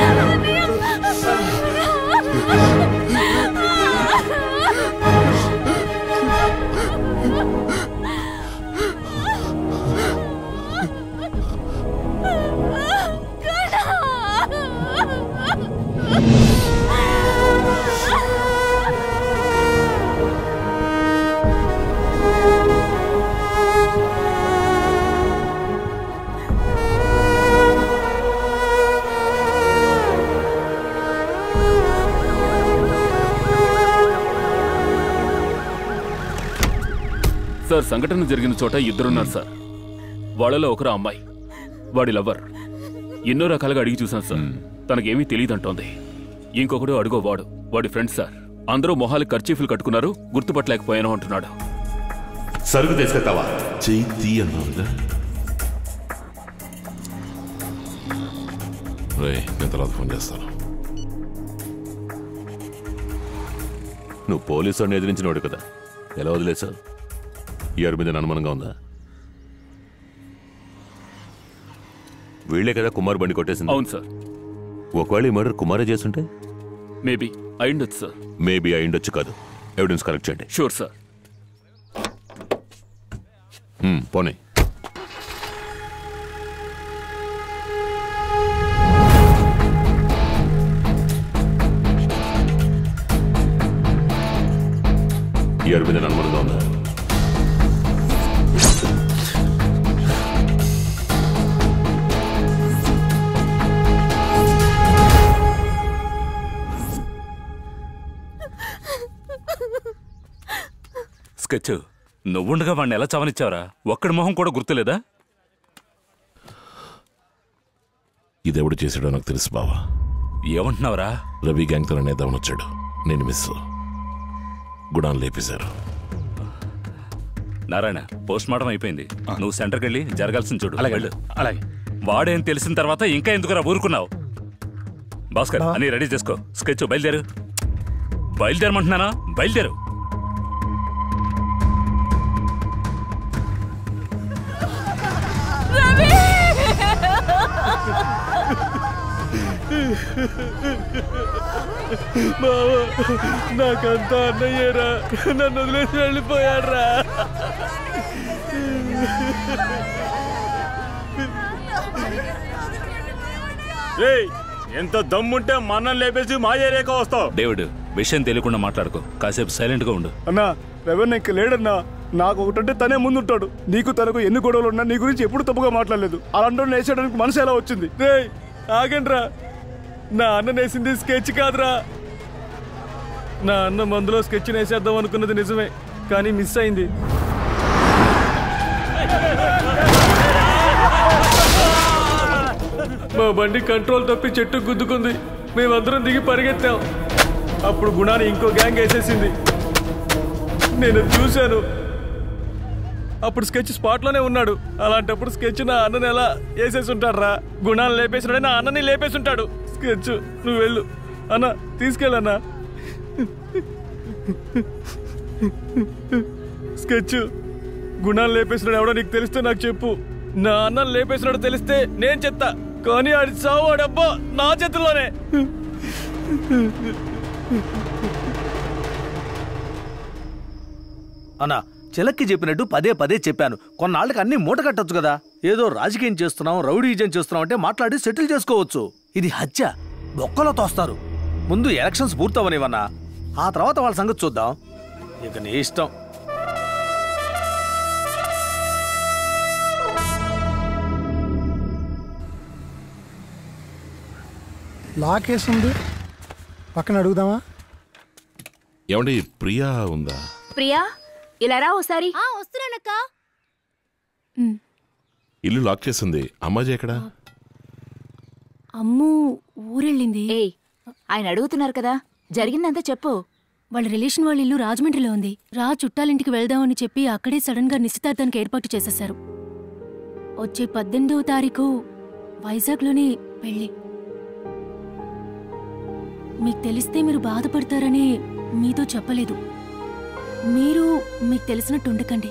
సార్ సంఘటన జరిగిన చోట ఇద్దరున్నారు సార్ వాళ్ళలో ఒకరు అమ్మాయి వాడి లవ్వర్ ఎన్నో రకాలుగా అడిగి చూశాను సార్ తనకేమీ తెలియదంటోంది ఇంకొకడు అడుగో వాడు వాడి ఫ్రెండ్ సార్ అందరూ మొహాలు ఖర్చీఫులు కట్టుకున్నారు గుర్తుపట్టలేకపోయాను అంటున్నాడు సరుకు తీసుకెళ్తావా చెయ్యి తీ అన్నావుగా రే నేను తర్వాత ఫోన్ చేస్తాను నువ్వు పోలీసు వాడిని ఎదిరించినోడు కదా ఎలా వదిలేశావు ఈ అరు మీద అనుమానంగా ఉందా వీళ్ళే కదా కుమార్ బండి కొట్టేసింది అవును సార్ ఒకవేళ ఈ మర్డర్ కుమారే చేస్తుంటే మేబీ అయిండొచ్చు సార్ మేబీ అయిండొచ్చు కాదు ఎవిడెన్స్ కలెక్ట్ చేయండి షూర్ సార్ హ్మ్, పోనీ ఈ అరుగు మీద అనుమానంగా ఉందా స్కెచ్ నువ్వుండగా వాడిని ఎలా చవనిచ్చావరా ఒక్కడి మొహం కూడా గుర్తులేదా ఇదెవడు చేశాడో నాకు తెలుసు బావా ఏమంటున్నావురా రవి గ్యాంగ్తో నేద్దామని వచ్చాడు నేను మిస్ గుడాన్ లేపేశారు నారాయణ పోస్ట్ మార్టం అయిపోయింది నువ్వు సెంటర్కి వెళ్ళి జరగాల్సింది చూడు అలాగే, వెళ్ళు అలాగే. వాడేం తెలిసిన తర్వాత ఇంకా ఎందుకురా ఊరుకున్నావు భాస్కర్ అని రెడీ చేసుకో స్కెచ్ బయలుదేరు బయలుదేరమంటున్నానా బయలుదేరు బావా నాకంతా అన్నయ్యరా నన్ను వదిలేసి వెళ్ళిపోయాడ్రా రేయ్ ఎంత దమ్ముంటే మన్నం లేపేసి మా ఏరియాకి వస్తావు డేవిడ్ విషయం తెలియకుండా మాట్లాడుకో కాసేపు సైలెంట్ గా ఉండు అన్నా రెవెన్ ఇంక లేడన్నా నాకు ఒకటంటే తనే ముందుంటాడు నీకు తనకు ఎన్ని గొడవలు ఉన్నా నీ గురించి ఎప్పుడు తప్పుగా మాట్లాడలేదు అలాంటి వేసేయడానికి మనసు ఎలా వచ్చింది రే ఆగండ్రా నా అన్న వేసింది స్కెచ్ కాదురా నా అన్న మందులో స్కెచ్ వేసేద్దాం అనుకున్నది నిజమే కానీ మిస్ అయింది మా బండి కంట్రోల్ తప్పి చెట్టు గుద్దుకుంది మేమందరం దిగి పరిగెత్తాం అప్పుడు గుణాన్ని ఇంకో గ్యాంగ్ వేసేసింది నేను చూశాను అప్పుడు స్కెచ్ స్పాట్లోనే ఉన్నాడు అలాంటప్పుడు స్కెచ్ నా అన్నని ఎలా వేసేసి ఉంటారా గుణాలు లేపేసినాడే నా అన్నని లేపేసి ఉంటాడు స్కెచ్ నువ్వు వెళ్ళు అన్న తీసుకెళ్ళన్నా స్కెచ్ గుణాలు లేపేసినాడు ఎవడో నీకు తెలిస్తే నాకు చెప్పు నా అన్న లేపేసినాడు తెలిస్తే నేను చెప్తా కానీ ఆడి చావు ఆడబ్బా నా చేతుల్లోనే అన్నా చిలక్కి చెప్పినట్టు పదే పదే చెప్పాను కొన్నాళ్ళకి అన్ని మూట కట్టొచ్చు కదా ఏదో రాజకీయం చేస్తున్నాం రౌడీజం చేస్తున్నాం అంటే మాట్లాడి సెటిల్ చేసుకోవచ్చు ఇది హత్య బొక్కలో తోస్తారు ముందు ఎలక్షన్స్ పూర్తవనివన్నా ఆ తర్వాత వాళ్ళ సంగతి చూద్దాం ఇక నీ ఇష్టం లాకేస్ ఉంది పక్కన అడుగుదామా ఏమండి ప్రియా ఉందా ప్రియా ఇలా రా ఓసారి వస్తున్నానక్క ఇల్లు లాక్ చేసింది అమ్మాజీ ఎక్కడా అమ్ము ఊరెళ్ళింది ఆయన అడుగుతున్నారు కదా జరిగిందంతా చెప్పు వాళ్ళ రిలేషన్ వాళ్ళ ఇల్లు రాజమండ్రిలో ఉంది రా చుట్టాలింటికి వెళ్దామని చెప్పి అక్కడే సడన్ గా నిశ్చితార్థానికి ఏర్పాటు చేసేశారు వచ్చే పద్దెనిమిదవ తారీఖు వైజాగ్లోని పెళ్లి మీకు తెలిస్తే మీరు బాధపడతారని మీతో చెప్పలేదు మీరు మీకు తెలిసినట్టు ఉండకండి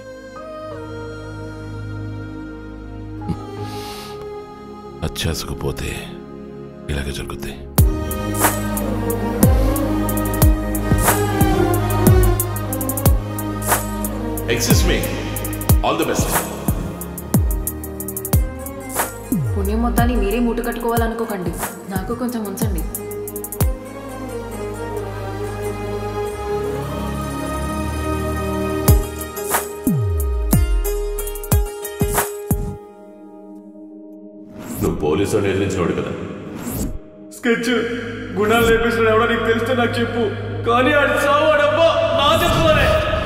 అత్యాసకు ఇలాగే జరుగుద్ది excuse me all the best పుణ్యం మొత్తాన్ని మీరే మూట కట్టుకోవాలనుకోకండి నాకు కొంచెం ఉంచండి నువ్వు పోలీసు ఎదిరించినోడు కదా స్కెచ్ గుణాలు లేపేసిన ఎవడో నీకు తెలిస్తే నాకు చెప్పు కానీ ఆడి చావు ఆడబ్బా నా చేతుల్లోనే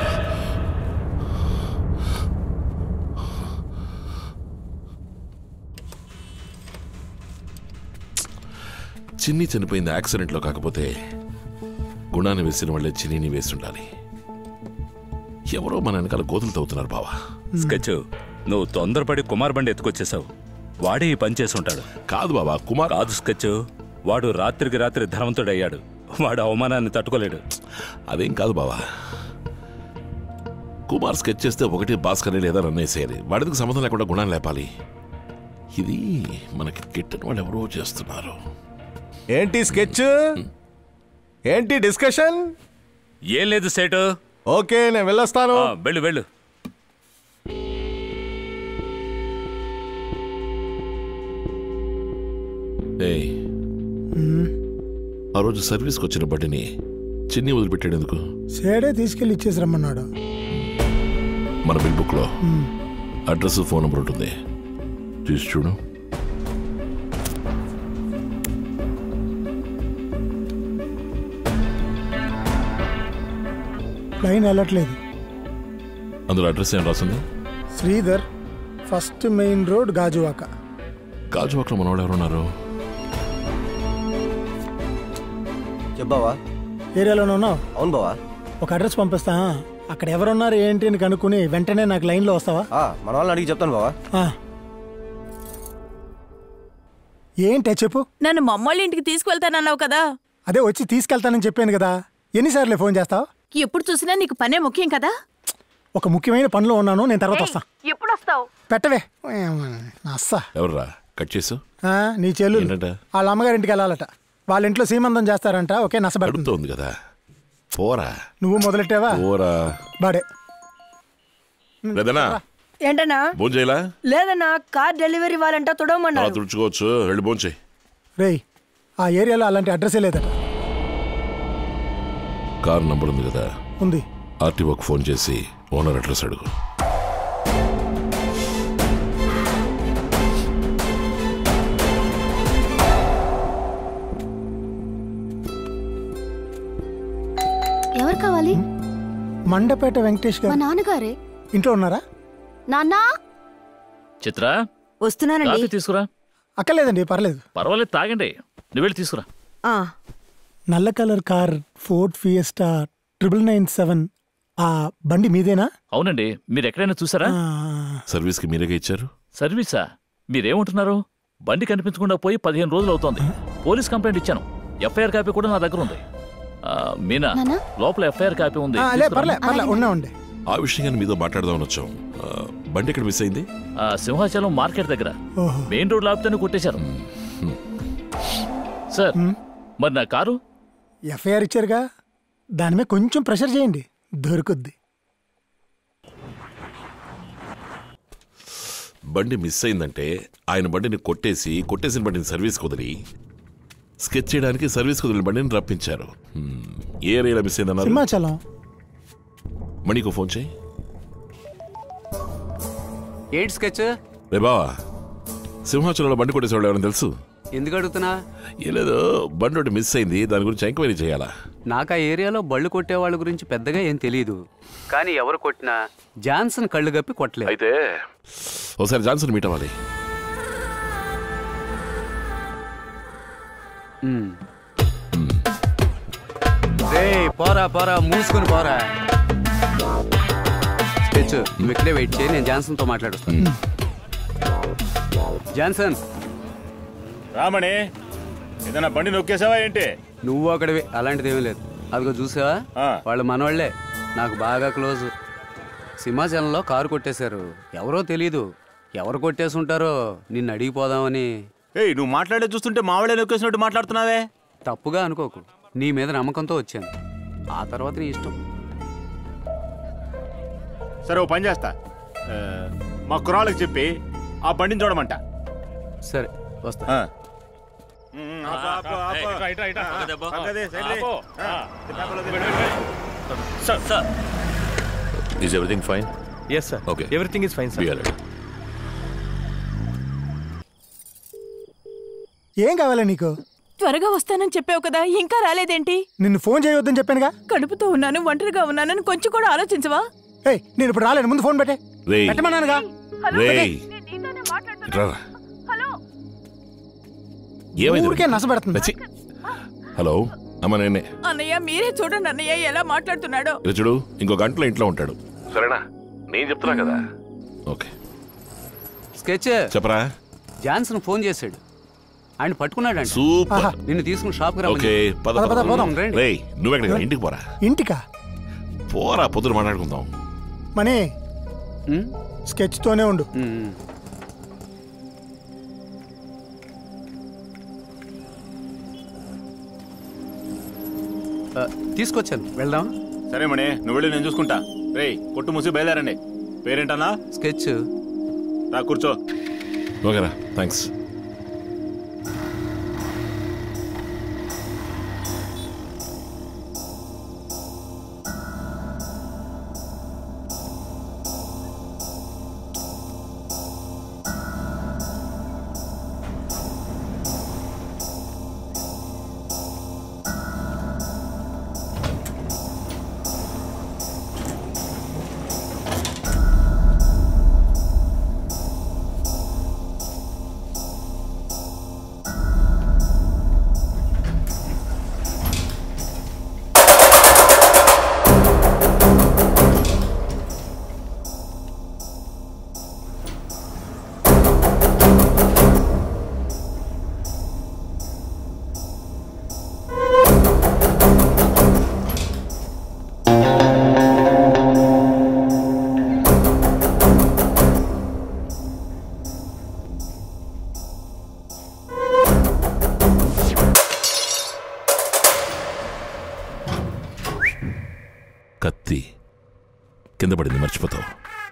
చిన్ని చనిపోయింది యాక్సిడెంట్లో కాకపోతే గుణాన్ని వేసిన వాళ్ళే చిన్నిని వేస్తుండాలి ఎవరో మన వెనకాల గోతులు తవ్వుతున్నారు బావా స్కెచ్ నువ్వు తొందరపడి కుమార్ బండి ఎత్తుకొచ్చేసావు వాడే ఈ పని చేసి ఉంటాడు కాదు బాబా కుమార్ కాదు స్కెచ్ వాడు రాత్రికి రాత్రి ధనవంతుడయ్యాడు వాడు అవమానాన్ని తట్టుకోలేడు అదేం కాదు బావా కుమార్ స్కెచ్ చేస్తే ఒకటి భాస్కర్ లేదా రన్ వేసేయాలి వాడికి సంబంధం లేకుండా గుణాన్ని లేపాలి ఇది మనకి గిట్టని వాళ్ళు ఎవరో చేస్తున్నారు ఏంటి స్కెచ్ ఏంటి డిస్కషన్ ఏం లేదు సేటు ఓకే నేను వెళ్ళొస్తాను ఆ, వెళ్ళు వెళ్ళు ఏయ్ ఆ రోజు సర్వీస్కి వచ్చిన బండిని చిన్ని వదిలిపెట్టాడు ఎందుకు సేడే తీసుకెళ్ళి ఇచ్చేసి రమ్మన్నాడు మన బిల్ బుక్లో మ్మ్. అడ్రస్ ఫోన్ నెంబర్ ఉంటుంది చూసి చూడు లైన్ వెళ్ళట్లేదు అందులో అడ్రస్ ఏం రాసింది Sridhar first main road Gajuwaka గాజువాకలో మన వాళ్ళు ఎవరున్నారు చెప్పావా ఏరియాలోనే ఉన్నావు అవును బావా ఒక అడ్రస్ పంపిస్తా అక్కడ ఎవరున్నారు ఏంటి అని కనుక్కుని వెంటనే నాకు లైన్లో వస్తావా ఆ, మన వాళ్ళని అడిగి చెప్తాను బావా ఆ. ఏంటే చెప్పు నన్ను మమ్మల్ని ఇంటికి తీసుకువెళ్తానన్నావు కదా అదే వచ్చి తీసుకెళ్తానని చెప్పాను కదా ఎన్నిసార్లు ఫోన్ చేస్తావు ఎప్పుడు చూసినా నీకు పనే ముఖ్యం కదా ఒక ముఖ్యమైన పనిలో ఉన్నాను నేను తర్వాత వస్తా ఎప్పుడు వస్తావు పెట్టవే అస్సా ఎవర్రా కట్ చేసు ఆ, నీ చెల్లు ఏంటంట వాళ్ళ అమ్మగారింటికి వెళ్ళాలట వాళ్ళ ఇంట్లో సీమంతం చేస్తారంట ఓకే నష్టపడుతుంది అడుగుతోంది కదా పోరా నువ్వు మొదలెట్టావా పోరా బాడే లేదనా ఏంటన్నా భోజనం చేయలా లేదన్నా కార్ డెలివరీ వాళ్ళంట అలా తొడవమన్నారు తుడుచుకోవచ్చు వెళ్ళి భోంచేయి రేయ్ ఆ ఏరియాలో అలాంటి అడ్రస్సే లేదట కార్ నంబర్ ఉంది కదా ఉంది ఆర్టీఓకి ఫోన్ చేసి ఓనర్ అడ్రస్ అడుగు ఎవరు కావాలి మండపేట వెంకటేష్ మా గారు నాన్నగారే ఇంట్లో ఉన్నారా నాన్నా చిత్ర వస్తున్నానండి కాఫీ తీసుకురా అక్కర్లేదండి పర్లేదు పర్వాలేదు తాగండి నువ్వు వెళ్ళి తీసుకురా ఆ, నల్ల colour car Ford Fiesta triple nine seven ఆ బండి మీదేనా అవునండి మీరు ఎక్కడైనా చూసారా సర్వీస్కి మీరేగా ఇచ్చారు సర్వీసా మీరేమంటున్నారు బండి కనిపించకుండా పోయి పదిహేను రోజులు అవుతోంది పోలీస్ కంప్లైంట్ ఇచ్చాను ఎఫ్ఐఆర్ కాపీ కూడా నా దగ్గర ఉంది ఆ, మీనా నాన్నా? లోపల ఎఫ్ఐఆర్ కాపీ ఉంది ఆ, లే తీసుకురా. పర్లే పర్లే ఉన్నామండి ఆ విషయంగా మీతో మాట్లాడదామని వచ్చాం ఆ, బండి ఎక్కడ మిస్ అయింది ఆ, సింహాచలం మార్కెట్ దగ్గర ఓహో మెయిన్ రోడ్ లాపితేనే కొట్టేశారు సార్ మరి నా కారు ఎఫ్ఐఆర్ ఇచ్చారుగా దాని మీద కొంచెం ప్రెషర్ చేయండి దొరుకుద్ది బండి మిస్ అయిందంటే ఆయన బండిని కొట్టేసి కొట్టేసిన బండిని సర్వీస్కి వదిలి స్కెచ్ చేయడానికి సర్వీస్కి వదిలిన బండిని రప్పించారు హ్మ్. ఏ ఏరియాలో మిస్ అయిందన్నారు సింహాచలం మణికో ఫోన్ చేయి ఏంటి స్కెచ్ రే బావా సింహాచలంలో బండి కొట్టేసేవాళ్ళు ఎవరైనా తెలుసు ఎందుకు అడుగుతున్నా ఏ లేదు బండి ఒకటి మిస్ అయింది దాని గురించి ఎంక్వైరీ చేయాలా నాకు ఆ ఏరియాలో బళ్ళు కొట్టే వాళ్ళ గురించి పెద్దగా ఏం తెలియదు కానీ ఎవరు కొట్టినా జాన్సన్ కళ్ళు గప్పి కొట్టలేదు అయితే ఒకసారి జాన్సన్ మీట్ అవ్వాలి రే పోరా పోరా మూసుకొని పోరా స్కెచ్ నువ్వు ఇక్కడే వెయిట్ చేయి నేను జాన్సన్తో మాట్లాడుస్తాను జాన్సన్ రామణి ఏదైనా బండి నొక్కేసావా ఏంటి నువ్వు అక్కడివి అలాంటిది ఏమీ లేదు అదిగో చూసావా వాళ్ళు మనవాళ్లే నాకు బాగా క్లోజ్ సింహాచలంలో కారు కొట్టేశారు ఎవరో తెలీదు ఎవరు కొట్టేసి ఉంటారో నిన్ను అడిగిపోదామని ఏయ్ నువ్వు మాట్లాడే చూస్తుంటే మావాడే నొక్కేసినట్టు మాట్లాడుతున్నావే తప్పుగా అనుకోకు నీ మీద నమ్మకంతో వచ్చాను ఆ తర్వాత నీ ఇష్టం సరే ఓ పని చేస్తా ఆ, మా కుర్రాళ్ళకి చెప్పి ఆ బండిని చూడమంట సరే వస్తా ఆ. ఉమ్, ఆపు, ఆపు, ఆపు. పక్కదే, సైడ్ లే. ఆ, is everything fine yes sir okay everything is fine sir ఏం కావాలి నీకు త్వరగా వస్తానని చెప్పావు కదా ఇంకా రాలేదేంటి నిన్ను ఫోన్ చేయొద్దని చెప్పానుగా కడుపుతో ఉన్నాను ఒంటరిగా ఉన్నానని కొంచెం కూడా ఆలోచించవా ఏయ్ నేను ఇప్పుడు రాలేను ముందు ఫోన్ పెట్టే రేయ్ పెట్టమన్నానుగా రేయ్ ఇట్రా. ఏమైంది ఊరికే నసపెడుతుంది నచ్చి. హలో అమ్మ నేనే అన్నయ్య మీరే చూడండి అన్నయ్య ఎలా మాట్లాడుతున్నాడో ఇలా చూడు ఇంకో గంటలో ఇంట్లో ఉంటాడు సరేనా నేను చెప్తున్నా కదా ఓకే స్కెచ్ చెప్పరా జాన్సన్ ఫోన్ చేశాడు ఆయన పట్టుకున్నాడంట సూపర్ నిన్ను తీసుకుని షాప్కి రమ్మని ఓకే చెప్పు. పద పద, పద పద, పోదాం, రండి. రేయ్ నువ్వెక్కడ ఇంటికి పోరా ఇంటికా పోరా పొద్దున మాట్లాడుకుందాం మనీ స్కెచ్తోనే ఉండు తీసుకొచ్చాను వెళ్దాం సరే మణి నువ్వు వెళ్ళి నేను చూసుకుంటా రేయ్ కొట్టు మూసి బయలుదేరండి పేరేంటన్నా స్కెచ్ రా కూర్చో ఓకేరా థ్యాంక్స్ కత్తి కింద పడింది మర్చిపోతావు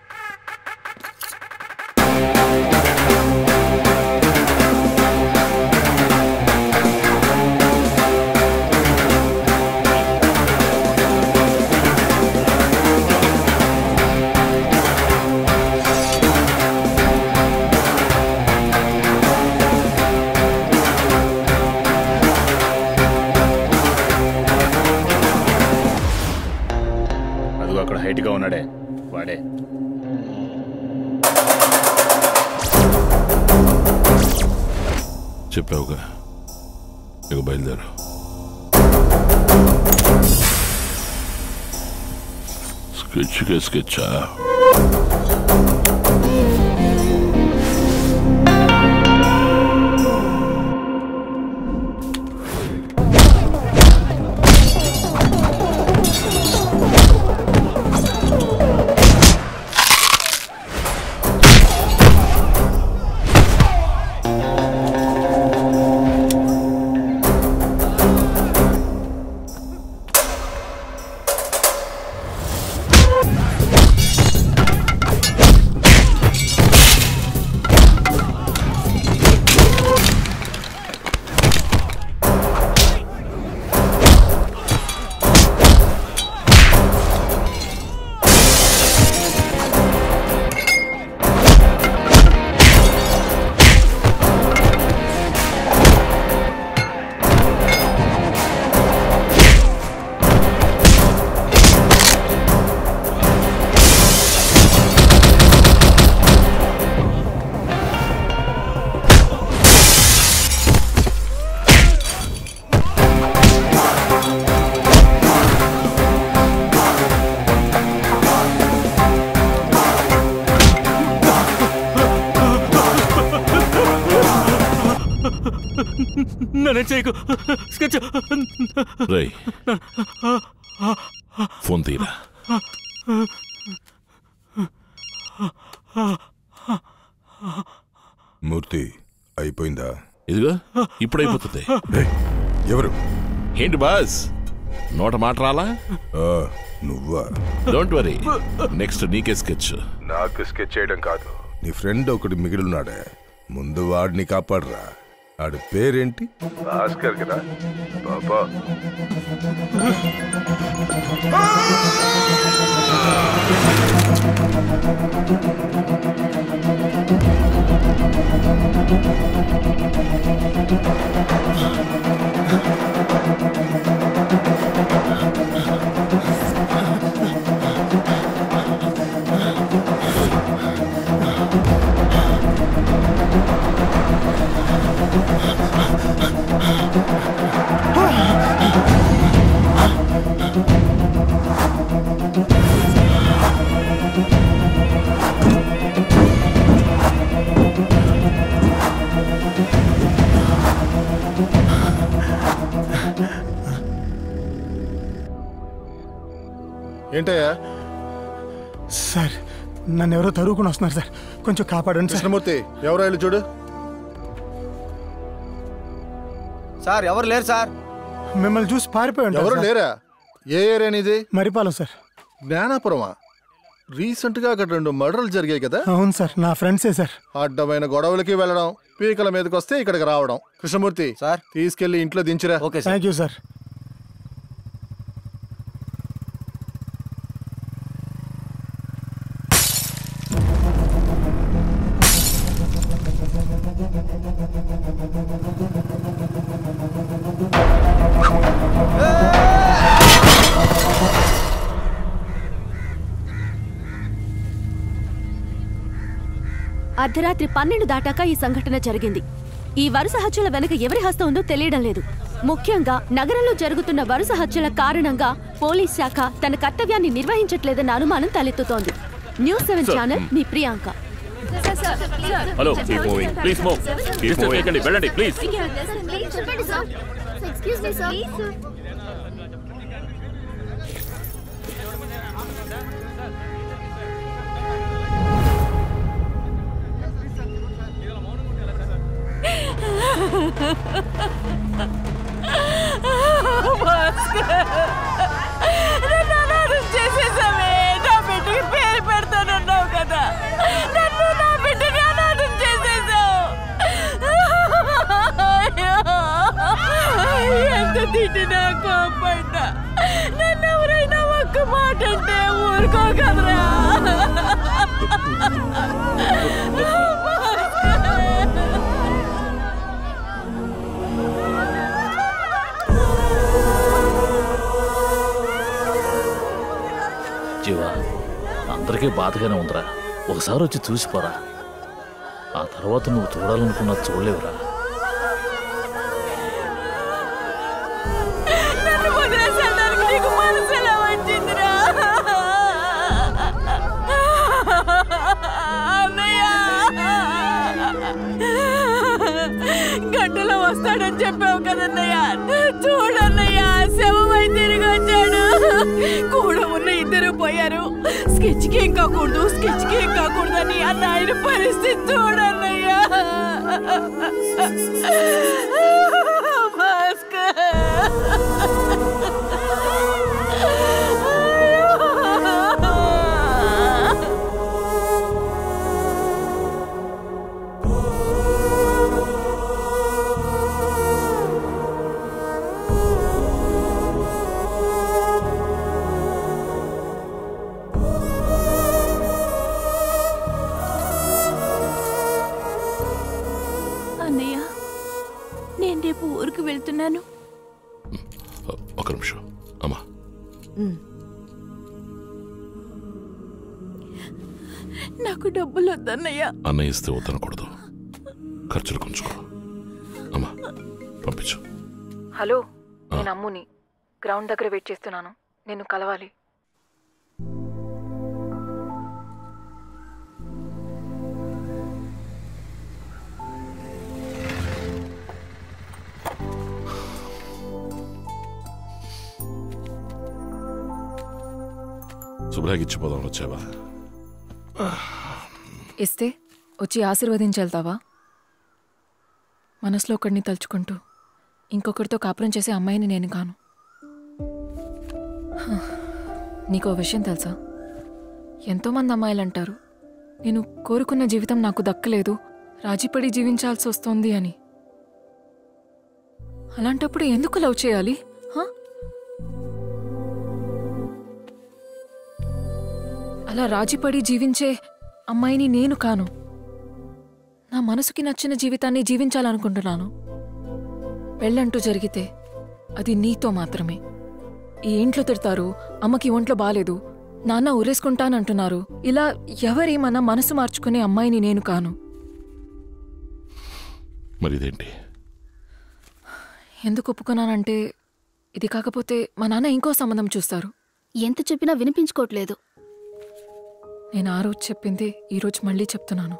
అదిగో అక్కడ హైట్ గా ఉన్నాడే వాడే చెప్పావుగా ఇక బయలుదేరు స్కెచ్కే స్కెచ్చా నన్ను చేయకు స్కెచ్ రేయ్ ఫోన్ తీరా మూర్తి అయిపోయిందా ఇదిగో ఇప్పుడు అయిపోతుంది ఎవరు ఏంటి బాస్ నోట మాట రాలా నువ్వా డోంట్ వరీ నెక్స్ట్ నీకే స్కెచ్ నాకు స్కెచ్ చేయడం కాదు నీ ఫ్రెండ్ ఒకటి మిగిలినాడే ముందు వాడిని కాపాడరా ఆడి పేరేంటి భాస్కర్ కదా బాబా ఏంటయ్యా సార్ నన్ను ఎవరో తరువుకుని వస్తున్నారు సార్ కొంచెం కాపాడండి సార్ కృష్ణమూర్తి ఎవరో వెళ్ళి చూడు సార్ ఎవరు లేరు సార్ మిమ్మల్ని చూసి పారిపోయి ఉంటారు ఎవరు సార్. లేరా ఏ ఏరియా నీది మరిపాలెం సార్ జ్ఞానాపురమా రీసెంట్ గా అక్కడ రెండు మర్డర్లు జరిగాయి కదా అవును సార్ నా ఫ్రెండ్సే సార్ అడ్డమైన గొడవలకి వెళ్ళడం పీకల మీదకి వస్తే ఇక్కడికి రావడం కృష్ణమూర్తి సార్ తీసుకెళ్లి ఇంట్లో దించిరా ఓకే థ్యాంక్ యూ సార్ అర్ధరాత్రి పన్నెండు దాటాక ఈ సంఘటన జరిగింది ఈ వరుస హత్యల వెనుక ఎవరి హస్తం ఉందో తెలియడం లేదు ముఖ్యంగా నగరంలో జరుగుతున్న వరుస హత్యల కారణంగా పోలీస్ శాఖ తన కర్తవ్యాన్ని నిర్వహించట్లేదన్న అనుమానం తలెత్తుతోంది న్యూస్ సెవెన్ Sir. ఛానల్ మీ Priyanka hello keep moving please move disturb చేయకండి వెళ్ళండి ప్లీజ్ నన్ను అనాథం చేసేసావే నా బిడ్డకి పేరు పెడతానన్నావు కదా నన్ను నా బిడ్డని అనాథం చేసేసావు ఎంత తిట్టినా కోపడ్డా నన్ను ఎవరైనా ఒక్క మాట అంటే ఊరుకోగలరా జీవ అందరికీ బాధగానే ఉందిరా ఒకసారి వచ్చి చూసిపోరా ఆ తర్వాత నువ్వు చూడాలనుకున్నా చూడలేవురా నన్ను వదిలేసేదానికి నీకు మనసు ఎలా వచ్చిందిరా అన్నయ్య గంటలో వస్తాడని చెప్పావు కదన్నయ్య చూడన్నయ్య శవమై తిరిగి వచ్చాడు కూడా ఉన్న ఇద్దరు పోయారు స్కెచ్ కి ఏం కాకూడదు స్కెచ్ కి ఏం కాకూడదు అని అన్న ఆయన పరిస్థితి చూడన్నయ్య అన్నయ్య నేను రేపు ఊరికి వెళ్తున్నాను ఒక నిమిషం అమ్మా నాకు డబ్బులు వద్దన్నయ్య అన్నయ్య ఇస్తే వద్దనకూడదు ఖర్చులు కొంచుకో అమ్మా పంపించు హలో నేను అమ్ముని గ్రౌండ్ దగ్గర వెయిట్ చేస్తున్నాను నేను కలవాలి శుభ్రాకి ఇచ్చిపోదాం వచ్చావా ఇస్తే వచ్చి ఆశీర్వదించి వెళ్తావా మనసులో ఒకడిని తలుచుకుంటూ ఇంకొకరితో కాపురం చేసే అమ్మాయిని నేను కాను హ, నీకో విషయం తెలుసా ఎంతోమంది అమ్మాయిలు అంటారు నేను కోరుకున్న జీవితం నాకు దక్కలేదు రాజీపడి జీవించాల్సి వస్తోంది అని అలాంటప్పుడు ఎందుకు లవ్ చేయాలి హ? అలా రాజీపడి జీవించే అమ్మాయిని నేను కాను నా మనసుకి నచ్చిన జీవితాన్ని జీవించాలనుకుంటున్నాను పెళ్ళంటూ జరిగితే అది నీతో మాత్రమే ఈ ఇంట్లో తిడతారు అమ్మకి ఒంట్లో బాలేదు నాన్న ఉరేసుకుంటానంటున్నారు ఇలా ఎవరేమన్నా మనసు మార్చుకునే అమ్మాయిని నేను కాను మరి ఇదేంటి ఎందుకు ఒప్పుకున్నానంటే ఇది కాకపోతే మా నాన్న ఇంకో సంబంధం చూస్తారు ఎంత చెప్పినా వినిపించుకోవట్లేదు నేను ఆ రోజు చెప్పింది ఈరోజు మళ్ళీ చెప్తున్నాను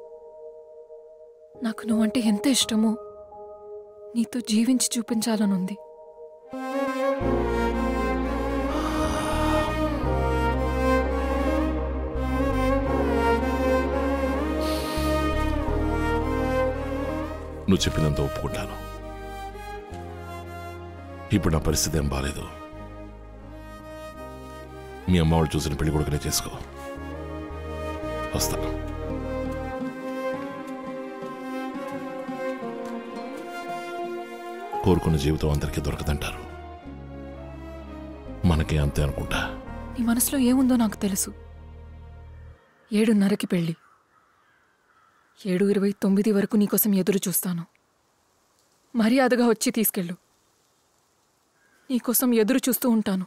నాకు నువ్వంటే ఎంత ఇష్టమో నీతో జీవించి చూపించాలనుంది నువ్వు చెప్పినంత ఒప్పుకుంటాను ఇప్పుడు నా పరిస్థితి ఏం బాలేదు మీ అమ్మ వాళ్ళు చూసిన పెళ్లి కొడుకునే చేసుకో వస్తా కోరుకున్న జీవితం అందరికీ దొరకదంటారు మనకే అంతే అనుకుంటా నీ మనసులో ఏముందో నాకు తెలుసు ఏడున్నరకి పెళ్ళి ఏడు ఇరవై తొమ్మిది వరకు నీకోసం ఎదురు చూస్తాను మర్యాదగా వచ్చి తీసుకెళ్ళు నీకోసం ఎదురు చూస్తూ ఉంటాను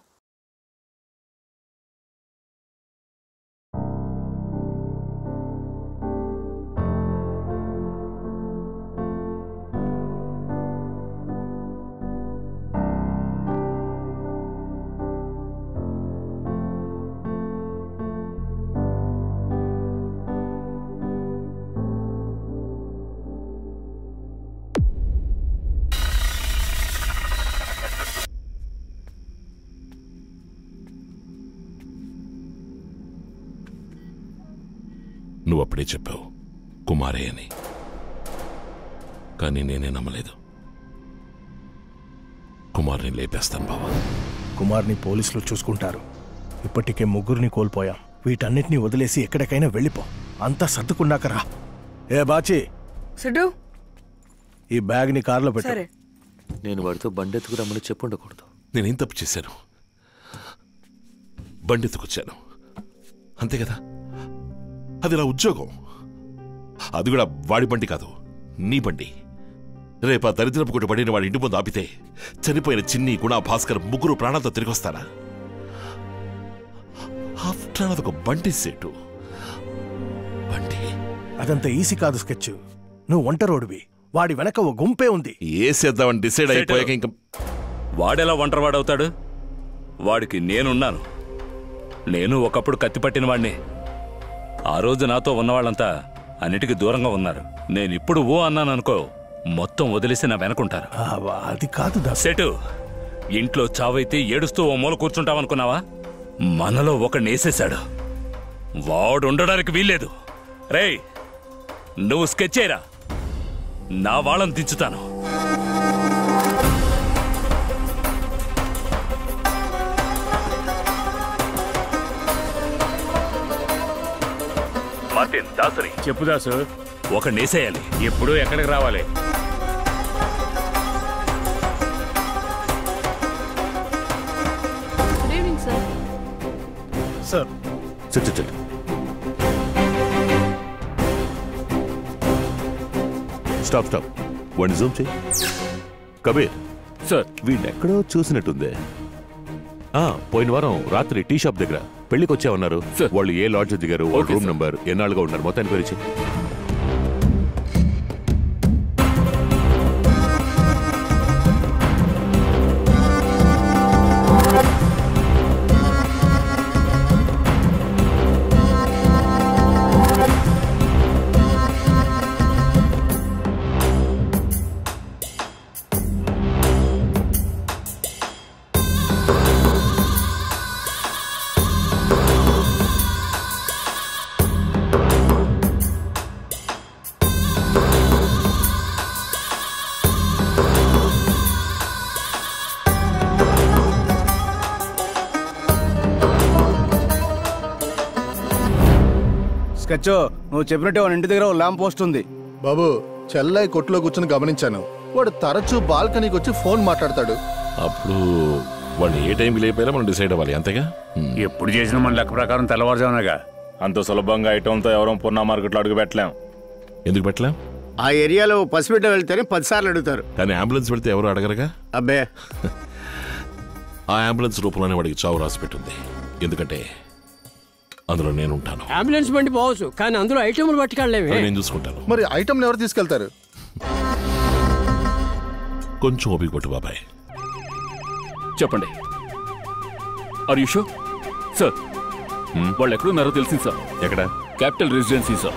నువ్వు అప్పుడే చెప్పావు కుమారే అని కానీ నేనే నమ్మలేదు కుమార్ని లేపేస్తాను బావా కుమార్ని పోలీసులు చూసుకుంటారు ఇప్పటికే ముగ్గురిని కోల్పోయాం వీటన్నిటినీ వదిలేసి ఎక్కడికైనా వెళ్ళిపో అంతా సర్దుకున్నాక రా ఏ బాచి సిడ్డు ఈ బ్యాగ్ని కారులో పెట్టు సరే నేను వాడితో బండెత్తుకు రమ్మని చెప్పుండకూడదు నేనేం తప్పు చేశాను బండి ఎత్తుకొచ్చాను అంతే కదా అది నా ఉద్యోగం అది కూడా వాడి బండి కాదు నీ బండి రేపు ఆ దరిద్రపు కొట్టి పడిన వాడి ఇంటి ముందు ఆపితే చనిపోయిన చిన్ని గుణ భాస్కర్ ముగ్గురు ప్రాణాలతో తిరిగి వస్తారా ఆఫ్టర్ ఆల్ అదొక బండి సెట్టు అదంత ఈజీ కాదు స్కెచ్ నువ్వు ఒంటరోడివి వాడి వెనక ఓ గుంపే ఉంది ఏసేద్దామని డిసైడ్ అయిపోయాక ఇంకా వాడెలా ఒంటరివాడవుతాడు వాడికి నేనున్నాను నేను ఒకప్పుడు కత్తి పట్టిన వాడిని ఆ రోజు నాతో ఉన్నవాళ్ళంతా అన్నిటికీ దూరంగా ఉన్నారు నేను ఇప్పుడు ఓ అన్నాను అనుకో మొత్తం వదిలేసి నా వెనకుంటారు అది కాదు సెటు ఇంట్లో చావైతే ఏడుస్తూ ఓ మూల కూర్చుంటావనుకున్నావా మనలో ఒకడిని వేసేశాడు వాడు ఉండడానికి వీల్లేదు రేయ్ నువ్వు స్కెచ్ చేయరా నా వాళ్ళని దించుతాను మార్టిన్ దాసరి చెప్పు దాసు ఒక నేసేయాలి ఎప్పుడు ఎక్కడికి రావాలి గుడ్ ఈవినింగ్ సార్ సార్ చల్ చల్ చల్ స్టాప్ స్టాప్ వాడిని జూమ్ చేయి కబీర్ సార్ వీడిని ఎక్కడో చూసినట్టుందే ఆ పోయిన వారం రాత్రి టీ షాప్ దగ్గర పెళ్లికి వచ్చామన్నారు వాళ్ళు ఏ లాడ్జ్ దిగారు వాళ్ళ ఓకే, రూమ్ సార్. నంబర్ ఎన్నాళ్ళుగా ఉన్నారు మొత్తాన్ని పేరు చెయ్యి. స్కెచ్ నువ్వు చెప్పినట్టే వాడి ఇంటి దగ్గర ఓ ల్యాంప్ పోస్ట్ ఉంది బాబు చెల్లై కొట్లో కూర్చొని గమనించాను వాడు తరచూ బాల్కనీకి వచ్చి ఫోన్ మాట్లాడతాడు అప్పుడు వాళ్ళు ఏ టైంకి లేపారో మనం డిసైడ్ అవ్వాలి అంతేగా ఎప్పుడు చేసిన మన లెక్క ప్రకారం తెల్లవారుజామునగా అంత సులభంగా ఐటంతో ఎవరో పున్నా మార్కెట్లో అడుగు పెట్టలేం ఎందుకు పెట్టలేం ఆ ఏరియాలో పసిబిడ్డ వెళ్తేనే పదిసార్లు అడుగుతారు కానీ అంబులెన్స్ వెళ్తే ఎవరు అడగరుగా అబ్బే ఆ అంబులెన్స్ రూపంలోనే వాడికి చావు రాసి పెట్టింది ఎందుకంటే అందులో నేను ఉంటాను అంబులెన్స్ బండి పోవచ్చు కానీ అందులో ఐటెంలు పట్టుకెళ్ళలేమే అది నేను చూసుకుంటాను మరి ఐటమ్ ఎవరు తీసుకెళ్తారు కొంచెం ఓపిక పట్టు బాబాయ్ చెప్పండి ఆర్ యు షో సార్ వాళ్ళు ఎక్కడున్నారో తెలిసింది సార్ ఎక్కడ క్యాపిటల్ రెసిడెన్సీ సార్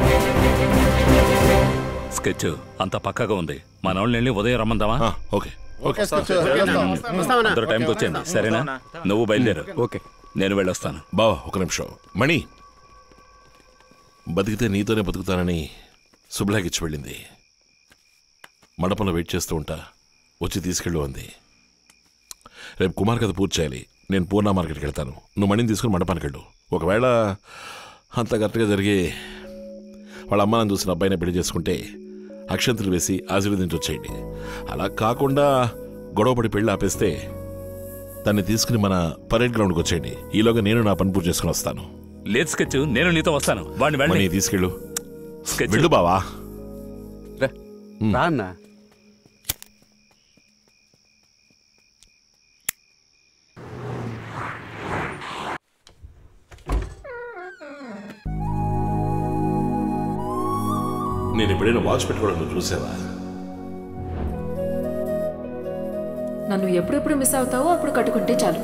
స్కెచ్ అంత పక్కగా ఉంది మన వాళ్ళని వెళ్ళి ఉదయం రమ్మందామా ఓకే ఓకే స్కెచ్ వెళ్ళొస్తాం. అందరూ టైంకి వచ్చేయండి సరేనా నువ్వు బయలుదేరు ఓకే నేను వెళ్ళొస్తాను బావా ఒక నిమిషం మణి బతికితే నీతోనే బతుకుతానని శుభ్లాకి ఇచ్చి వెళ్ళింది మండపంలో వెయిట్ చేస్తూ ఉంటా వచ్చి తీసుకెళ్ళు అంది రేపు కుమార్ కథ పూర్తి చేయాలి నేను పూర్ణ మార్కెట్కి వెళ్తాను నువ్వు మణిని తీసుకుని మండపానికి వెళ్ళు ఒకవేళ అంత కరెక్ట్గా జరిగి వాళ్ళ అమ్మ నన్ను చూసిన అబ్బాయిని పెళ్లి చేసుకుంటే అక్షంతలు వేసి ఆశీర్వదించి వచ్చేయండి అలా కాకుండా గొడవపడి పెళ్లి ఆపేస్తే దాన్ని తీసుకుని మన పరేడ్ గ్రౌండ్కి వచ్చేయండి ఈలోగా నేను నా పని పూర్తి చేసుకుని వస్తాను లేదు స్కెచ్ నేను నీతో వస్తాను వాడిని వెళ్ళి మణి తీసుకెళ్ళు స్కెచ్ వెళ్ళు బావా రా అన్నా నేను ఎప్పుడైనా వాచ్ పెట్టుకోవడం నువ్వు చూసావా నన్ను ఎప్పుడెప్పుడు మిస్ అవుతావో అప్పుడు కట్టుకుంటే చాలు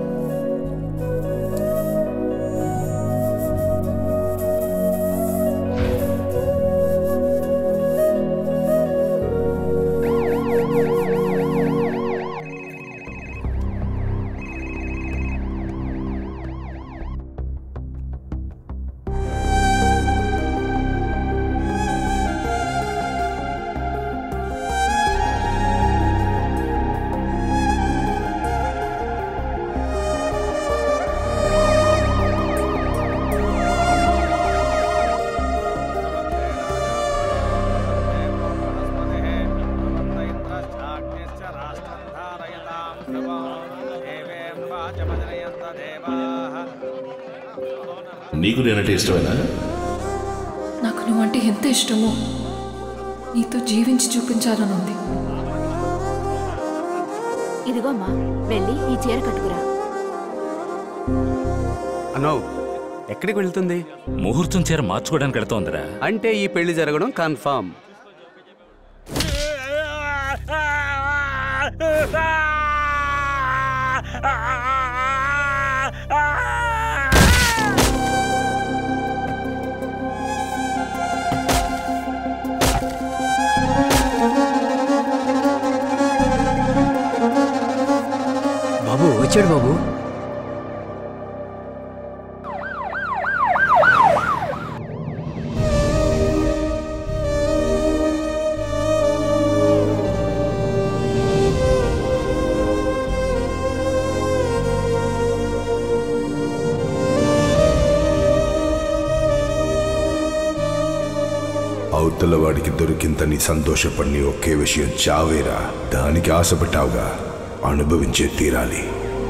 నీకు నేనంటే ఇష్టమేనా నాకు నువ్వంటే ఎంత ఇష్టమో నీతో జీవించి చూపించాలని ఉంది ఇదిగోమ్మా వెళ్ళి ఈ చీర కట్టుకురా అనో ఎక్కడికి వెళ్తుంది ముహూర్తం చీర మార్చుకోవడానికి వెళ్తోందిరా అంటే ఈ పెళ్లి జరగడం కన్ఫామ్ బాబు వచ్చాడు బాబు అవతల వాడికి దొరికిందని సంతోషపడిని ఒకే విషయం చావేరా దానికి ఆశపడ్డావుగా అనుభవించే తీరాలి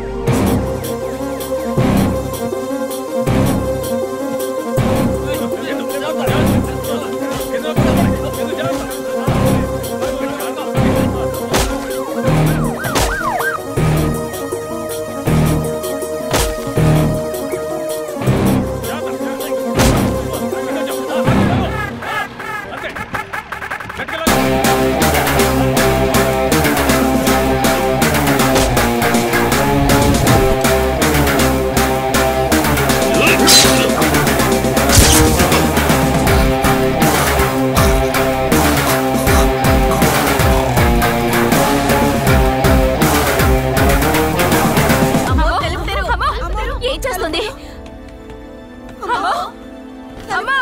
ఏం చేస్తుంది అమ్మో! అమ్మో!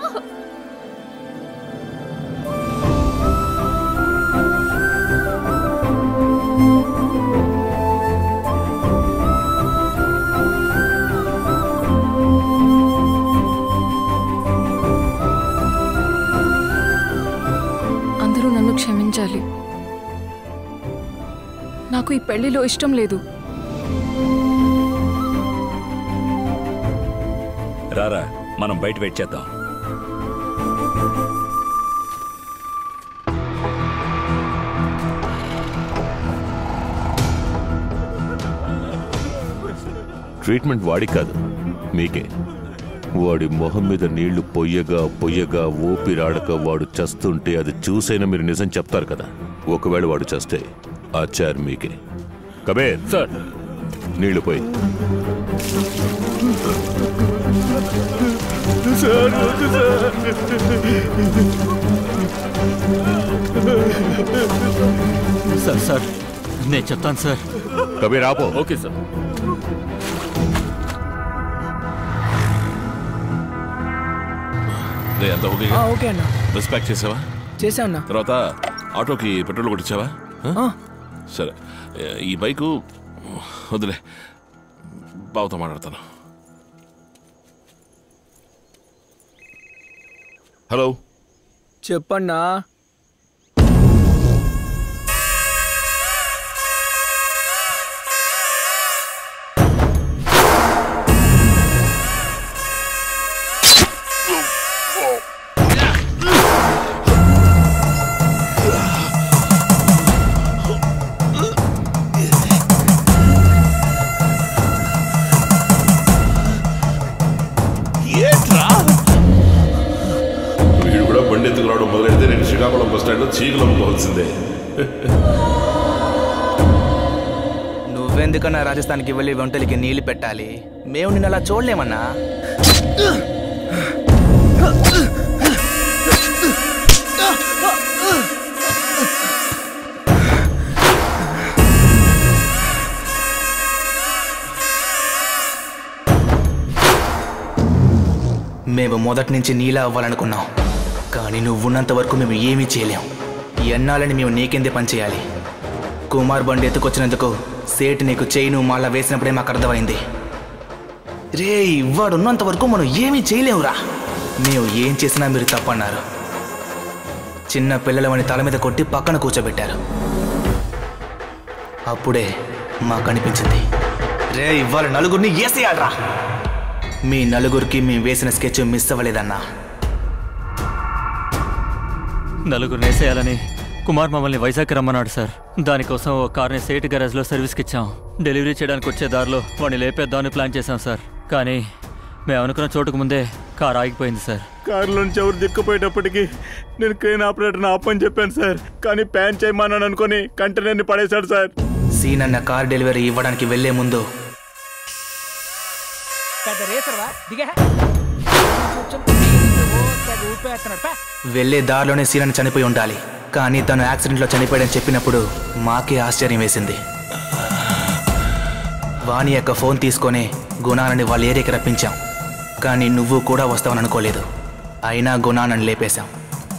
అందరూ నన్ను క్షమించాలి నాకు ఈ పెళ్లిలో ఇష్టం లేదు రారా మనం బయట వెయిట్ చేద్దాం ట్రీట్మెంట్ వాడి కాదు మీకే వాడి మొహం మీద నీళ్లు పొయ్యగా పొయ్యగా ఊపిరాడక వాడు చస్తుంటే అది చూసైనా మీరు నిజం చెప్తారు కదా ఒకవేళ వాడు చస్తే ఆ చార్ మీకే కబేర్ సార్ నీళ్లు పోయి సార్ వద్దు సార్ సార్ సార్ నేను చెప్తాను సార్ కబీర్ ఆపో ఓకే సార్ రే అంత ఓకే ఆ, ఓకే అన్న బస్ ప్యాక్ చేసావా చేశా అన్న తర్వాత ఆటోకి పెట్రోల్ కొట్టించావా ఆ? సరే ఏ- ఈ బైకు వదిలే బావతో మాట్లాడతాను హలో చెప్పన్నా వీడు కూడా బండి ఎత్తుకు రావడం మొదలెడితే నేను శ్రీకాకుళం బస్ స్టాండ్లో చీకులు అమ్ముకోవాల్సిందే నువ్వెందుకన్నా రాజస్థాన్కి వెళ్ళి వంటలకి నీళ్లు పెట్టాలి మేము నిన్ను అలా చూడలేమన్నా మేము మొదటి నుంచి నీలా అవ్వాలనుకున్నాం కానీ నువ్వున్నంత వరకు మేము ఏమీ చేయలేం ఎన్నాలని మేము నీకెందే పనిచేయాలి కుమార్ బండి ఎత్తుకొచ్చినందుకు సేటు నీకు చైను మాల వేసినప్పుడే మాకు అర్థమైంది రే వాడున్నంత వరకు మనం ఏమీ చేయలేవురా మేము ఏం చేసినా మీరు తప్పన్నారు చిన్న పిల్లలవని తల మీద కొట్టి పక్కన కూర్చోబెట్టారు అప్పుడే మాకు అనిపించింది రే ఇవాళ నలుగురిని ఏసేయాలరా మీ నలుగురికి మేము వేసిన స్కెచ్ మిస్ అవ్వలేదన్నా నలుగురు వేసేయాలని కుమార్ మమ్మల్ని వైజాగ్ రమ్మన్నాడు సార్ దానికోసం ఓ కార్ని సేట్ గరాజ్లో సర్వీస్కి ఇచ్చాం డెలివరీ చేయడానికి వచ్చే దారిలో వాడిని లేపేద్దామని ప్లాన్ చేశాం సార్ కానీ మేము అనుకున్న చోటుకు ముందే కార్ ఆగిపోయింది సార్ కారులోంచి ఎవరు దిక్కుపోయేటప్పటికి నేను క్రేన్ ఆపరేటర్ ఆపని చెప్పాను సార్ కానీ ప్యాన్ చేయమన్నాను అనుకుని కంటైనర్ని పడేశాడు సార్ సీన్ అన్న కార్ డెలివరీ ఇవ్వడానికి వెళ్లే ముందు పెద్ద రేసర్వా దిగా ఊపేస్తున్నాడు పా. వెళ్లే దారిలోనే సీనని చనిపోయి ఉండాలి కానీ తను యాక్సిడెంట్లో చనిపోయాడని చెప్పినప్పుడు మాకే ఆశ్చర్యం వేసింది వాణి యొక్క ఫోన్ తీసుకొని గుణాలని వాళ్ళ ఏరియాకి రప్పించాం కానీ నువ్వు కూడా వస్తావని అనుకోలేదు అయినా గుణానని లేపేశాం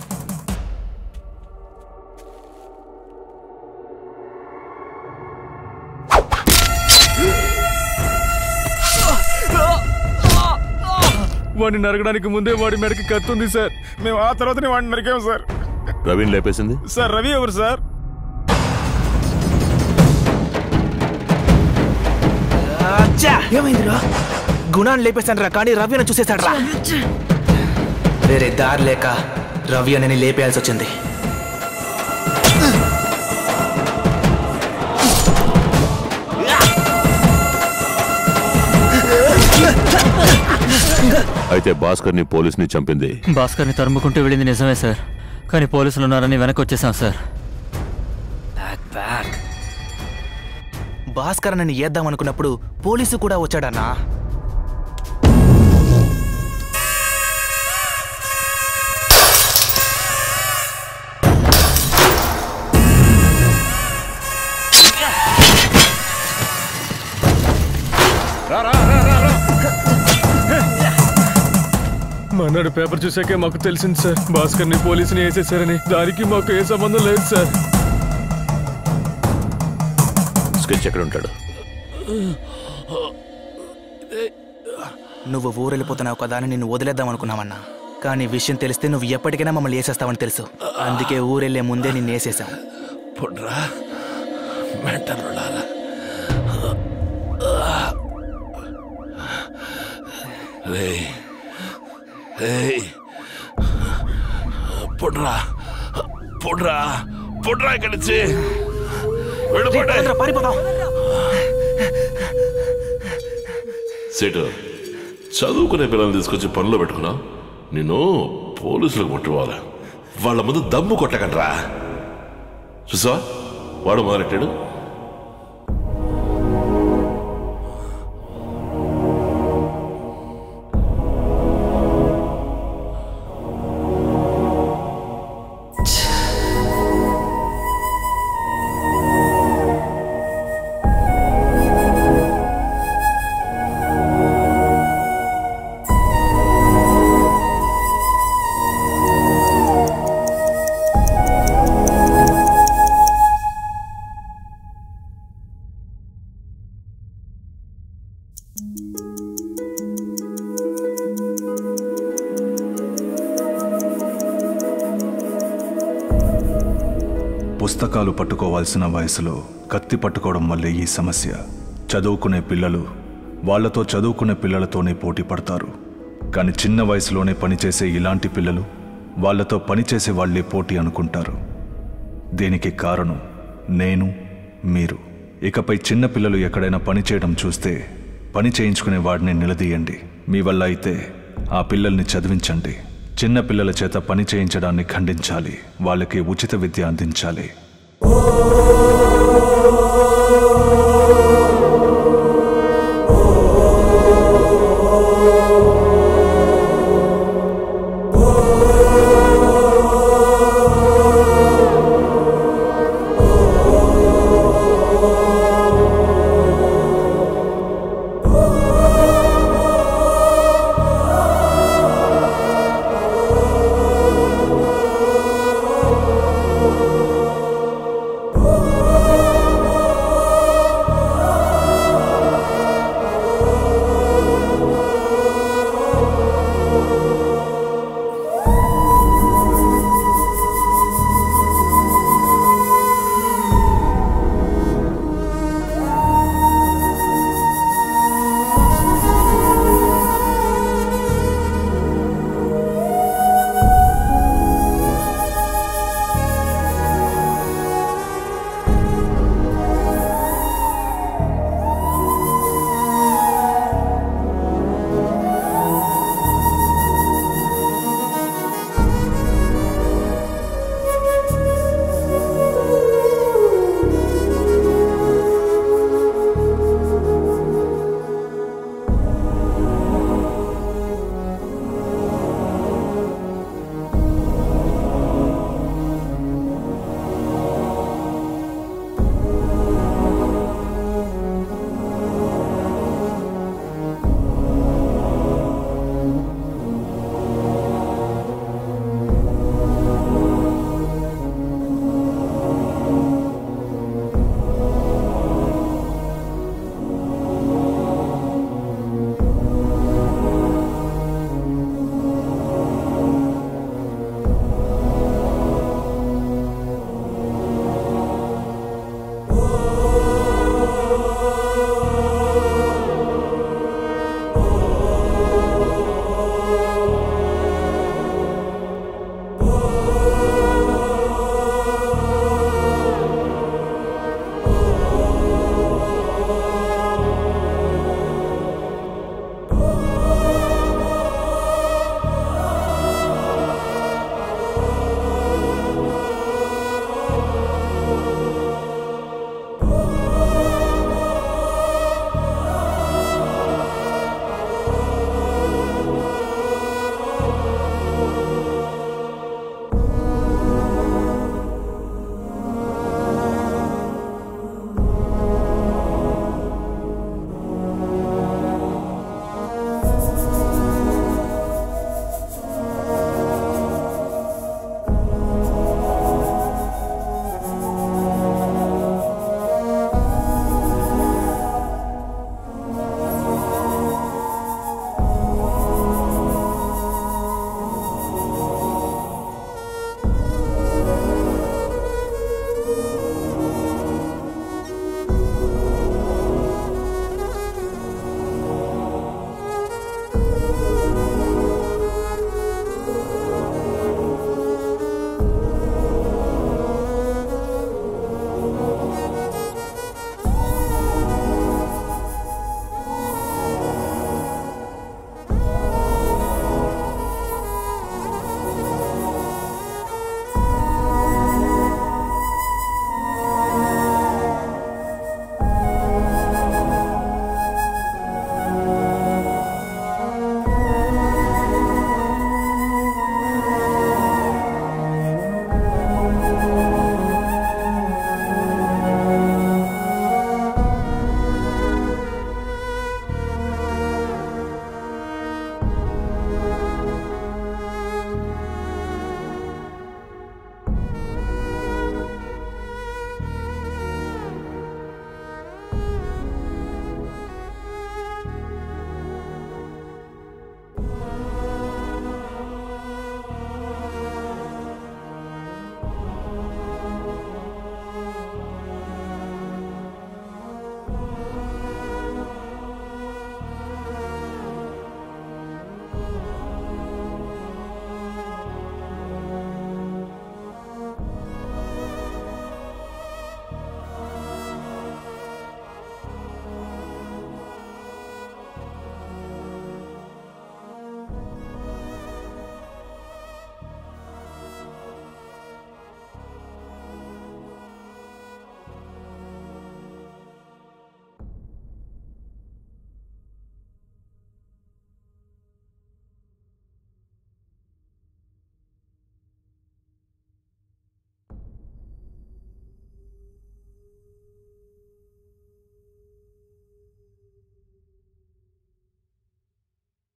వాడిని నరకడానికి ముందే వాడి మెడకి కత్తుంది సార్ మేము ఆ తర్వాతనే వాడిని నరికాం సార్ రవిని లేపేసింది సార్ రవి ఎవరు సార్ ఏమైందిరా గుణాన్ని లేపేశాను రా కానీ రవి అని చూసేశాడు రా వేరే దారి లేక రవి అని లేపేయాల్సి వచ్చింది అయితే భాస్కర్ని పోలీసుని చంపింది భాస్కర్ని తరుముకుంటూ వెళ్ళింది నిజమే సార్ కానీ పోలీసులు ఉన్నారని వెనక్కి వచ్చేసాం సార్ భాస్కర్ నన్ను ఏద్దాం అనుకున్నప్పుడు పోలీసు కూడా వచ్చాడన్నా మన్నాడు పేపర్ చూసాకే మాకు తెలిసింది సార్ భాస్కర్ ని పోలీసుని వేసేసారని దానికి మాకు ఏ సంబంధం లేదు సార్ స్కెచ్ ఎక్కడ ఉంటాడు నువ్వు ఊరెళ్ళిపోతున్నావు కదా అని నిన్ను వదిలేద్దాం అనుకున్నామన్నా కానీ విషయం తెలిస్తే నువ్వు ఎప్పటికైనా మమ్మల్ని వేసేస్తావని తెలుసు అందుకే ఊరెళ్ళే ముందే నిన్ను వేసేసాం పొడ్రా మెంటల్ ఉండాలా రే రేయ్ పొడ్రా పొడ్రా పొడ్రా ఇక్కడి నుంచి వెళ్ళిపోండి సేటు చదువుకునే పిల్లల్ని తీసుకొచ్చి పనిలో పెట్టుకున్నా నిన్ను పోలీసులకు ముట్టుకోవాలి వాళ్ళ ముందు దమ్ము కొట్టకండ్రా చూసా వాడు మొదలెట్టాడు పుస్తకాలు పట్టుకోవాల్సిన వయసులో కత్తి పట్టుకోవడం వల్లే ఈ సమస్య చదువుకునే పిల్లలు వాళ్ళతో చదువుకునే పిల్లలతోనే పోటీ పడతారు కానీ చిన్న వయసులోనే పనిచేసే ఇలాంటి పిల్లలు వాళ్ళతో పనిచేసే వాళ్ళే పోటీ అనుకుంటారు దీనికి కారణం నేను మీరు ఇకపై చిన్న పిల్లలు ఎక్కడైనా పని చేయడం చూస్తే పని చేయించుకునే వాడిని నిలదీయండి మీ వల్ల అయితే ఆ పిల్లల్ని చదివించండి చిన్న పిల్లల చేత పని చేయించడాన్ని ఖండించాలి వాళ్ళకి ఉచిత విద్య అందించాలి ఓ